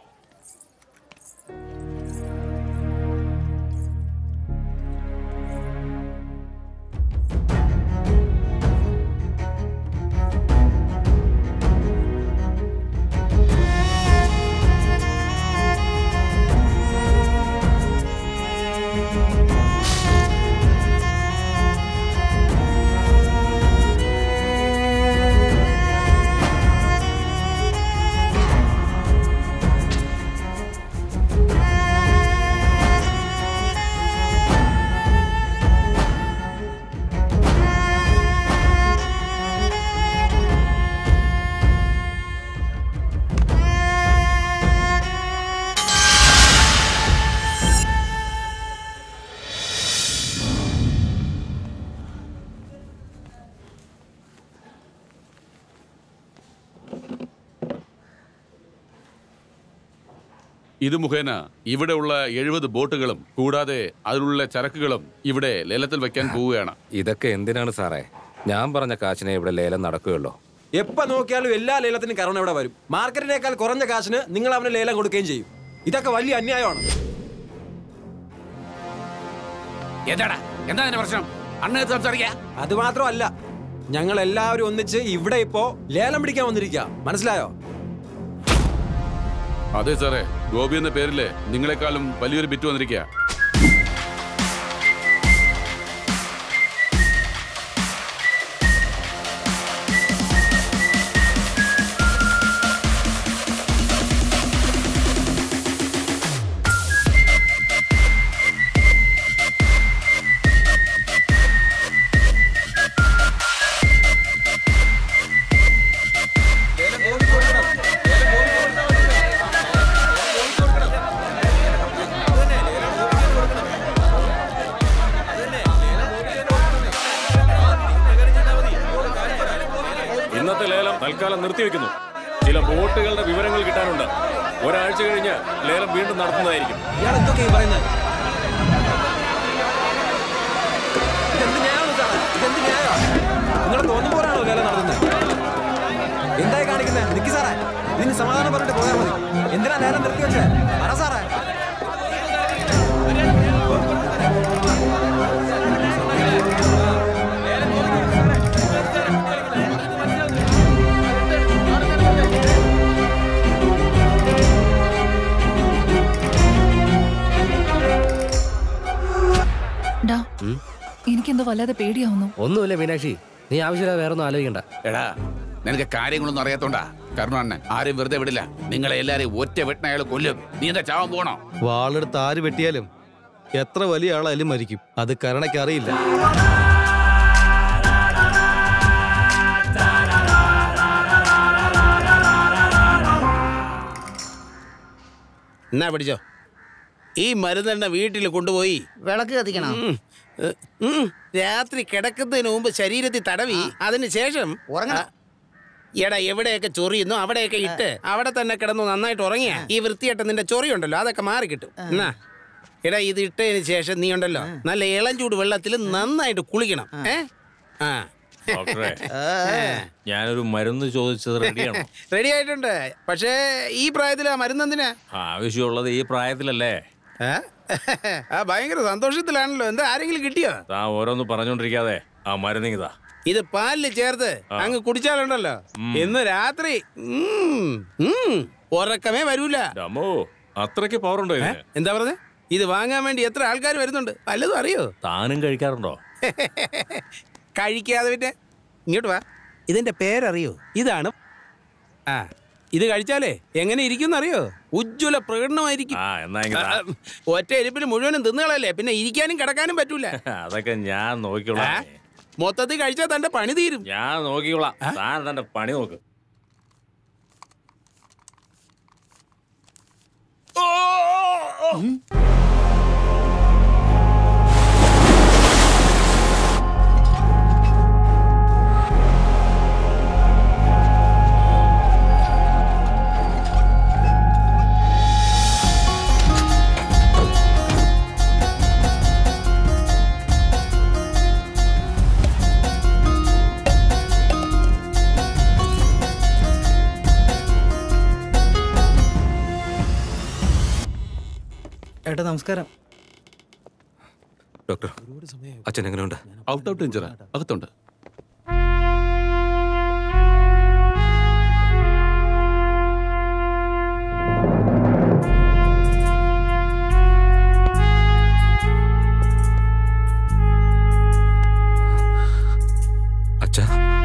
Speaker 22: ഇത് മുഖേന ഇവിടെയുള്ള എഴുപത് ബോട്ടുകളും കൂടാതെ അതിലുള്ള ചരക്കുകളും ഇവിടെ ലേലത്തിൽ വെക്കാൻ പോവുകയാണ്
Speaker 13: ഇതൊക്കെ എന്തിനാണ് സാറേ ഞാൻ പറഞ്ഞ കാശിനെ ഇവിടെ ലേലം നടക്കുകയുള്ളൂ
Speaker 6: എപ്പോ നോക്കിയാലും എല്ലാ ലേലത്തിനും കരോണ ഇവിടെ വരും മാർക്കറ്റിനേക്കാൾ കുറഞ്ഞ കാശിന് നിങ്ങൾ അവന് ലേലം കൊടുക്കുകയും ചെയ്യും ഇതൊക്കെ വലിയ അന്യായമാണ്
Speaker 9: എന്താടാ എന്താ അതിന്റെ പ്രശ്നം അണ്ണ സംസാരിക്കാ
Speaker 6: അത് മാത്രമല്ല ഞങ്ങൾ എല്ലാവരും ഒന്നിച്ച് ഇവിടെ ഇപ്പോ ലേലം പിടിക്കാൻ വന്നിരിക്കുക മനസ്സിലായോ
Speaker 22: അതെ സാറേ ഗോപി എന്ന പേരില് നിങ്ങളെക്കാളും വലിയൊരു ബിറ്റ് വന്നിരിക്കുക
Speaker 6: ലേലം
Speaker 10: ഇന്നത്തെ ലേലം തൽക്കാലം നിർത്തിവെക്കുന്നു ചില ബോട്ടുകളുടെ വിവരങ്ങൾ കിട്ടാനുണ്ട് ഒരാഴ്ച കഴിഞ്ഞ് ലേലം വീണ്ടും നടത്തുന്നതായിരിക്കും
Speaker 6: ഇയാൾ എന്തൊക്കെയാ ഈ പറയുന്നത് ഇതെന്ത് ന്യായമാണ് സാറേ ഇതെന്ത് ന്യായമാ നിങ്ങൾ തോന്നുന്ന പോലാണോ ലേലം നടത്തുന്നത് എന്തായി കാണിക്കുന്നത് നിക്കി സാറേ ഇതിന് സമാധാനം പറഞ്ഞിട്ട് പോയാൽ മതി എന്തിനാ ലേലം നിർത്തി വെച്ചേ പറ സാറേ
Speaker 19: ഡാ എനിക്കെന്തോ വല്ലാതെ പേടിയാവുന്നു
Speaker 15: ഒന്നുമില്ല മീനാക്ഷി നീ ആവശ്യമില്ല വേറെ ഒന്നും ആലോചിക്കണ്ട
Speaker 22: എടാ നിനക്ക് കാര്യങ്ങളൊന്നും അറിയാത്തോണ്ടാ കരുണാണ്ണൻ ആരും വെറുതെ വിടില്ല നിങ്ങളെ എല്ലാരെയും ഒറ്റ വെട്ടിന അയാൾ കൊല്ലും നീ എന്താ ചാവാൻ പോണോ
Speaker 16: വാളെടുത്ത് ആര് വെട്ടിയാലും എത്ര വലിയ ആളായാലും മരിക്കും അത് കരുണയ്ക്ക് അറിയില്ല
Speaker 1: എന്നാ പിടിച്ചോ ഈ മരുന്നെണ്ണ വീട്ടിൽ കൊണ്ടുപോയി
Speaker 7: വിളക്ക് കത്തിക്കണം
Speaker 1: ഉം, ഏ, ഉം, രാത്രി കിടക്കുന്നതിന് മുമ്പ് ശരീരത്തിൽ തടവി അതിന് ശേഷം
Speaker 7: ഉറങ്ങണം.
Speaker 1: ആ, എടാ എവിടെയൊക്കെ ചൊറിയുന്നു അവിടെയൊക്കെ ഇട്ട് അവിടെ തന്നെ കിടന്നു നന്നായിട്ട് ഉറങ്ങിയ ഈ വൃത്തിയായിട്ട് നിന്റെ ചൊറിയുണ്ടല്ലോ അതൊക്കെ മാറി കിട്ടും എന്നാ എടാ ഇത് ഇട്ടതിന് ശേഷം നീ ഉണ്ടല്ലോ നല്ല ഇളം ചൂട് വെള്ളത്തിൽ നന്നായിട്ട് കുളിക്കണം ഏ ആ
Speaker 10: ഡോക്ടറെ ഞാനൊരു മരുന്ന് ചോദിച്ചത് റെഡിയാണോ
Speaker 1: റെഡി ആയിട്ടുണ്ട് പക്ഷേ ഈ പ്രായത്തിൽ ആ മരുന്നെന്തിനാ
Speaker 10: ആവശ്യമുള്ളത് ഈ പ്രായത്തിലല്ലേ
Speaker 1: ഏ? ആ ഭയങ്കര സന്തോഷത്തിലാണല്ലോ എന്താ ആരെങ്കിലും കിട്ടിയോ
Speaker 10: താ ഓരോന്ന് പറഞ്ഞോണ്ടിരിക്കാതെ ആ മരുന്നിങ്ങിതാ
Speaker 1: ഇത് പാലില് ചേർത്ത്
Speaker 10: ആ.
Speaker 1: അങ്ങ് കുടിച്ചാലുണ്ടല്ലോ ഇന്ന് രാത്രി ഉം, ഉം, ഉറക്കമേ വരൂല
Speaker 10: ഡമോ അത്രയ്ക്ക് പവർ ഉണ്ടോ ഇതിന്
Speaker 1: എന്താ പറഞ്ഞ ഇത് വാങ്ങാൻ വേണ്ടി എത്ര ആൾക്കാർ വരുന്നുണ്ട് വല്ലതും അറിയോ
Speaker 10: താനും കഴിക്കാറുണ്ടോ
Speaker 1: കഴിക്കാതെ പിന്നെ ഇങ്ങോട്ട് വാ ഇതിന്റെ പേരറിയോ ഇതാണ് ആ ഇത് കഴിച്ചാലേ എങ്ങനെ ഇരിക്കും അറിയോ ഉജ്ജ്വല പ്രകടനമായിരിക്കും
Speaker 10: ആ എന്നാ ഇങ്ങ് താ.
Speaker 1: ആ, ഒറ്റ ഇരിപ്പിൽ മുഴുവനും തിന്നുകളല്ലേ പിന്നെ ഇരിക്കാനും കിടക്കാനും പറ്റൂല
Speaker 10: അതൊക്കെ ഞാൻ നോക്കിക്കോളാം
Speaker 1: മൊത്തത്തിൽ കഴിച്ചാൽ തന്റെ പണി തീരും
Speaker 10: ഞാൻ നോക്കിക്കോളാം താൻ തന്റെ പണി നോക്ക്
Speaker 17: ഏട്ടാ നമസ്കാരം
Speaker 13: ഡോക്ടർ അച്ഛൻ എങ്ങനെയുണ്ട്
Speaker 22: ഔട്ട് ഔട്ട് ഇഞ്ചറ അകത്തുണ്ട്
Speaker 13: അച്ഛാ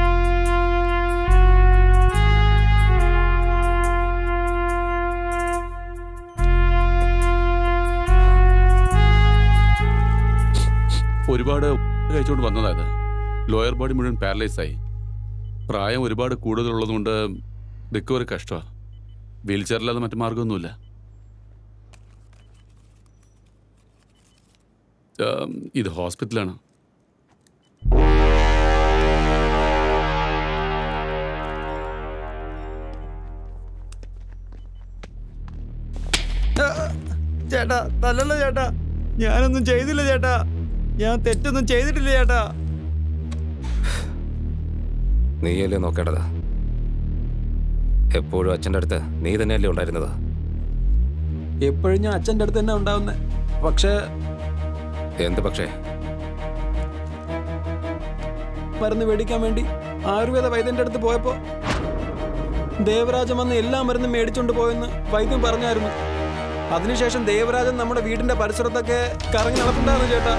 Speaker 22: ഒരുപാട് കഴിച്ചുകൊണ്ട് വന്നതാ ഇത് ലോയർ ബോഡി മുഴുവൻ പാരലൈസ് ആയി പ്രായം ഒരുപാട് കൂടുതലുള്ളതുകൊണ്ട് റിക്കവറി കഷ്ടമാണ് വീൽ ചെയറില്ലാതെ മറ്റു മാർഗമൊന്നുമില്ല ഉം, ഇത് ഹോസ്പിറ്റലാണ്
Speaker 17: ആ, ചേട്ടാ തല്ലല്ലോ ചേട്ടാ ഞാനൊന്നും ചെയ്തില്ല ചേട്ടാ ഞാൻ തെറ്റൊന്നും ചെയ്തിട്ടില്ല ചേട്ടാ
Speaker 13: നീയല്ലേ നോക്കേണ്ടത് എപ്പോഴും അച്ഛൻ്റെ അടുത്ത് നീ തന്നെയല്ലേ ഉണ്ടായിരുന്നത്
Speaker 6: എപ്പോഴും ഞാൻ അച്ഛൻ്റെ അടുത്ത് തന്നെ ഉണ്ടാവുന്നത് പക്ഷേ
Speaker 13: എന്ത് പക്ഷേ
Speaker 6: മരുന്ന് മേടിക്കാൻ വേണ്ടി ആയുർവേദ വൈദ്യന്റെ അടുത്ത് പോയപ്പോ ദേവരാജൻ വന്ന് എല്ലാ മരുന്നും മേടിച്ചോണ്ട് പോയെന്ന് വൈദ്യൻ പറഞ്ഞായിരുന്നു അതിനുശേഷം ദേവരാജൻ നമ്മുടെ വീടിന്റെ പരിസരത്തൊക്കെ കറങ്ങി നടപ്പുണ്ടായിരുന്നു ചേട്ടാ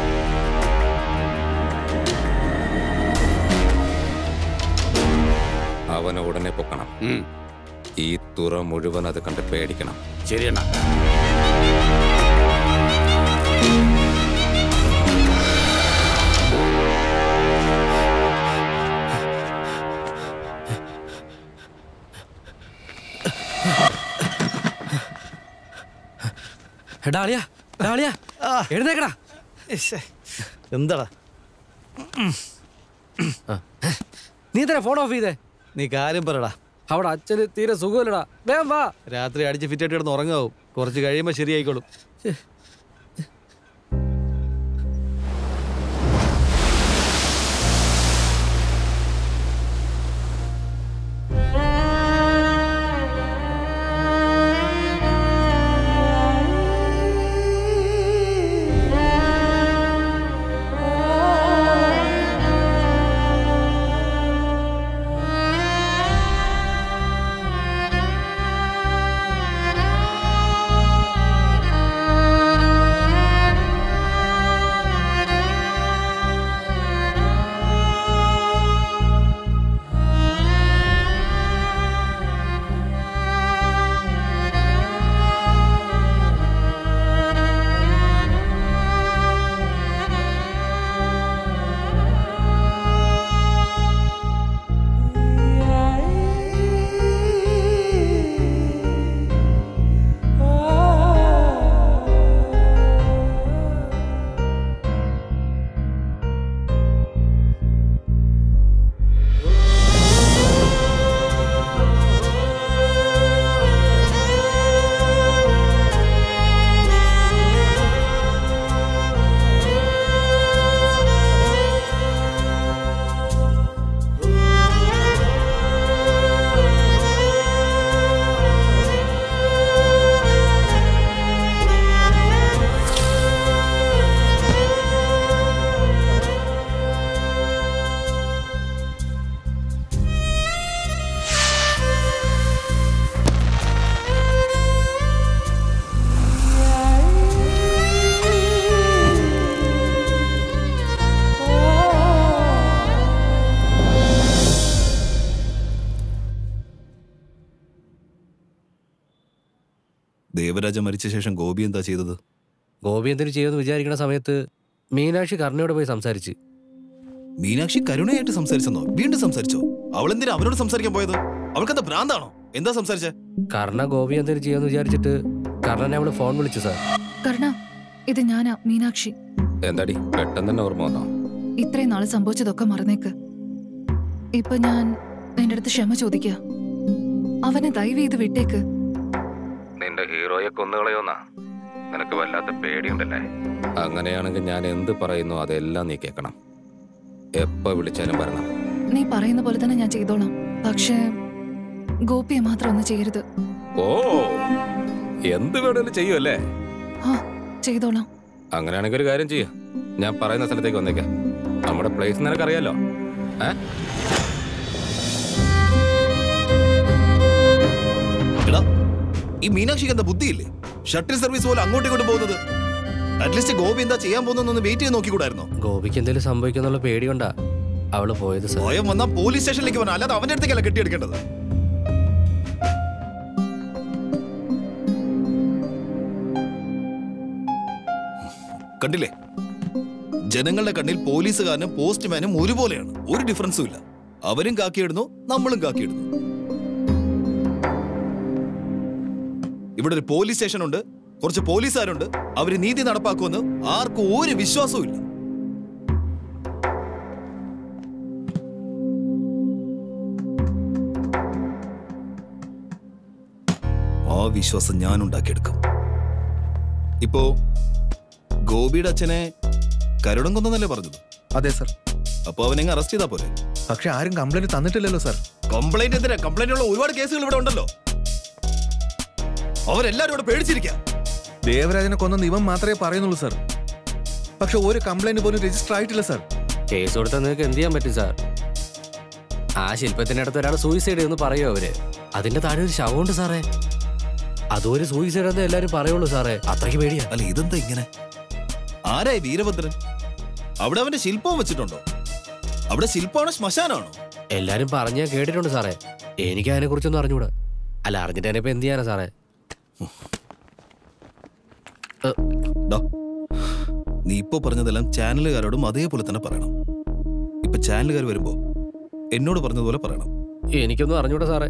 Speaker 13: അവനെ ഉടനെ പൊക്കണം ഈ തുറ മുഴുവൻ അത് കണ്ട് പേടിക്കണം
Speaker 22: ശരിയണ്ണ
Speaker 15: എടാ അളിയാ എടാ അളിയാ എഴുന്നേക്കടാ
Speaker 16: എന്താടാ
Speaker 15: നീ എന്തിനാ ഫോൺ ഓഫ് ചെയ്തേ
Speaker 16: നീ കാര്യം പറടാ
Speaker 15: അവിടെ അച്ഛന് തീരെ സുഖമില്ലടാ വേഗം വാ
Speaker 16: രാത്രി അടിച്ച് ഫിറ്റായിട്ട് കിടന്ന് ഉറങ്ങാവും കുറച്ച് കഴിയുമ്പോൾ ശരിയായിക്കോളും
Speaker 11: ദേവരാജ മരിച്ച ശേഷം ഗോപി എന്താ ചെയ്തത്
Speaker 15: ഗോപി എന്തിനു ചെയ്യുമെന്ന് വിചാരിക്കുന്ന സമയത്ത് മീനാക്ഷി കർണയോട് പോയി സംസാരിച്ച്
Speaker 11: മീനാക്ഷി കരുണയായിട്ട് സംസാരിച്ചെന്നോ വീണ്ടും സംസാരിച്ചോ അവൾ എന്തിനാ അവനോട് സംസാരിക്കാൻ പോയത് അവൾക്കെന്താ ഭ്രാന്താണോ എന്താ സംസാരിച്ചേ
Speaker 15: കർണ ഗോപി എന്തിനു ചെയ്യുമെന്ന് വിചാരിച്ചിട്ട് കർണനെ അവള് ഫോൺ വിളിച്ചു സാർ
Speaker 19: കർണ ഇത് ഞാനാ മീനാക്ഷി
Speaker 13: എന്താടി പെട്ടെന്ന് തന്നെ ഓർമ്മ വന്നോ
Speaker 19: ഇത്രയും നാള് സംഭവിച്ചതൊക്കെ മറന്നേക്ക് ഇപ്പൊ ഞാൻ നിന്റെ അടുത്ത് ക്ഷമ ചോദിക്കുക അവനെ ദയവ് ചെയ്ത് വിട്ടേക്ക്
Speaker 13: നിന്റെ ഹീറോയെ കൊന്നുകളയോന്നാ നിനക്ക് വല്ലാത്ത പേടിയുണ്ടല്ലേ അങ്ങനെയാണെങ്കിൽ ഞാൻ എന്ത് പറയുന്നു അതെല്ലാം നീ കേൾക്കണം എപ്പോ വിളിച്ചാലും വരണം
Speaker 19: നീ പറയുന്ന പോലെ തന്നെ ഞാൻ ചെയ്തോളാം പക്ഷേ ഗോപിയെ മാത്രം ഒന്നും ചെയ്യരുത്
Speaker 13: ഓ എന്ത് വേണേലും ചെയ്യുമല്ലേ
Speaker 19: ആ ചെയ്തോളാം
Speaker 13: അങ്ങനെയാണെങ്കിൽ ഒരു കാര്യം ചെയ്യ ഞാൻ പറയുന്ന സ്ഥലത്തേക്ക് വന്നേക്കാം നമ്മുടെ പ്ലേസ് നിനക്കറിയാലോ ഏ
Speaker 11: എടാ ഈ മീനാക്ഷിക്ക് എന്താ ബുദ്ധിയില്ലേ ഷട്ടിൽ സർവീസ് പോലെ അങ്ങോട്ടും ഇങ്ങോട്ടും പോകുന്നത് അറ്റ്ലീസ്റ്റ് ഗോപി എന്താ ചെയ്യാൻ പോകുന്നൊന്ന് വെയിറ്റ് ചെയ്ത് നോക്കിക്കൂടായിരുന്നോ
Speaker 15: ഗോപിക്ക് എന്തെങ്കിലും സംഭവിക്കുന്നുള്ള പേടി കൊണ്ടാ അവള് പോയത് സാർ
Speaker 11: സ്വയം വന്നാ പോലീസ് സ്റ്റേഷനിലേക്ക് വരണം അല്ലാതെ അവന്റെ അടുത്തേക്കല്ല കെട്ടിയെടുക്കേണ്ടത് കണ്ടില്ലേ ജനങ്ങളുടെ കണ്ണിൽ പോലീസുകാരനും പോസ്റ്റ്മാനും ഒരുപോലെയാണ് ഒരു ഡിഫറൻസും ഇല്ല അവരും കാക്കിയിടുന്നു നമ്മളും കാക്കിയിടുന്നു ഇവിടെ ഒരു പോലീസ് സ്റ്റേഷൻ ഉണ്ട് കുറച്ച് പോലീസുകാരുണ്ട് അവര് നീതി നടപ്പാക്കുമെന്ന് ആർക്കും ഒരു വിശ്വാസവും ഇല്ല ആ വിശ്വാസം ഞാൻ ഉണ്ടാക്കിയെടുക്കും ഇപ്പോ ഗോപിയുടെ അച്ഛനെ കരുടം കൊന്നല്ലേ പറഞ്ഞത് അതെ സർ അപ്പൊ അവനെ അറസ്റ്റ് ചെയ്താ പോലെ പക്ഷെ ആരും കംപ്ലൈന്റ് തന്നിട്ടില്ലല്ലോ സർ
Speaker 3: കംപ്ലൈന്റ് എന്തിനാ കംപ്ലൈന്റ് ഉള്ള ഒരുപാട് കേസുകൾ ഇവിടെ ഉണ്ടല്ലോ അവരെല്ലാരും ഇവിടെ പേടിച്ചിരിക്കാം
Speaker 11: ദേവരാജനെ കൊന്ന ഇവൻ മാത്രമേ പറയുന്നുള്ളൂ സർ പക്ഷെ ഒരു കംപ്ലൈന്റ് പോലും രജിസ്റ്റർ ആയിട്ടില്ല സർ
Speaker 15: കേസ് കൊടുത്താൽ നിങ്ങൾക്ക് എന്ത് ചെയ്യാൻ പറ്റും സാർ ആ ശില്പത്തിന്റെ അടുത്ത് ഒരാൾ സൂയിസൈഡ് എന്ന് പറയോ അവര് അതിന്റെ താഴെ ഒരു ശവമുണ്ട് സാറേ അതും ഒരു സൂയിസൈഡ് എന്ന് എല്ലാരും പറയുള്ളൂ സാറേ അത്രയ്ക്ക് പേടിയാ
Speaker 11: അല്ല ഇതെന്താ ഇങ്ങനെ
Speaker 3: ആരായി വീരഭദ്രൻ അവിടെ അവന്റെ ശില്പവും വെച്ചിട്ടുണ്ടോ അവിടെ ശില്പമാണോ ശ്മശാനാണോ
Speaker 15: എല്ലാരും പറഞ്ഞ് ഞാൻ കേട്ടിട്ടുണ്ട് സാറേ എനിക്ക് അതിനെ കുറിച്ചൊന്നും അറിഞ്ഞൂടാ അല്ല അറിഞ്ഞിട്ട് തന്നെ ഇപ്പൊ എന്ത് ചെയ്യാനാ സാറേ
Speaker 11: ഡാ, നീ ഇപ്പൊ പറഞ്ഞതെല്ലാം ചാനലുകാരോടും അതേപോലെ തന്നെ പറയണം ഇപ്പൊ ചാനലുകാർ വരുമ്പോ എന്നോട് പറഞ്ഞതുപോലെ പറയണം
Speaker 15: എനിക്കൊന്നും അറിഞ്ഞൂടാ സാറേ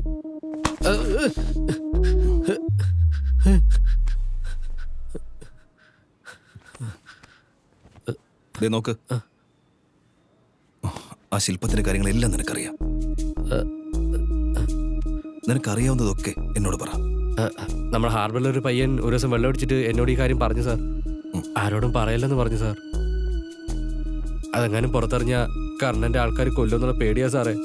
Speaker 11: ദേ നോക്ക് ആ ശില്പത്തിന്റെ കാര്യങ്ങളെല്ലാം നിനക്കറിയാം നിനക്കറിയാവുന്നതൊക്കെ എന്നോട് പറ
Speaker 15: നമ്മുടെ ഹാർബറിൽ ഒരു പയ്യൻ ഒരു ദിവസം വെള്ളം അടിച്ചിട്ട് എന്നോട് ഈ കാര്യം പറഞ്ഞു സാർ ആരോടും പറയല്ലെന്ന് പറഞ്ഞു സാർ അതെങ്ങാനും പുറത്തറിഞ്ഞ കർണന്റെ ആൾക്കാർ കൊല്ലുമെന്നുള്ള പേടിയാ സാറേ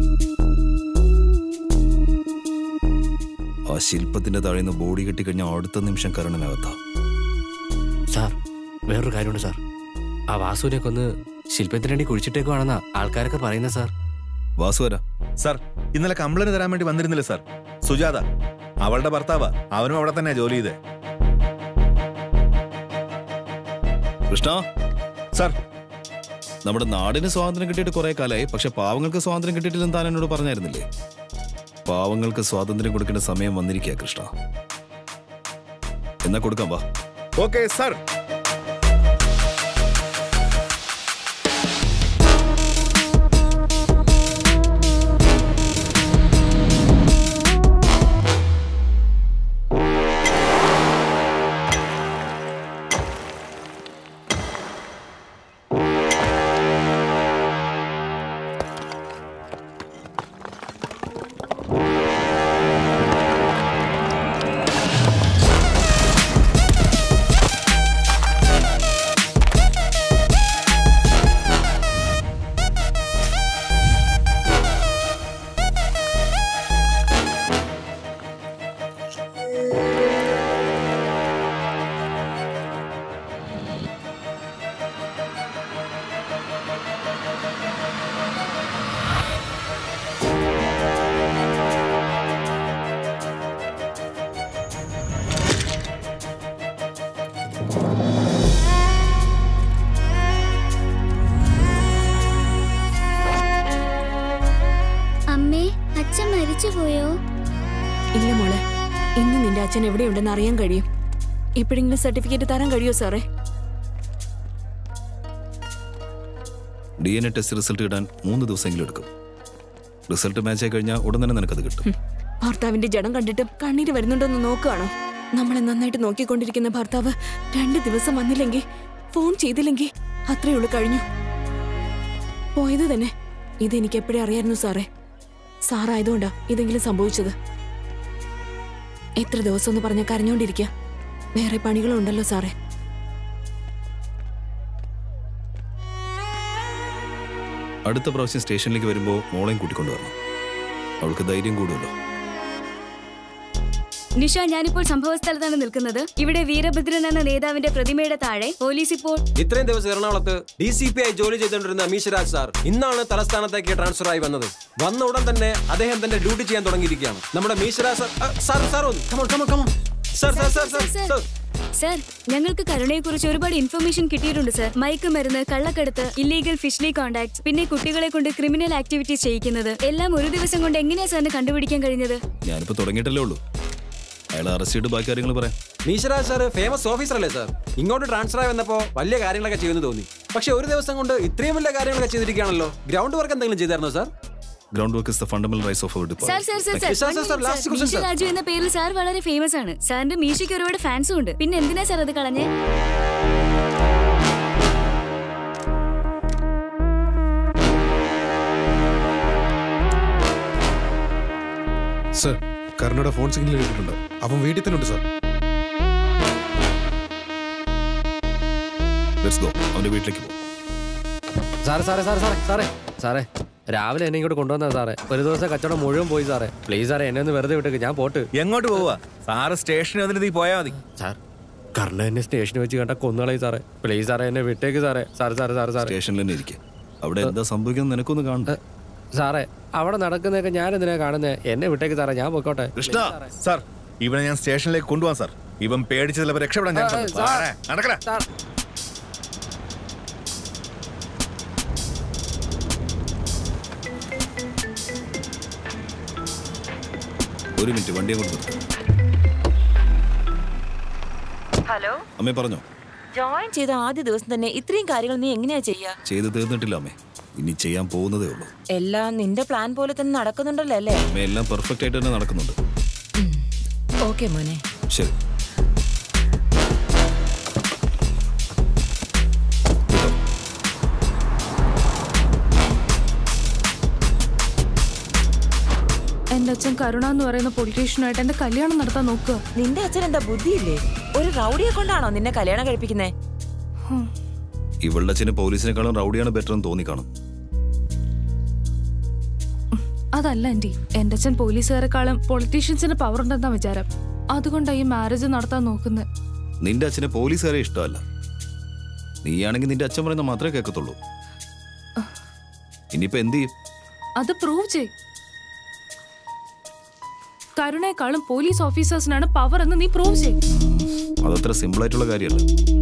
Speaker 11: ആ ശില്പത്തിന്റെ താഴെ നിന്ന് ബോഡി കെട്ടിക്കഴിഞ്ഞാൽ അടുത്ത നിമിഷം കരുണനകത്താ
Speaker 15: സാർ വേറൊരു കാര്യമുണ്ട് സാർ ആ വാസുവിനെ കൊന്ന് ശില്പത്തിന് വേണ്ടി കുഴിച്ചിട്ടേക്കുവാണെന്നാ ആൾക്കാരൊക്കെ പറയുന്നത് സാർ
Speaker 11: വാസുവരാ
Speaker 7: സാർ ഇന്നലെ കംപ്ലൈന്റ് തരാൻ വേണ്ടി വന്നിരുന്നില്ല സാർ സുജാത അവളുടെ ഭർത്താവാ അവനും അവിടെ തന്നെ ജോലി ചെയ്തേ
Speaker 11: കൃഷ്ണ
Speaker 7: സാർ
Speaker 11: നമ്മുടെ നാടിന് സ്വാതന്ത്ര്യം കിട്ടിയിട്ട് കുറെ കാലമായി പക്ഷെ പാവങ്ങൾക്ക് സ്വാതന്ത്ര്യം കിട്ടിയിട്ടില്ലെന്ന് താൻ എന്നോട് പറഞ്ഞായിരുന്നില്ലേ പാവങ്ങൾക്ക് സ്വാതന്ത്ര്യം കൊടുക്കേണ്ട സമയം വന്നിരിക്കുക കൃഷ്ണ എന്നാ കൊടുക്കാം വാ
Speaker 7: ഓക്കെ സാർ
Speaker 8: അമ്മേ അച്ഛൻ മരിച്ചുപോയോ
Speaker 14: ഇല്ല മോളെ ഇന്ന് നിന്റെ അച്ഛൻ എവിടെയുണ്ടെന്ന് അറിയാൻ കഴിയും ഇപ്പോഴെങ്കിലും സർട്ടിഫിക്കറ്റ് തരാൻ കഴിയോ സാറേ
Speaker 11: D N A test result ഇടാൻ മൂന്ന് ദിവസമെങ്കിലും എടുക്കും റിസൾട്ട് മാച്ച് ആയി കഴിഞ്ഞാൽ ഉടൻ തന്നെ നിനക്കത് കിട്ടും
Speaker 14: ഭർത്താവിന്റെ ജഡം കണ്ടിട്ടും കണ്ണീര് വരുന്നുണ്ടോന്ന് നോക്കുകയാണോ നമ്മളെ നന്നായിട്ട് നോക്കിക്കൊണ്ടിരിക്കുന്ന ഭർത്താവ് രണ്ട് ദിവസം വന്നില്ലെങ്കിൽ ഫോൺ ചെയ്തില്ലെങ്കിൽ അത്രേ ഉള്ളു കഴിഞ്ഞു പോയത് തന്നെ ഇതെനിക്ക് എപ്പോഴേ അറിയായിരുന്നു സാറേ സാറായതുകൊണ്ടാ ഇതെങ്കിലും സംഭവിച്ചത് എത്ര ദിവസം എന്ന് പറഞ്ഞ കരഞ്ഞോണ്ടിരിക്കുക വേറെ പണികളുണ്ടല്ലോ സാറേ
Speaker 11: അടുത്ത പ്രാവശ്യം സ്റ്റേഷനിലേക്ക് വരുമ്പോൾ മോളെയും കൂട്ടിക്കൊണ്ടു വരണം അവൾക്ക് ധൈര്യം കൂടുമല്ലോ
Speaker 20: നിഷ ഞാനിപ്പോൾ സംഭവ സ്ഥലത്താണ് നിൽക്കുന്നത് ഇവിടെ വീരഭദ്രൻ എന്ന നേതാവിന്റെ പ്രതിമയുടെ താഴെ പോലീസ് ഇപ്പോൾ
Speaker 6: ഇത്രയും ദിവസം എറണാകുളത്ത് ഡി സി പി ആയി ജോലി ചെയ്തുകൊണ്ടിരുന്ന മീശരാജ് സാർ ഇന്നാണ് തലസ്ഥാനത്തേക്ക് ട്രാൻസ്ഫർ ആയി വന്നത് വന്ന ഉടൻ തന്നെ അദ്ദേഹം തന്റെ ഡ്യൂട്ടി ചെയ്യാൻ തുടങ്ങിയിരിക്കുകയാണ് നമ്മുടെ മീശരാജ് സാർ ആ, സാർ സാർ ഒന്ന് come on come on come on sir sir sir sir sir
Speaker 20: sir ഞങ്ങൾക്ക് കരുണയെക്കുറിച്ച് ഒരുപാട് ഇൻഫർമേഷൻ കിട്ടിയിട്ടുണ്ട് സർ മയക്കുമരുന്ന് കള്ളക്കടത്ത് ഇല്ലീഗൽ ഫിഷ്ലി കോണ്ടാക്ട് പിന്നെ കുട്ടികളെ കൊണ്ട് ക്രിമിനൽ ആക്ടിവിറ്റീസ് ചെയ്യിക്കുന്നത് എല്ലാം ഒരു ദിവസം കൊണ്ട് എങ്ങനെയാ സാറിന് കണ്ടുപിടിക്കാൻ കഴിഞ്ഞത്
Speaker 11: ഞാനിപ്പോ തുടങ്ങിയിട്ടല്ലേ ഉള്ളൂ അയാൾ അറസ്റ്റ് ചെയ്തിട്ട് ബാക്കി കാര്യങ്ങൾ പറയാം
Speaker 6: മീശരാജ് സാർ ഫേമസ് ഓഫീസർ അല്ലേ സാർ ഇങ്ങോട്ട് ട്രാൻസ്ഫർ ആയി വന്നപ്പോൾ വലിയ കാര്യങ്ങളൊക്കെ ചെയ്യുന്നു തോന്നി പക്ഷെ ഒരു ദിവസം കൊണ്ട് ഇത്രയും വലിയ കാര്യങ്ങളൊക്കെ ചെയ്തിരിക്കുകയാണല്ലോ ഗ്രൗണ്ട് വർക്ക് എന്തെങ്കിലും ചെയ്തായിരുന്നോ sir
Speaker 11: ground work is the fundamental rights of our
Speaker 20: sir sir sir
Speaker 6: Sir, sir, sir,
Speaker 20: sir
Speaker 6: last question,
Speaker 20: Meesha
Speaker 6: sir.
Speaker 20: Raju എന്ന പേരിൽ സാർ വളരെ ഫേമസ് ആണ് സാറിന്റെ മീശയ്ക്ക് ഒരുപാട് ഫാൻസും ഉണ്ട് പിന്നെ എന്തിനാ സാർ അത് കളഞ്ഞേ
Speaker 23: സർ കരുണയുടെ ഫോൺ സിഗ്നൽ കിട്ടിയിട്ടുണ്ട് അവൻ വീട്ടിൽ തന്നെ ഉണ്ട് സർ
Speaker 11: ലെറ്റ്സ് ഗോ അവന്റെ വീട്ടിലേക്ക് പോകും
Speaker 15: സാറേ സാറേ സാറേ സാറേ സാറേ സാറേ രാവിലെ എന്നെ ഇങ്ങോട്ട് കൊണ്ടുവന്നാ സാറേ ഒരു ദിവസം കച്ചവടം മുഴുവൻ പോയി സാറേ പ്ലീസ് സാറേ എന്നെ ഒന്ന് വെറുതെ വിട്ടേക്ക് ഞാൻ പോട്ട്
Speaker 7: എങ്ങോട്ട് പോവാ സാറ് സ്റ്റേഷനിൽ വന്നിട്ട് നീ പോയാ മതി
Speaker 15: സാർ കർണ എന്നെ സ്റ്റേഷനിൽ വെച്ച് കണ്ട കൊന്നുകളയും സാറേ പ്ലീസ് സാറേ എന്നെ വിട്ടേക്ക് സാറേ സാറേ സാറേ സാറേ സാറേ
Speaker 11: സ്റ്റേഷനിൽ തന്നെ ഇരിക്കുക അവിടെ എന്താ സംഭവിക്കുന്നത് നിനക്കൊന്ന് കാണണ്ടേ
Speaker 15: സാറേ അവിടെ നടക്കുന്നതൊക്കെ ഞാൻ എന്തിനാ കാണുന്നത് എന്നെ വിട്ടേക്ക് സാറേ ഞാൻ പൊക്കോട്ടെ
Speaker 7: കൃഷ്ണ സാർ ഇവനെ ഞാൻ സ്റ്റേഷനിലേക്ക് കൊണ്ടുപോകാൻ സാർ ഇവൻ പേടിച്ച് ചിലപ്പോൾ രക്ഷപ്പെടാൻ ഞാൻ
Speaker 15: ആ, സാർ.
Speaker 7: നടക്കടാ
Speaker 15: സാർ
Speaker 11: ഒരു മിനിറ്റ് വണ്ടി അങ്ങോട്ട് നിർത്ത്.
Speaker 4: ഹലോ
Speaker 11: അമ്മേ പറഞ്ഞോ
Speaker 4: ജോയിൻ ചെയ്ത ആദ്യ ദിവസം തന്നെ ഇത്രയും കാര്യങ്ങൾ നീ എങ്ങനെയാ ചെയ്യാ
Speaker 11: ചെയ്ത് തീർന്നിട്ടില്ല അമ്മേ ഇനി ചെയ്യാൻ പോകുന്നതേ ഉള്ളൂ
Speaker 4: എല്ലാം നിന്റെ പ്ലാൻ പോലെ തന്നെ നടക്കുന്നുണ്ടല്ലോ അല്ലേ
Speaker 11: അമ്മേ എല്ലാം പെർഫെക്റ്റ് ആയിട്ട് തന്നെ നടക്കുന്നുണ്ട്
Speaker 4: ഓക്കെ മോനെ
Speaker 11: ശരി
Speaker 14: എന്റെ അച്ഛൻ കരുണ എന്ന് പറയുന്ന പൊളിറ്റീഷ്യനായിട്ട് എന്റെ കല്യാണം നടത്താൻ നോക്കുക
Speaker 4: നിന്റെ അച്ഛൻ എന്താ ബുദ്ധിയില്ലേ ഒരു റൗഡിയെ കൊണ്ടാണോ നിന്നെ കല്യാണം കഴിപ്പിക്കുന്നേ
Speaker 3: ഇവളുടെ അച്ഛന് പോലീസിനെക്കാളും റൗഡിയാണ് ബെറ്റർ എന്ന് തോന്നിക്കാണും
Speaker 14: അതല്ല ആന്റി എന്റെ അച്ഛൻ പോലീസുകാരെക്കാളും പൊളിറ്റീഷ്യൻസിന് പവർ ഉണ്ടെന്നാ വിചാരം അതുകൊണ്ടാണ് ഈ മാരേജ് നടത്താൻ നോക്കുന്നത്
Speaker 3: നിന്റെ അച്ഛന് പോലീസുകാരെ ഇഷ്ടമല്ല നീയാണെങ്കിൽ നിന്റെ അച്ഛൻ പറയുന്ന മാത്രമേ കേൾക്കത്തുള്ളൂ ഇനിയിപ്പോ എന്ത് ചെയ്യും
Speaker 14: അത് പ്രൂവ് ചെയ് കരുണയെക്കാളും പോലീസ് ഓഫീസേഴ്സിനാണ് പവർ എന്ന് നീ പ്രൂവ് ചെയ്
Speaker 3: അതത്ര സിമ്പിൾ ആയിട്ടുള്ള കാര്യമല്ല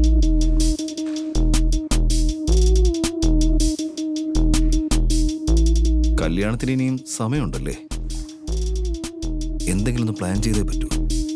Speaker 3: കല്യാണത്തിന് ഇനിയും സമയമുണ്ടല്ലേ എന്തെങ്കിലും ഒന്ന് പ്ലാൻ ചെയ്തേ പറ്റൂ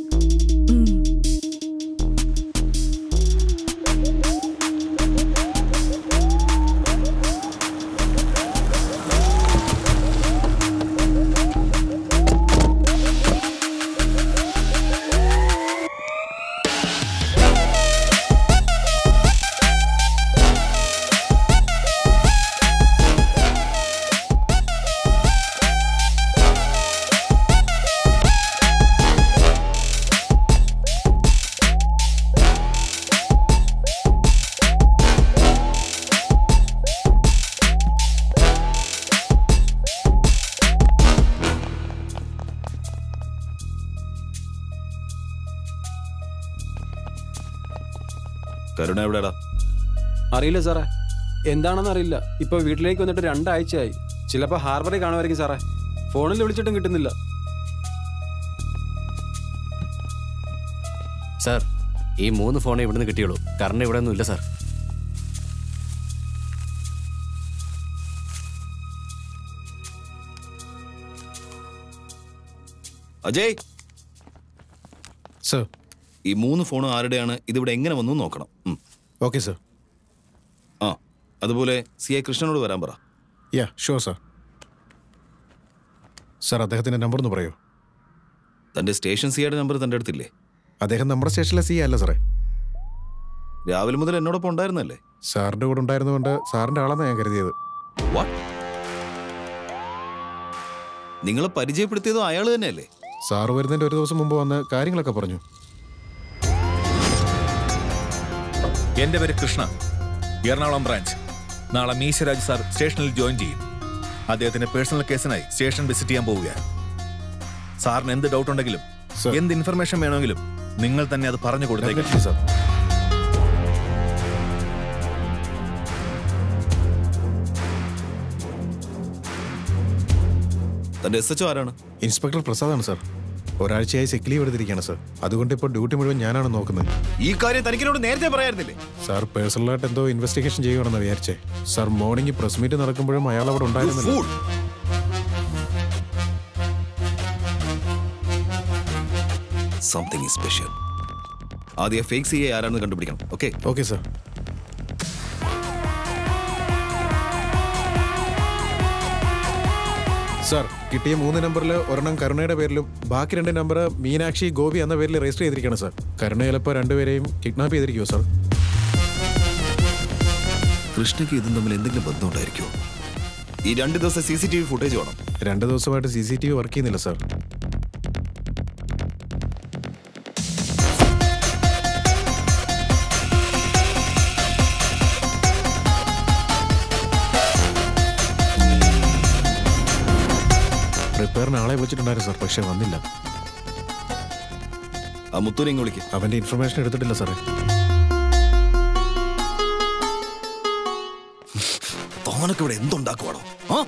Speaker 3: കരുണ എവിടെടാ
Speaker 6: അറിയില്ല സാറേ എന്താണെന്ന് അറിയില്ല ഇപ്പൊ വീട്ടിലേക്ക് വന്നിട്ട് രണ്ടാഴ്ചയായി ചിലപ്പോ ഹാർബറിൽ കാണുമായിരിക്കും സാറേ ഫോണിൽ വിളിച്ചിട്ടും കിട്ടുന്നില്ല
Speaker 15: സാർ ഈ മൂന്ന് ഫോണേ ഇവിടുന്ന് കിട്ടിയുള്ളൂ കറണ്ട് ഇവിടെ ഒന്നും ഇല്ല സാർ
Speaker 3: അജയ്
Speaker 23: സർ
Speaker 3: ഈ മൂന്ന് ഫോണും ആരുടെയാണ് ഇതിവിടെ എങ്ങനെ വന്നു എന്ന് നോക്കണം ഉം.
Speaker 23: ഓക്കെ സർ
Speaker 3: ആ അതുപോലെ സി ഐ കൃഷ്ണനോട് വരാൻ പറ
Speaker 23: യാ ഷുവർ സർ സർ അദ്ദേഹത്തിന്റെ നമ്പർ ഒന്ന് പറയോ
Speaker 3: തന്റെ സ്റ്റേഷൻ സിയുടെ നമ്പർ തന്റെ അടുത്തില്ലേ
Speaker 23: അദ്ദേഹം നമ്മുടെ സ്റ്റേഷനിലെ സി അല്ല സാറേ
Speaker 3: രാവിലെ മുതൽ എന്നോടൊപ്പം ഉണ്ടായിരുന്നല്ലേ
Speaker 23: സാറിന്റെ കൂടെ ഉണ്ടായിരുന്നുകൊണ്ട് സാറിന്റെ ആളെന്നാണ് ഞാൻ കരുതിയത്
Speaker 3: നിങ്ങളെ പരിചയപ്പെടുത്തിയതും അയാൾ തന്നെയല്ലേ
Speaker 23: സാറ് വരുന്നതിന്റെ ഒരു ദിവസം മുമ്പ് വന്ന് കാര്യങ്ങളൊക്കെ പറഞ്ഞു
Speaker 11: എന്റെ പേര് കൃഷ്ണ എറണാകുളം ബ്രാഞ്ച് നാളെ മീശരാജ് സാർ സ്റ്റേഷനിൽ ജോയിൻ ചെയ്യും അദ്ദേഹത്തിന്റെ പേഴ്സണൽ കേസിനായി സ്റ്റേഷൻ വിസിറ്റ് ചെയ്യാൻ പോവുകയാണ് സാറിന് എന്ത് ഡൗട്ട് ഉണ്ടെങ്കിലും എന്ത് ഇൻഫർമേഷൻ വേണമെങ്കിലും നിങ്ങൾ തന്നെ അത് പറഞ്ഞു കൊടുത്തേക്കും
Speaker 23: സാർ
Speaker 3: തന്റെ എസ് എച്ച് ആരാണ്
Speaker 23: ഇൻസ്പെക്ടർ പ്രസാദാണ് സാർ ഒരാഴ്ചയായി സിക്ക് ലീവ് എടുത്തിരിക്കുകയാണ് സാർ അതുകൊണ്ട് ഇപ്പോൾ ഡ്യൂട്ടി മുഴുവൻ ഞാനാണ് നോക്കുന്നത്
Speaker 3: ഈ കാര്യം തനിക്കിനോട് നേരത്തെ പറയായിരുന്നില്ലേ
Speaker 23: സാർ പേഴ്സണലായിട്ട് എന്തോ ഇൻവെസ്റ്റിഗേഷൻ ചെയ്യുകയാണെന്ന് വിചാരിച്ചേ സാർ മോർണിംഗ് പ്രസ് മീറ്റ് നടക്കുമ്പോഴും അയാൾ അവിടെ ഉണ്ടായിരുന്നില്ല
Speaker 3: സംതിങ് സ്പെഷ്യൽ ആദ്യം ഫേക്ക് സി എ ആരാണെന്ന് കണ്ടുപിടിക്കണം ഓക്കെ
Speaker 23: ഓക്കെ സാർ സാർ കിട്ടിയ മൂന്ന് നമ്പറിൽ ഒരെണ്ണം കരുണയുടെ പേരിലും ബാക്കി രണ്ട് നമ്പർ മീനാക്ഷി ഗോപി എന്ന പേരിൽ രജിസ്റ്റർ ചെയ്തിരിക്കുകയാണ് സാർ കരുണ ചിലപ്പോൾ രണ്ടുപേരെയും കിഡ്നാപ്പ് ചെയ്തിരിക്കുമോ സാർ
Speaker 3: കൃഷ്ണയ്ക്ക് ഇതും തമ്മിൽ എന്തെങ്കിലും ബന്ധമുണ്ടായിരിക്കുമോ ഈ രണ്ട് ദിവസം C C T V footage വേണം
Speaker 23: രണ്ട് ദിവസമായിട്ട് C C T V work ചെയ്യുന്നില്ല സാർ റിപ്പയറിന് ആളെ വിളിച്ചിട്ടുണ്ടായിരുന്നു സാർ പക്ഷെ വന്നില്ല
Speaker 3: ആ മുത്തൂരെ ഇങ്ങ് വിളിക്കും
Speaker 23: അവന്റെ ഇൻഫർമേഷൻ എടുത്തിട്ടില്ല സാറേ
Speaker 3: താനൊക്കെ ഇവിടെ എന്തുണ്ടാക്കുവാടോ ആ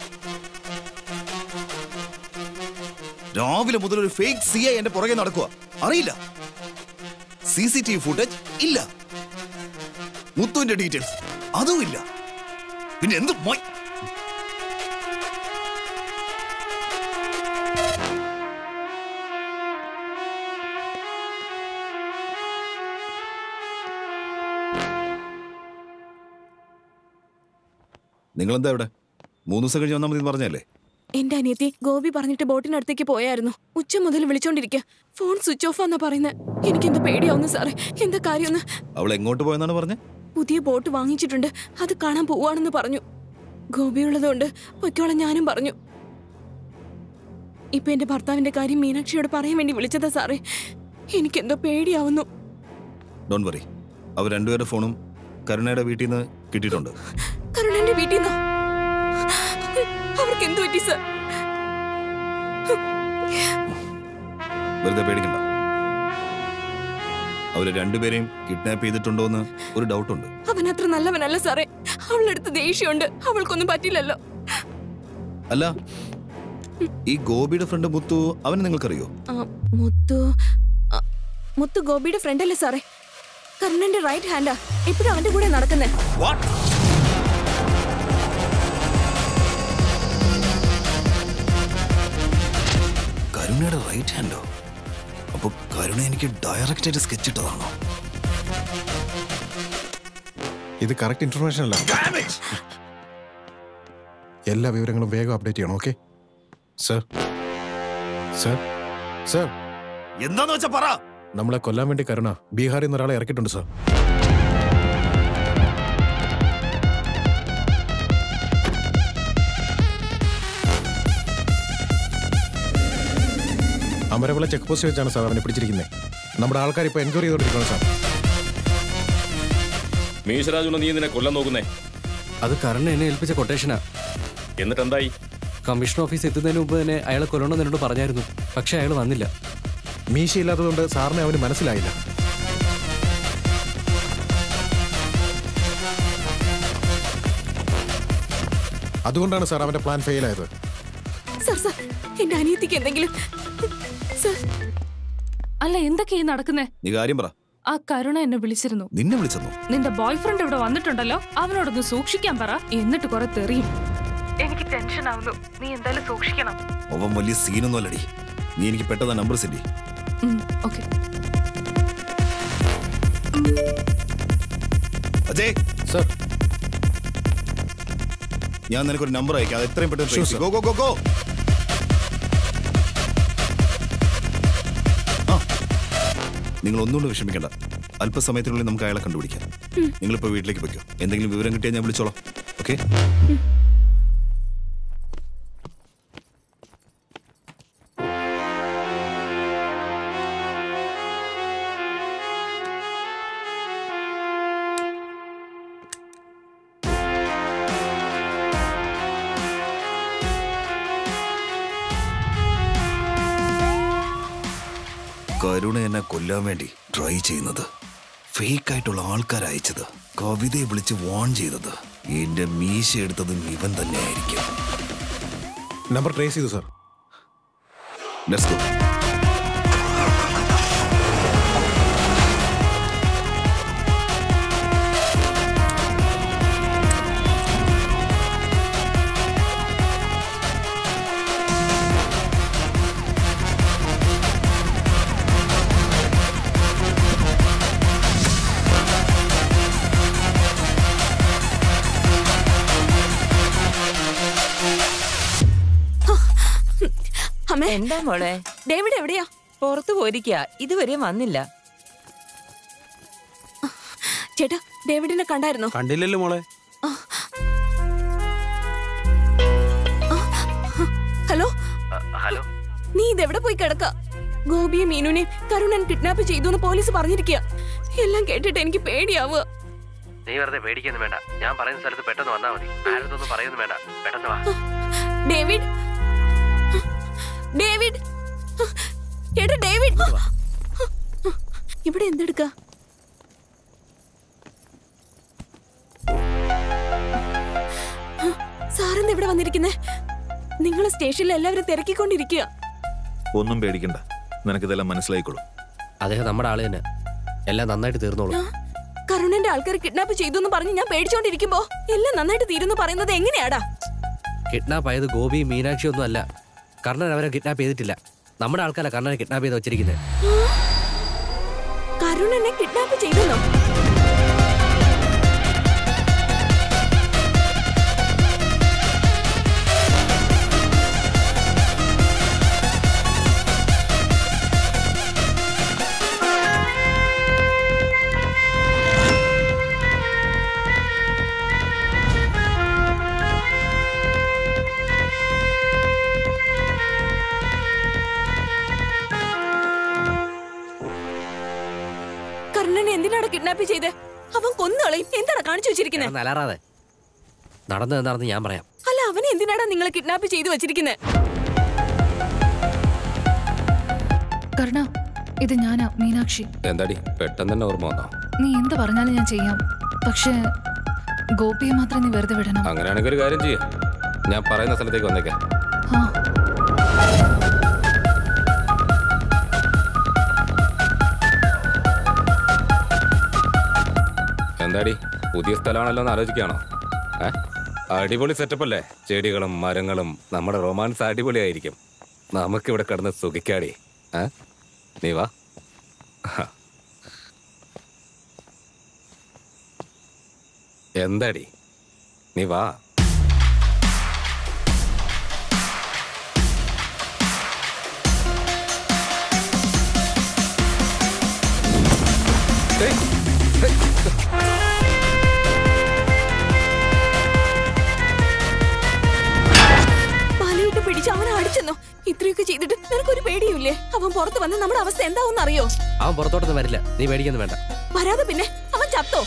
Speaker 3: രാവിലെ മുതൽ ഒരു ഫേക്ക് സി ഐ എന്റെ പുറകെ നടക്കുക അറിയില്ല C C T V footage ഇല്ല മുത്തുവിന്റെ ഡീറ്റെയിൽസ് അതും ഇല്ല പിന്നെ എന്ത് മൊയ് നിങ്ങളെന്താ ഇവിടെ മൂന്ന് ദിവസം കഴിഞ്ഞ് വന്നാൽ മതി എന്ന് പറഞ്ഞല്ലേ
Speaker 14: എന്റെ അനിയത്തി ഗോപി പറഞ്ഞിട്ട് ബോട്ടിനടുത്തേക്ക് പോയായിരുന്നു ഉച്ച മുതൽ വിളിച്ചോണ്ടിരിക്കുക ഫോൺ സ്വിച്ച് ഓഫ് ആന്നാ പറയുന്നത് എനിക്കെന്താ പേടിയാവുന്നു സാറേ എന്താ കാര്യമെന്ന്
Speaker 3: അവൾ എങ്ങോട്ട് പോയെന്നാണ് പറഞ്ഞത്
Speaker 14: പുതിയ ബോട്ട് വാങ്ങിച്ചിട്ടുണ്ട് അത് കാണാൻ പോവാണെന്ന് പറഞ്ഞു ഗോപിയുള്ളതുകൊണ്ട് പൊയ്ക്കോളാൻ ഞാനും പറഞ്ഞു ഇപ്പൊ എന്റെ ഭർത്താവിന്റെ കാര്യം മീനാക്ഷിയോട് പറയാൻ വേണ്ടി വിളിച്ചതാ സാറേ എനിക്കെന്തോ പേടിയാവുന്നു
Speaker 3: ഡോൺ വറി അവർ രണ്ടുപേരുടെ ഫോണും കരുണയുടെ വീട്ടിൽ നിന്ന് കിട്ടിയിട്ടുണ്ട്
Speaker 14: കരുണന്റെ വീട്ടിൽ നിന്നോ അവർക്ക് എന്തു പറ്റി സാർ
Speaker 3: വെറുതെ പേടിക്കണ്ട അവരെ രണ്ടുപേരെയും കിഡ്നാപ്പ് ചെയ്തിട്ടുണ്ടോ എന്ന് ഒരു ഡൗട്ടുണ്ട്
Speaker 14: അവൻ അത്ര നല്ലവനല്ല സാറേ അവളടുത്ത് ദേഷ്യമുണ്ട് അവൾക്കൊന്നും പറ്റില്ലല്ലോ
Speaker 3: അല്ല ഈ ഗോപിയുടെ ഫ്രണ്ട് മുത്തു അവനെ നിങ്ങൾക്കറിയോ
Speaker 14: ആ, മുത്തു ആ, മുത്തു ഗോപിയുടെ ഫ്രണ്ട് അല്ലേ സാറേ കരുണന്റെ റൈറ്റ് ഹാൻഡാ ഇപ്പോഴും അവന്റെ കൂടെ നടക്കുന്നേ
Speaker 3: കരുണയുടെ റൈറ്റ് ഹാൻഡോ അപ്പൊ കരുണ എനിക്ക് ഡയറക്റ്റ് ആയിട്ട് സ്കെച്ച് ഇട്ടതാണോ
Speaker 23: ഇത് കറക്റ്റ് ഇൻഫർമേഷൻ അല്ല എല്ലാ വിവരങ്ങളും വേഗം അപ്ഡേറ്റ് ചെയ്യണം ഓക്കെ സർ സർ സർ
Speaker 3: എന്താന്ന് വെച്ചാ പറ
Speaker 23: നമ്മളെ കൊല്ലാൻ വേണ്ടി കരുണ ബീഹാറിൽ നിന്ന് ഒരാളെ ഇറക്കിയിട്ടുണ്ട് സർ അമരവിള ചെക്ക് പോസ്റ്റ് വെച്ചാണ് സാർ അവനെ പിടിച്ചിരിക്കുന്നത് നമ്മുടെ ആൾക്കാർ ഇപ്പോൾ എൻക്വയറി ചെയ്തോണ്ടിരിക്കണം സാർ
Speaker 10: മീശരാജുള്ള നീ ഇതിനെ കൊല്ലാൻ നോക്കുന്നേ
Speaker 15: അത് കരുണ എന്നെ ഏൽപ്പിച്ച കൊട്ടേഷനാ
Speaker 10: എന്നിട്ട് എന്തായി
Speaker 15: കമ്മീഷൻ ഓഫീസ് എത്തുന്നതിന് മുമ്പ് തന്നെ അയാളെ കൊല്ലണമെന്ന് എന്നോട് പറഞ്ഞായിരുന്നു പക്ഷെ അയാൾ വന്നില്ല
Speaker 23: മീശയില്ലാത്തതുകൊണ്ട് സാറിനെ അവന് മനസ്സിലായില്ല അതുകൊണ്ടാണ് സാർ അവന്റെ പ്ലാൻ ഫെയിൽ ആയത്
Speaker 14: സാർ സാർ എന്റെ അനിയത്തിക്ക് എന്തെങ്കിലും സാർ
Speaker 19: അല്ല എന്തൊക്കെയാ ഈ നടക്കുന്നേ
Speaker 3: നീ കാര്യം പറ
Speaker 19: ആ കരുണ എന്നെ വിളിച്ചിരുന്നു
Speaker 3: നിന്നെ വിളിച്ചെന്നു
Speaker 19: നിന്റെ ബോയ് ഫ്രണ്ട് ഇവിടെ വന്നിട്ടുണ്ടല്ലോ അവനോടൊന്ന് സൂക്ഷിക്കാൻ പറ എന്നിട്ട് കുറെ തെറിയും എനിക്ക് ടെൻഷൻ ആവുന്നു നീ എന്തായാലും സൂക്ഷിക്കണം
Speaker 3: അവൻ വലിയ സീനൊന്നും അല്ലടി നീ എനിക്ക് പെട്ടെന്ന് number send
Speaker 19: okay
Speaker 3: Ajay
Speaker 23: sir
Speaker 3: ഞാൻ നിനക്കൊരു നമ്പർ അയക്കാം അത് എത്രയും പെട്ടെന്ന്
Speaker 23: Sure,
Speaker 3: trace
Speaker 23: sir.
Speaker 3: ചെയ്യ്. Go, go, go, go. ആ. നിങ്ങൾ ഒന്നുകൊണ്ട് വിഷമിക്കണ്ട അല്പസമയത്തിനുള്ളിൽ നമുക്ക് അയാളെ കണ്ടുപിടിക്കാം
Speaker 14: ഉം.
Speaker 3: നിങ്ങളിപ്പോ വീട്ടിലേക്ക് വെക്കോ എന്തെങ്കിലും വിവരം കിട്ടിയാൽ ഞാൻ വിളിച്ചോളാം ഓക്കെ കരുണ എന്നെ കൊല്ലാൻ വേണ്ടി ട്രൈ ചെയ്യുന്നത് ഫേക്ക് ആയിട്ടുള്ള ആൾക്കാർ അയച്ചത് കവിതയെ വിളിച്ച് വാൺ ചെയ്തത് എന്റെ മീശ എടുത്തതും ഇവൻ തന്നെയായിരിക്കും
Speaker 23: നമ്പർ ട്രേസ് ചെയ്തു സാർ
Speaker 3: ലെറ്റ്സ് ഗോ
Speaker 14: അമ്മേ
Speaker 4: എന്താ മോളെ
Speaker 14: ഡേവിഡ് എവിടെയാ
Speaker 4: പുറത്തു പോയിരിക്കുക ഇതുവരെ വന്നില്ല
Speaker 14: ചേട്ടാ ഡേവിഡിനെ കണ്ടായിരുന്നോ
Speaker 6: കണ്ടില്ലല്ലോ മോളെ
Speaker 14: ഹലോ
Speaker 15: ഹലോ
Speaker 14: നീ ഇതെവിടെ പോയി കിടക്ക ഗോപിയെ മീനുനെ കരുണൻ കിഡ്നാപ്പ് ചെയ്തു എന്ന് പോലീസ് പറഞ്ഞിരിക്കുക എല്ലാം കേട്ടിട്ട് എനിക്ക് പേടിയാവുക
Speaker 15: നീ വെറുതെ പേടിക്കൊന്നും വേണ്ട ഞാൻ പറയുന്ന സ്ഥലത്ത് പെട്ടെന്ന് വന്നാൽ മതി ആരതൊന്നും പറയുന്നു വേണ്ട പെട്ടെന്ന് വാ
Speaker 14: ഡേവിഡ് ഡേവിഡ് ഏട്ടാ ഡേവിഡ് ഇവിടെ എന്തെടുക്ക സാറെന്ന് ഇവിടെ വന്നിരിക്കുന്നേ നിങ്ങൾ സ്റ്റേഷനിൽ എല്ലാവരും തിരക്കിക്കൊണ്ടിരിക്കുക
Speaker 11: ഒന്നും പേടിക്കണ്ട നിനക്കിതെല്ലാം മനസ്സിലായിക്കോളും
Speaker 15: അദ്ദേഹം നമ്മുടെ ആള് തന്നെ എല്ലാം നന്നായിട്ട് തീർന്നോളൂ
Speaker 14: കരുണന്റെ ആൾക്കാർ കിഡ്നാപ്പ് ചെയ്തു എന്ന് പറഞ്ഞ് ഞാൻ പേടിച്ചോണ്ടിരിക്കുമ്പോ എല്ലാം നന്നായിട്ട് തീരുന്നു പറയുന്നത് എങ്ങനെയാടാ
Speaker 15: കിഡ്നാപ്പ് ആയത് ഗോപി മീനാക്ഷി ഒന്നും അല്ല കർണൻ അവരെ കിഡ്നാപ്പ് ചെയ്തിട്ടില്ല നമ്മുടെ ആൾക്കാരെ കർണനെ കിഡ്നാപ്പ് ചെയ്ത് വെച്ചിരിക്കുന്നത്
Speaker 14: കരുണനെ കിഡ്നാപ്പ് ചെയ്തെന്നോ
Speaker 5: കിഡ്നാപ്പ് ചെയ്ത് അവൻ കൊന്നുകളയും എന്താണ് കാണിച്ചു വെച്ചിരിക്കുന്നത്
Speaker 15: നലാറാതെ നടന്നത് എന്താണെന്ന് ഞാൻ പറയാം
Speaker 5: അല്ല അവനെ എന്തിനാടാ നിങ്ങൾ കിഡ്നാപ്പ് ചെയ്ത് വെച്ചിരിക്കുന്നത്
Speaker 19: കർണ ഇത് ഞാനാ മീനാക്ഷി
Speaker 13: എന്താടി പെട്ടെന്ന് തന്നെ ഓർമ്മ വന്നോ
Speaker 19: നീ എന്ത് പറഞ്ഞാലും ഞാൻ ചെയ്യാം പക്ഷേ ഗോപിയെ മാത്രം നീ വെറുതെ വിടണം
Speaker 13: അങ്ങനെയാണെങ്കിൽ ഒരു കാര്യം ചെയ്യാം ഞാൻ പറയുന്ന സ്ഥലത്തേക്ക് വന്നേക്കാം
Speaker 19: ആ
Speaker 13: എന്താടി പുതിയ സ്ഥലമാണല്ലോ എന്ന് ആലോചിക്കുകയാണോ ഏ അടിപൊളി സെറ്റപ്പ് അല്ലേ ചെടികളും മരങ്ങളും നമ്മുടെ റൊമാൻസ് അടിപൊളിയായിരിക്കും നമുക്കിവിടെ കിടന്ന് സുഖിക്കാടി ഏ നീ വാ ഹ. എന്താടി നീ വാ
Speaker 5: വലയിട്ട് പിടിച്ച് അവനെ അടിച്ചെന്നോ ഇത്രയൊക്കെ ചെയ്തിട്ട് നിനക്കൊരു പേടിയില്ലേ അവൻ പുറത്ത് വന്ന് നമ്മുടെ അവസ്ഥ എന്താവും അറിയോ
Speaker 15: അവൻ പുറത്തോട്ടൊന്നും വരില്ല നീ പേടിക്കൊന്നും വേണ്ട
Speaker 5: വരാതെ പിന്നെ അവൻ ചത്തോ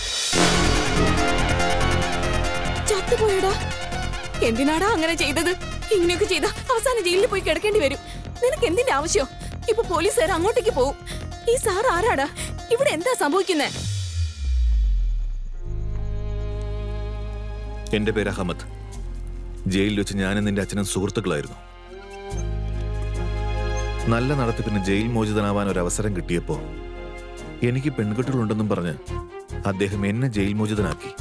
Speaker 5: ചത്തുപോയടാ എന്തിനാടാ അങ്ങനെ ചെയ്തത് ഇങ്ങനെയൊക്കെ ചെയ്ത അവസാനം ജയിലിൽ പോയി കിടക്കേണ്ടി വരും നിനക്ക് എന്തിന്റെ ആവശ്യം ഇപ്പൊ പോലീസുകാർ അങ്ങോട്ടേക്ക് പോവും ഈ സാർ ആരാടാ ഇവിടെ എന്താ സംഭവിക്കുന്നേ
Speaker 11: എന്റെ പേര് അഹമ്മദ് ജയിലിൽ വെച്ച് ഞാനും നിന്റെ അച്ഛനും സുഹൃത്തുക്കളായിരുന്നു നല്ല നടത്തിപ്പിന് ജയിൽ മോചിതനാവാൻ ഒരു അവസരം കിട്ടിയപ്പോ എനിക്ക് പെൺകുട്ടികളുണ്ടെന്നും പറഞ്ഞ് അദ്ദേഹം എന്നെ ജയിൽ മോചിതനാക്കി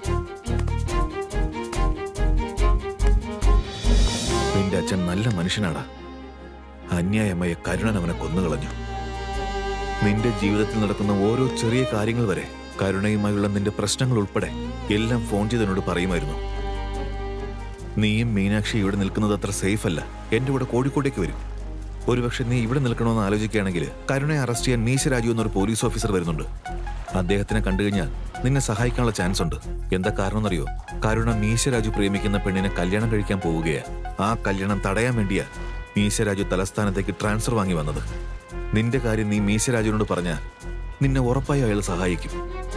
Speaker 11: നിന്റെ അച്ഛൻ നല്ല മനുഷ്യനാടാ അന്യായമായ കരുണൻ അവനെ കൊന്നുകളഞ്ഞു നിന്റെ ജീവിതത്തിൽ നടക്കുന്ന ഓരോ ചെറിയ കാര്യങ്ങൾ വരെ കരുണയുമായുള്ള നിന്റെ പ്രശ്നങ്ങൾ ഉൾപ്പെടെ എല്ലാം ഫോൺ ചെയ്ത് എന്നോട് പറയുമായിരുന്നു നീയും മീനാക്ഷി ഇവിടെ നിൽക്കുന്നത് അത്ര സേഫ് അല്ല എന്റെ കൂടെ കോഴിക്കോട്ടേക്ക് വരും ഒരുപക്ഷെ നീ ഇവിടെ നിൽക്കണമെന്ന് ആലോചിക്കുകയാണെങ്കിൽ കരുണയെ അറസ്റ്റ് ചെയ്യാൻ മീശ രാജു എന്നൊരു പോലീസ് ഓഫീസർ വരുന്നുണ്ട് അദ്ദേഹത്തിനെ കണ്ടു കഴിഞ്ഞാൽ നിന്നെ സഹായിക്കാനുള്ള ചാൻസ് ഉണ്ട് എന്താ കാരണം എന്നറിയോ കരുണ മീശ രാജു പ്രേമിക്കുന്ന പെണ്ണിനെ കല്യാണം കഴിക്കാൻ പോവുകയാ ആ കല്യാണം തടയാൻ വേണ്ടിയാ മീശ രാജു തലസ്ഥാനത്തേക്ക് ട്രാൻസ്ഫർ വാങ്ങി വന്നത് നിന്റെ കാര്യം നീ മീശ രാജുവിനോട് പറഞ്ഞാൽ നിന്നെ ഉറപ്പായി അയാൾ സഹായിക്കും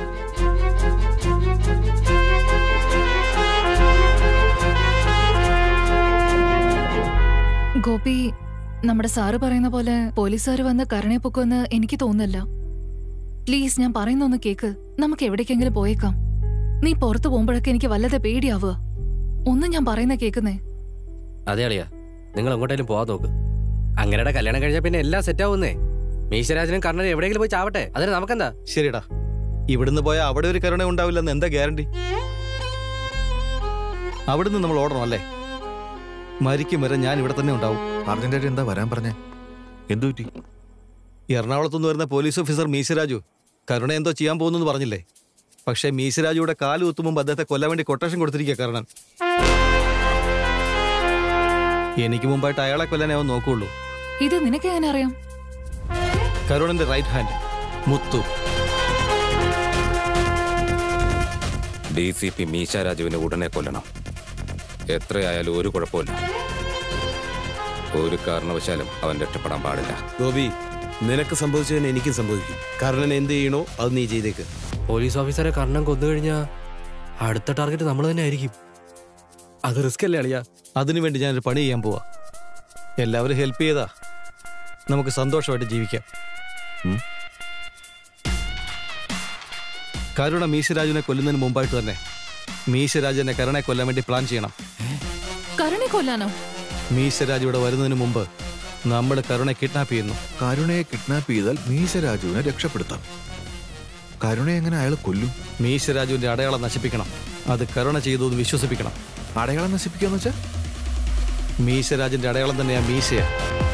Speaker 19: ഗോപി നമ്മുടെ സാറ് പറയുന്ന പോലെ പോലീസുകാർ വന്ന് കരുണയെ പൊക്കുമെന്ന് എനിക്ക് തോന്നുന്നില്ല പ്ലീസ് ഞാൻ പറയുന്ന ഒന്ന് കേക്ക് നമുക്ക് എവിടേക്കെങ്കിലും പോയേക്കാം നീ പുറത്തു പോകുമ്പോഴൊക്കെ എനിക്ക് വല്ലതെ പേടിയാവുക ഒന്നും ഞാൻ പറയുന്ന കേക്കുന്നേ
Speaker 15: അതെ അളിയാ നിങ്ങൾ എങ്ങോട്ടേലും പോവാൻ നോക്ക് അങ്ങനെയുടെ കല്യാണം കഴിഞ്ഞാൽ പിന്നെ എല്ലാം സെറ്റ് ആവുന്നേ മീശരാജനും കർണനും എവിടെയെങ്കിലും പോയി ചാവട്ടെ അതിന് നമുക്കെന്താ
Speaker 16: ശരിടാ ഇവിടുന്ന് പോയാൽ അവിടെ ഒരു കരുണ ഉണ്ടാവില്ലെന്ന് എന്താ ഗ്യാരണ്ടി അവിടുന്ന് നമ്മൾ ഓടണം അല്ലേ മരിക്കും വരെ ഞാൻ ഇവിടെ തന്നെ ഉണ്ടാവും
Speaker 11: അർജന്റായിട്ട് എന്താ വരാൻ പറഞ്ഞേ എന്തു പറ്റി
Speaker 16: എറണാകുളത്തുനിന്ന് വരുന്ന പോലീസ് ഓഫീസർ മീശരാജു കരുണ എന്തോ ചെയ്യാൻ പോകുന്നു പറഞ്ഞില്ലേ പക്ഷേ മീശരാജുവിടെ കാല് കുത്തും മുമ്പ് അദ്ദേഹത്തെ കൊല്ലാൻ വേണ്ടി കൊട്ടേഷൻ കൊടുത്തിരിക്കുക കരുണൻ എനിക്ക് മുമ്പായിട്ട് അയാളെ കൊല്ലാനേ അവൻ നോക്കുള്ളൂ
Speaker 19: ഇത് നിനക്ക് എങ്ങനെ അറിയാം
Speaker 16: കരുണന്റെ right hand Muthu
Speaker 13: D C P Meesha രാജുവിനെ ഉടനെ കൊല്ലണം എത്രയായാലും ഒരു കുഴപ്പമില്ല ഒരു കാരണവശാലും അവൻ രക്ഷപ്പെടാൻ പാടില്ല
Speaker 9: ഗോപി നിനക്ക് സംഭവിച്ചതിന് എനിക്കും സംഭവിക്കും കർണൻ എന്ത് ചെയ്യണോ അത് നീ ചെയ്തേക്ക്
Speaker 15: പോലീസ് ഓഫീസറെ കർണം കൊന്നു കഴിഞ്ഞാൽ അടുത്ത ടാർഗറ്റ് നമ്മൾ തന്നെ ആയിരിക്കും അത് റിസ്ക് അല്ലേ അളിയാ
Speaker 16: അതിനുവേണ്ടി ഞാനൊരു പണി ചെയ്യാൻ പോവാ എല്ലാവരും ഹെൽപ്പ് ചെയ്താ നമുക്ക് സന്തോഷമായിട്ട് ജീവിക്കാം ഉം? കരുണ മീശരാജുവിനെ കൊല്ലുന്നതിന് മുമ്പായിട്ട് തന്നെ മീശരാജുവിനെ കരുണയെ കൊല്ലാൻ വേണ്ടി പ്ലാൻ ചെയ്യണം
Speaker 19: കരുണെ കൊല്ലാനോ
Speaker 16: മീശരാജ് ഇവിടെ വരുന്നതിന് മുമ്പ് നമ്മൾ കരുണയെ കിഡ്നാപ്പ് ചെയ്യുന്നു
Speaker 11: കരുണയെ കിഡ്നാപ്പ് ചെയ്താൽ മീശരാജുവിനെ രക്ഷപ്പെടുത്താം കരുണയെ എങ്ങനെ അയാൾ കൊല്ലും
Speaker 16: മീശരാജുവിന്റെ അടയാളം നശിപ്പിക്കണം അത് കരുണ ചെയ്തു എന്ന് വിശ്വസിപ്പിക്കണം
Speaker 11: അടയാളം നശിപ്പിക്കാന്ന് വെച്ചാ
Speaker 16: മീശരാജന്റെ അടയാളം തന്നെയാ മീശയാ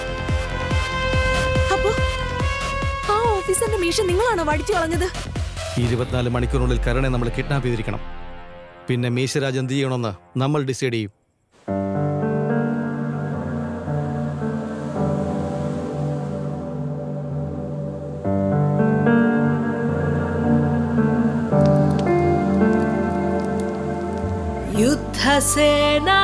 Speaker 5: അപ്പോ ആ ഓഫീസറിന്റെ മീശ നിങ്ങളാണോ വടിച്ചു കളഞ്ഞത്
Speaker 16: ഇരുപത്തിനാല് മണിക്കൂറിനുള്ളിൽ കരുണയെ നമ്മൾ കിഡ്നാപ്പ് ചെയ്തിരിക്കണം പിന്നെ മീശരാജ് എന്ത് ചെയ്യണമെന്ന് നമ്മൾ ഡിസൈഡ് ചെയ്യും
Speaker 2: യുദ്ധസേന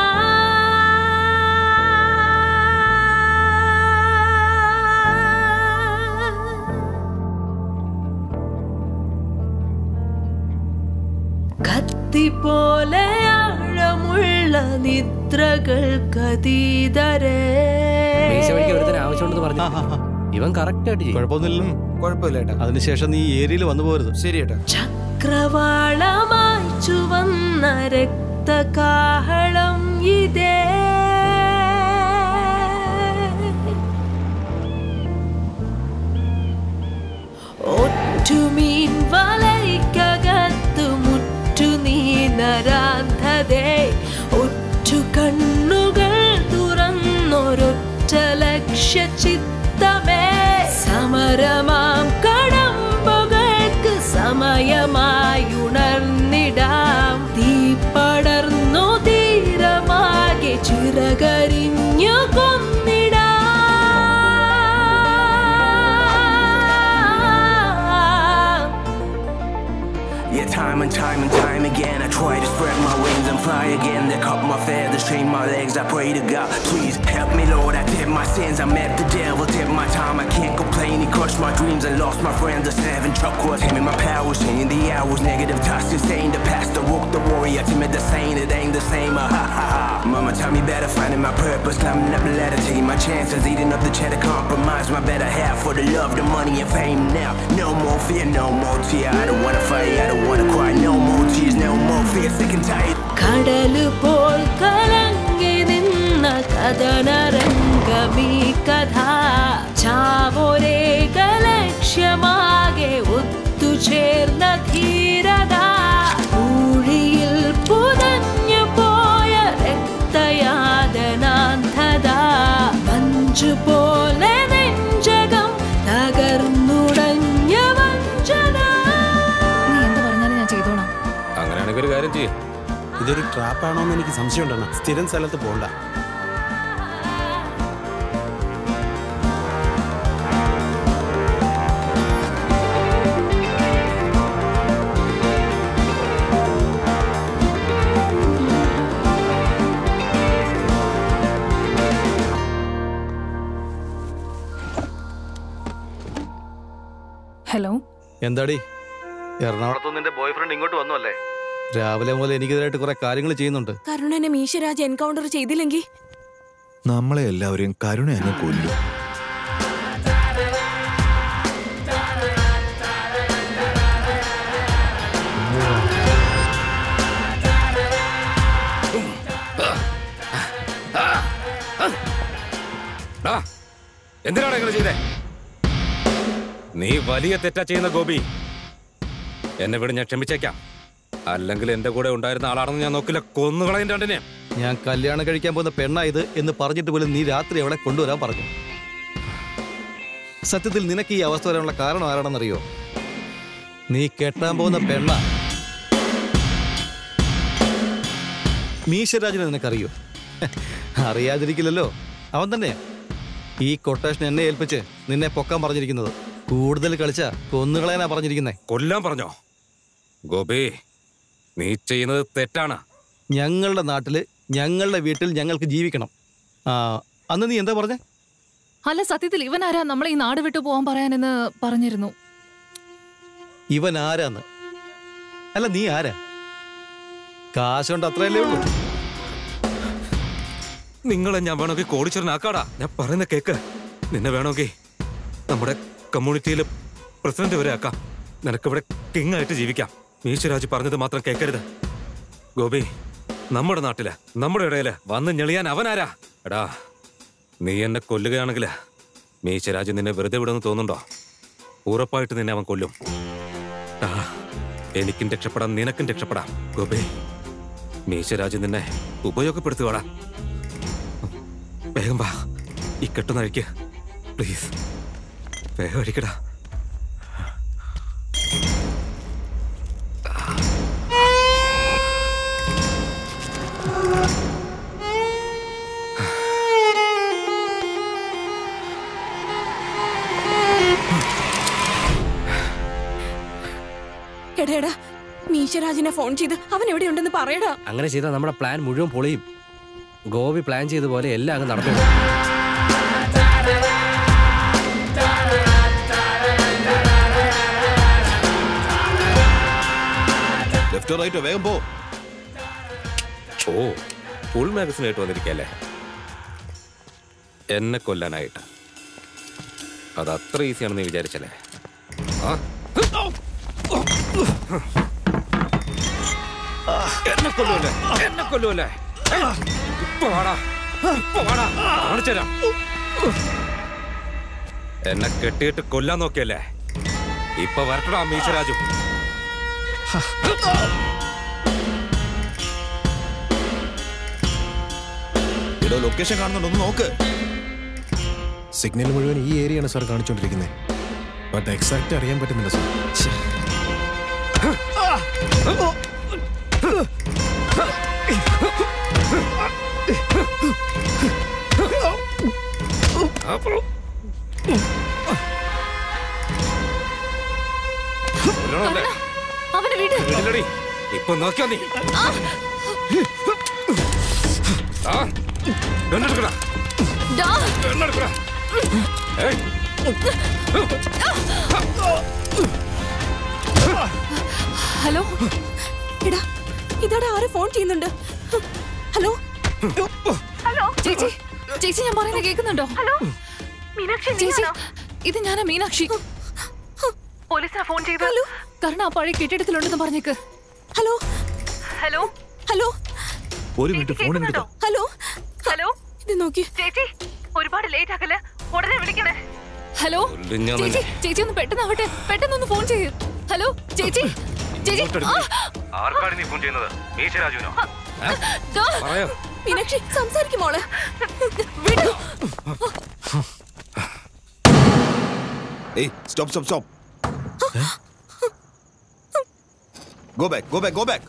Speaker 2: മുദ്രകൾക്കതീതരേ
Speaker 15: മീശ വഴിക്ക് ഒരുത്തന് ആവശ്യമുണ്ടെന്ന് പറഞ്ഞു ഇവൻ കറക്റ്റ് ആയിട്ട് ചെയ്യും
Speaker 16: കുഴപ്പമൊന്നുമില്ലല്ലോ
Speaker 21: കുഴപ്പമില്ല ഏട്ടാ
Speaker 16: അതിനുശേഷം നീ ഈ ഏരിയയിൽ വന്നു പോരുത്
Speaker 21: ശരി ഏട്ടാ
Speaker 2: ചക്രവാളമായി ചുവന്ന രക്തകാഹളം ഇതേ ഒറ്റുമീൻ വലയ്ക്കകത്തു മുറ്റു നീ നരാന്ധതേ ഒറ്റു കണ്ണുകൾ തുറന്നൊരൊറ്റ ലക്ഷ്യ ചിത്തമേ സമരമാം കടമ്പുകൾക്ക് സമയമായി ഉണർന്നിടാം തീ പടർന്നു തീരമാകെ ചിറകരിഞ്ഞു കൊന്നിടാം
Speaker 12: Yeah, time and time and time again, I try to spread my wings and fly again. They cut my feathers, train my legs. I pray to God, please help me, Lord. I did my sins, I met the devil, did my time. I can't complain. He crushed my dreams and lost my friends. The seven truck was him and my powers, changing the hours. Negative thoughts, insane. The past, the woke, the warrior, timid, the same. It ain't the same. Ah, ha ha ha. Mama tell me better, finding my purpose, climbing up the ladder, taking my chances, eating up the cheddar, compromise my better half for the love, the money, and fame. Now, no more fear, no more tear. I don't wanna fight, I don't wanna cry, no more tears, no more fear, sick and tired.
Speaker 2: കടല് പോൽ കലങ്ങി നിന്ന കഥനരംഗമീ കഥ ചാവോരേക ലക്ഷ്യമാകെ ഒത്തുചേർന്ന ധീരത ഊഴിയിൽ പുതഞ്ഞു പോയ രക്തയാതനാന്ധത മഞ്ചു പോലെ നെഞ്ചകം തകർന്നുടഞ്ഞ വഞ്ചന
Speaker 19: നീ എന്ത് പറഞ്ഞാലും ഞാൻ ചെയ്തോളാം
Speaker 13: അങ്ങനെയാണെങ്കിൽ ഒരു കാര്യം ചെയ്യും
Speaker 9: ഇതൊരു ട്രാപ്പാണോ എന്ന് എനിക്ക് സംശയമുണ്ടെന്ന സ്ഥിരം സ്ഥലത്ത് പോകണ്ട
Speaker 19: ഹലോ
Speaker 16: എന്താടി എറണാകുളത്ത് നിന്റെ ബോയ് ഫ്രണ്ട് ഇങ്ങോട്ട് വന്നു അല്ലേ രാവിലെ മുതൽ എനിക്കെതിരായിട്ട് കുറെ കാര്യങ്ങൾ ചെയ്യുന്നുണ്ട്
Speaker 14: കരുണനെ മീശരാജ് എൻകൗണ്ടർ ചെയ്തില്ലെങ്കിൽ
Speaker 11: നമ്മളെ എല്ലാവരെയും കരുണ അങ്ങ് കൊല്ലും
Speaker 13: ഡാ, എന്തിനാണ് ഇങ്ങനെ ചെയ്തേ നീ വലിയ തെറ്റാ ചെയ്യുന്ന ഗോപി എന്നെ വിട് ഞാൻ ക്ഷമിച്ചേക്കാം അല്ലെങ്കിൽ എന്റെ കൂടെ ഉണ്ടായിരുന്ന ആളാണെന്ന് ഞാൻ നോക്കില്ല കൊന്നുകളയും രണ്ടിനെ
Speaker 16: ഞാൻ കല്യാണം കഴിക്കാൻ പോകുന്ന പെണ്ണാ ഇത് എന്ന് പറഞ്ഞിട്ട് പോലും നീ രാത്രി അവളെ കൊണ്ടുവരാൻ പറഞ്ഞു സത്യത്തിൽ നിനക്ക് ഈ അവസ്ഥ വരാനുള്ള കാരണം ആരാണെന്നറിയോ നീ കെട്ടാൻ പോകുന്ന പെണ്ണ മീശരാജിനെ നിനക്കറിയോ അറിയാതിരിക്കില്ലല്ലോ അവൻ തന്നെയാ ഈ കൊട്ടേഷൻ എന്നെ ഏൽപ്പിച്ച് നിന്നെ പൊക്കാൻ പറഞ്ഞിരിക്കുന്നത് കൂടുതൽ കളിച്ച കൊന്നുകളയാനാ പറഞ്ഞിരിക്കുന്നേ
Speaker 13: കൊല്ലാൻ പറഞ്ഞോ ഗോപി നീ ചെയ്യുന്നത് തെറ്റാണ്
Speaker 16: ഞങ്ങളുടെ നാട്ടില് ഞങ്ങളുടെ വീട്ടിൽ ഞങ്ങൾക്ക് ജീവിക്കണം ആ അന്ന് നീ എന്താ പറഞ്ഞേ
Speaker 19: അല്ല സത്യത്തിൽ ഇവനാരാ നമ്മളെ ഈ നാട് വിട്ടു പോകാൻ പറയാനെന്ന് പറഞ്ഞിരുന്നു
Speaker 16: ഇവൻ ആരാന്ന് അല്ല നീ ആരാ കാശുണ്ട് അത്രയല്ലേ ഉള്ളൂ
Speaker 13: നിങ്ങളെ ഞാൻ വേണമെങ്കിൽ കോടിച്ചൊരനാക്കാടാ ഞാൻ പറയുന്ന കേക്ക് നിന്നെ വേണമെങ്കിൽ നമ്മുടെ കമ്മ്യൂണിറ്റിയിൽ പ്രസിഡന്റ് വരെ ആക്കാം നിനക്കിവിടെ കിങ് ആയിട്ട് ജീവിക്കാം മീശരാജ് പറഞ്ഞത് മാത്രം കേൾക്കരുത് ഗോപി നമ്മുടെ നാട്ടില് നമ്മുടെ ഇടയില് വന്ന് ഞെളിയാൻ അവനാരാ എടാ നീ എന്നെ കൊല്ലുകയാണെങ്കിൽ മീശരാജ് നിന്നെ വെറുതെ വിടുമെന്ന് തോന്നുന്നുണ്ടോ ഉറപ്പായിട്ട് നിന്നെ അവൻ കൊല്ലും ആ എനിക്കും രക്ഷപ്പെടാം നിനക്കും രക്ഷപ്പെടാം ഗോപി മീശരാജ് നിന്നെ ഉപയോഗപ്പെടുത്തുവാടാ വേഗം വാ ഈ കെട്ടുന്നഴിക്ക് പ്ലീസ് വേഗം അടിക്കടാ
Speaker 14: എടാ എടാ മീശരാജിനെ ഫോൺ ചെയ്ത് അവൻ എവിടെയുണ്ടെന്ന് പറയടാ
Speaker 15: അങ്ങനെ ചെയ്താൽ നമ്മുടെ പ്ലാൻ മുഴുവൻ പൊളിയും ഗോപി പ്ലാൻ ചെയ്ത പോലെ എല്ലാം അങ്ങ് നടന്നു
Speaker 3: ലെഫ്റ്റോ റൈറ്റോ വേഗം പോ
Speaker 13: ഓ ഫുൾ മാഗസിനായിട്ട് വന്നിരിക്കല്ലേ എന്നെ കൊല്ലാനായിട്ട് അത് അത്ര ഈസിയാണെന്ന് നീ വിചാരിച്ചല്ലേ ആ എന്നെ കൊല്ലൂല്ലേ എന്നെ കൊല്ലൂല്ലേ ഇപ്പൊ വാടാ ഇപ്പൊ വാടാ കാണിച്ചു തരാം എന്നെ കെട്ടിയിട്ട് കൊല്ലാൻ നോക്കിയല്ലേ ഇപ്പൊ വരട്ടടാ മീശരാജു
Speaker 3: ഇടോ ലൊക്കേഷൻ കാണുന്നുണ്ടോ ഒന്ന് നോക്ക്
Speaker 23: സിഗ്നൽ മുഴുവൻ ഈ ഏരിയയാണ് സാർ കാണിച്ചുകൊണ്ടിരിക്കുന്നത് ബട്ട് എക്സാക്റ്റ് അറിയാൻ പറ്റുന്നില്ല സാർ
Speaker 13: കൊല്ലണമല്ലേ?
Speaker 19: അവനെ വീട്
Speaker 13: വീട്ടിലടി. ഇപ്പൊ നോക്കിയോ നീ ആ എണ്ണെടുക്കടാ എണ്ണെടുക്കടാ ഏയ്
Speaker 5: ഹലോ എടാ ഇതാടാ ആര് ഫോൺ ചെയ്യുന്നുണ്ട് ഹലോ
Speaker 19: ഹലോ ചേച്ചി ചേച്ചി ഞാൻ പറയുന്നത് കേൾക്കുന്നുണ്ടോ ഹലോ മീനാക്ഷി ചേച്ചി ഇത് ഞാനാ മീനാക്ഷി പോലീസിനെ ഫോൺ ചെയ്തു കാരണം ആ പഴയ കെട്ടിടത്തിലുണ്ടെന്ന് പറഞ്ഞേക്ക്
Speaker 5: ഹലോ
Speaker 19: ഹലോ
Speaker 5: ഹലോ
Speaker 11: ഒരു മിനിറ്റ് ഫോൺ എടുത്തോ
Speaker 5: ഹലോ
Speaker 19: ഹലോ
Speaker 5: ഇത് നോക്കി
Speaker 19: ചേച്ചി ഒരുപാട് ലേറ്റ് ആക്കല്ലേ ഉടനെ വിളിക്കണേ ഹലോ
Speaker 13: കൊല്ലും ഞാൻ
Speaker 19: ചേച്ചി
Speaker 13: നിന്നെ.
Speaker 19: ചേച്ചി ഒന്ന് പെട്ടെന്നാവട്ടെ പെട്ടെന്നൊന്ന് ഫോൺ ചെയ്യ് ഹലോ ചേച്ചി ചേച്ചി ആ,
Speaker 13: ആർക്കാണ് നീ ഫോൺ ചെയ്യുന്നത് മീശരാജുവിനോ
Speaker 19: ദാ.
Speaker 13: പറയോ
Speaker 5: മീനാക്ഷി സംസാരിക്കും മോളെ
Speaker 19: വിടൂ
Speaker 3: ഏയ് stop stop stop go back go back go back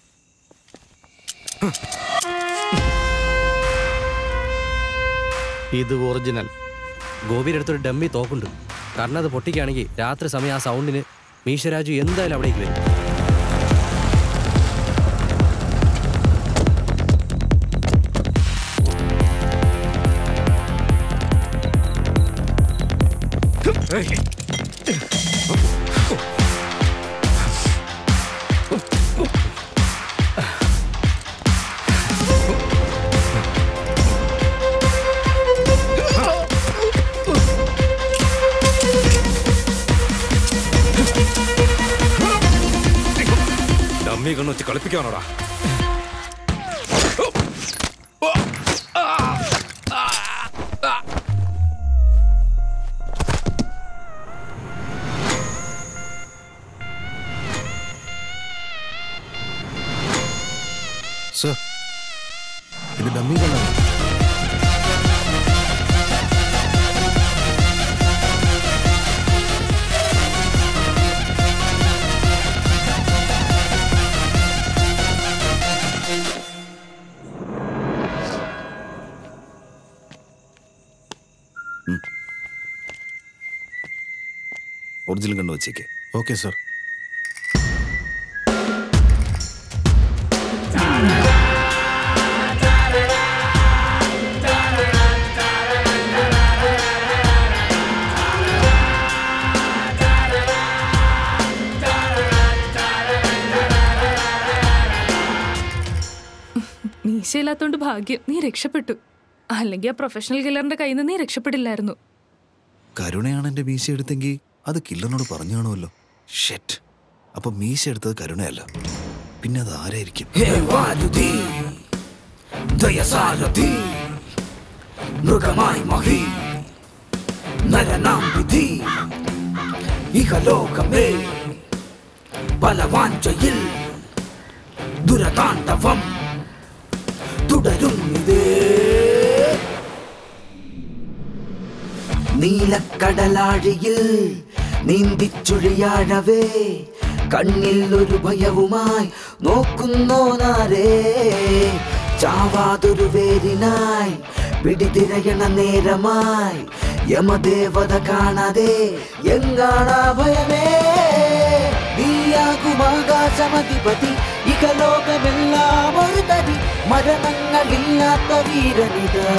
Speaker 15: ഇത് ഒറിജിനൽ ഗോപിയുടെ അടുത്തൊരു ഡമ്മി തോക്കുണ്ട് കാരണം അത് പൊട്ടിക്കുകയാണെങ്കിൽ രാത്രി സമയം ആ സൗണ്ടിന് മീശരാജു എന്തായാലും അവിടേക്ക് വരും
Speaker 13: ഡമ്മി കണ്ണു വെച്ച് കളിപ്പിക്കാനോടാ
Speaker 23: സർ ഇത് ഡമ്മി കണ്ണാണ്
Speaker 3: ഒറിജിനൽ കണ്ടു വച്ചേക്ക്
Speaker 23: ഓക്കെ സർ
Speaker 19: മീശയില്ലാത്തോണ്ട് ഭാഗ്യം നീ രക്ഷപ്പെട്ടു അല്ലെങ്കിൽ ആ പ്രൊഫഷണൽ കില്ലറിന്റെ കയ്യിൽ നിന്ന് നീ രക്ഷപ്പെടില്ലായിരുന്നു
Speaker 3: കരുണയാണ് എന്റെ മീശ എടുത്തെങ്കിൽ അത് കില്ലറിനോട് പറഞ്ഞു കാണുമല്ലോ ഷെറ്റ് അപ്പൊ മീശ എടുത്തത് കരുണയല്ല പിന്നെ അത് ആരായിരിക്കും
Speaker 12: വാരുതി ദയസാരഥി മൃഗമായി മഹി നരനാം വിധി ഇഹലോകമേ ബലവാഞ്ചയിൽ ദുരതാണ്ഡവം തുടരുന്നിതേ നീലക്കടലാഴിയിൽ നീന്തിച്ചുഴിയാഴവേ കണ്ണിൽ ഒരു ഭയവുമായി നോക്കുന്നോനാരേ ചാവാതൊരു വേരിനായി പിടിതിരയണ നേരമായി യമദേവത കാണാതെ എങ്ങാണാ ഭയമേ നീയാകും ആകാശമധിപതി ഇക ലോകമെല്ലാം ഒരു തരി മരണങ്ങളില്ലാത്ത വീരനിതാ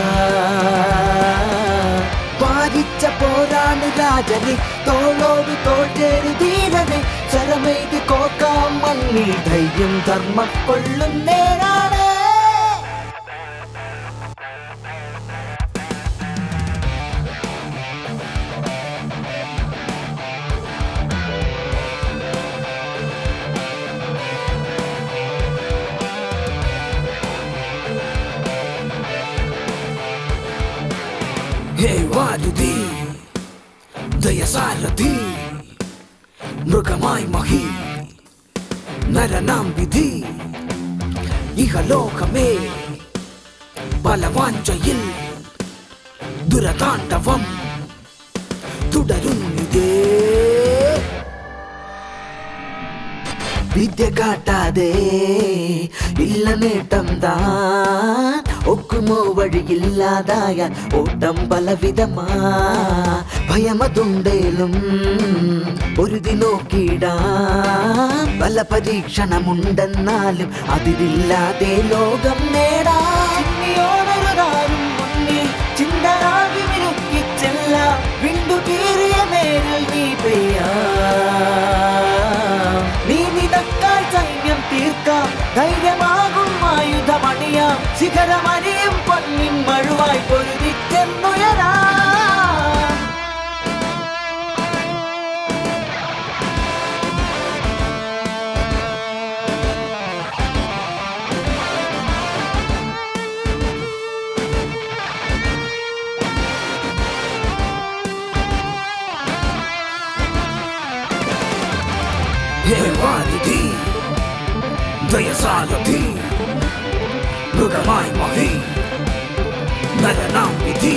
Speaker 12: പാലിച്ച പോരാണ് രാജനെ തോളോട് തോറ്റേരു ധീരനെ ശരമെയ്ത് കോക്കാം മണ്ണിൽ ധൈര്യം ധർമ്മ കൊള്ളും നേരാണ് ഹേ വാരുതി ദയസാരഥി മൃഗമായി മഹി നരനാം വിധി ഇഹലോകമേ ബലവാഞ്ചയിൽ ദുരതാണ്ഡവം തുടരുന്നിതേ വിദ്യ കാട്ടാതെ ഇല്ല നേട്ടം താൻ ഒക്കുമോ വഴിയില്ലാതായ ഓട്ടം പലവിധമാ ഭയമതുണ്ടേലും ഒരുതി നോക്കിയിടാം പല പരീക്ഷണമുണ്ടെന്നാലും അതിരില്ലാതെ ലോകം നേടാം ചിന്നിയോടൊരുതാരും മുന്നിൽ ചിന്തരാകി വിരുക്കിച്ചെല്ലാം വിണ്ടുകീറിയ നേരിൽ നീ പെയ്യാം നീ നിനക്കായി സൈന്യം തീർക്കാം ധൈര്യമാകും ആയുധമണിയാം ശിഖരമണിയും പൊന്നിൻ മഴുവായി പൊരുതിച്ചെന്നുയരാം ഹേ വാരിധി ദയസാരഥി മൃഗമായി മഹി നരനാം വിധി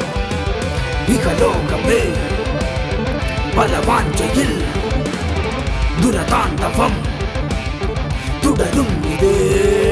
Speaker 12: ഇഹലോകമേ ബലവാഞ്ചയിൽ ദുരതാണ്ഡവം തുടരും ഇതേ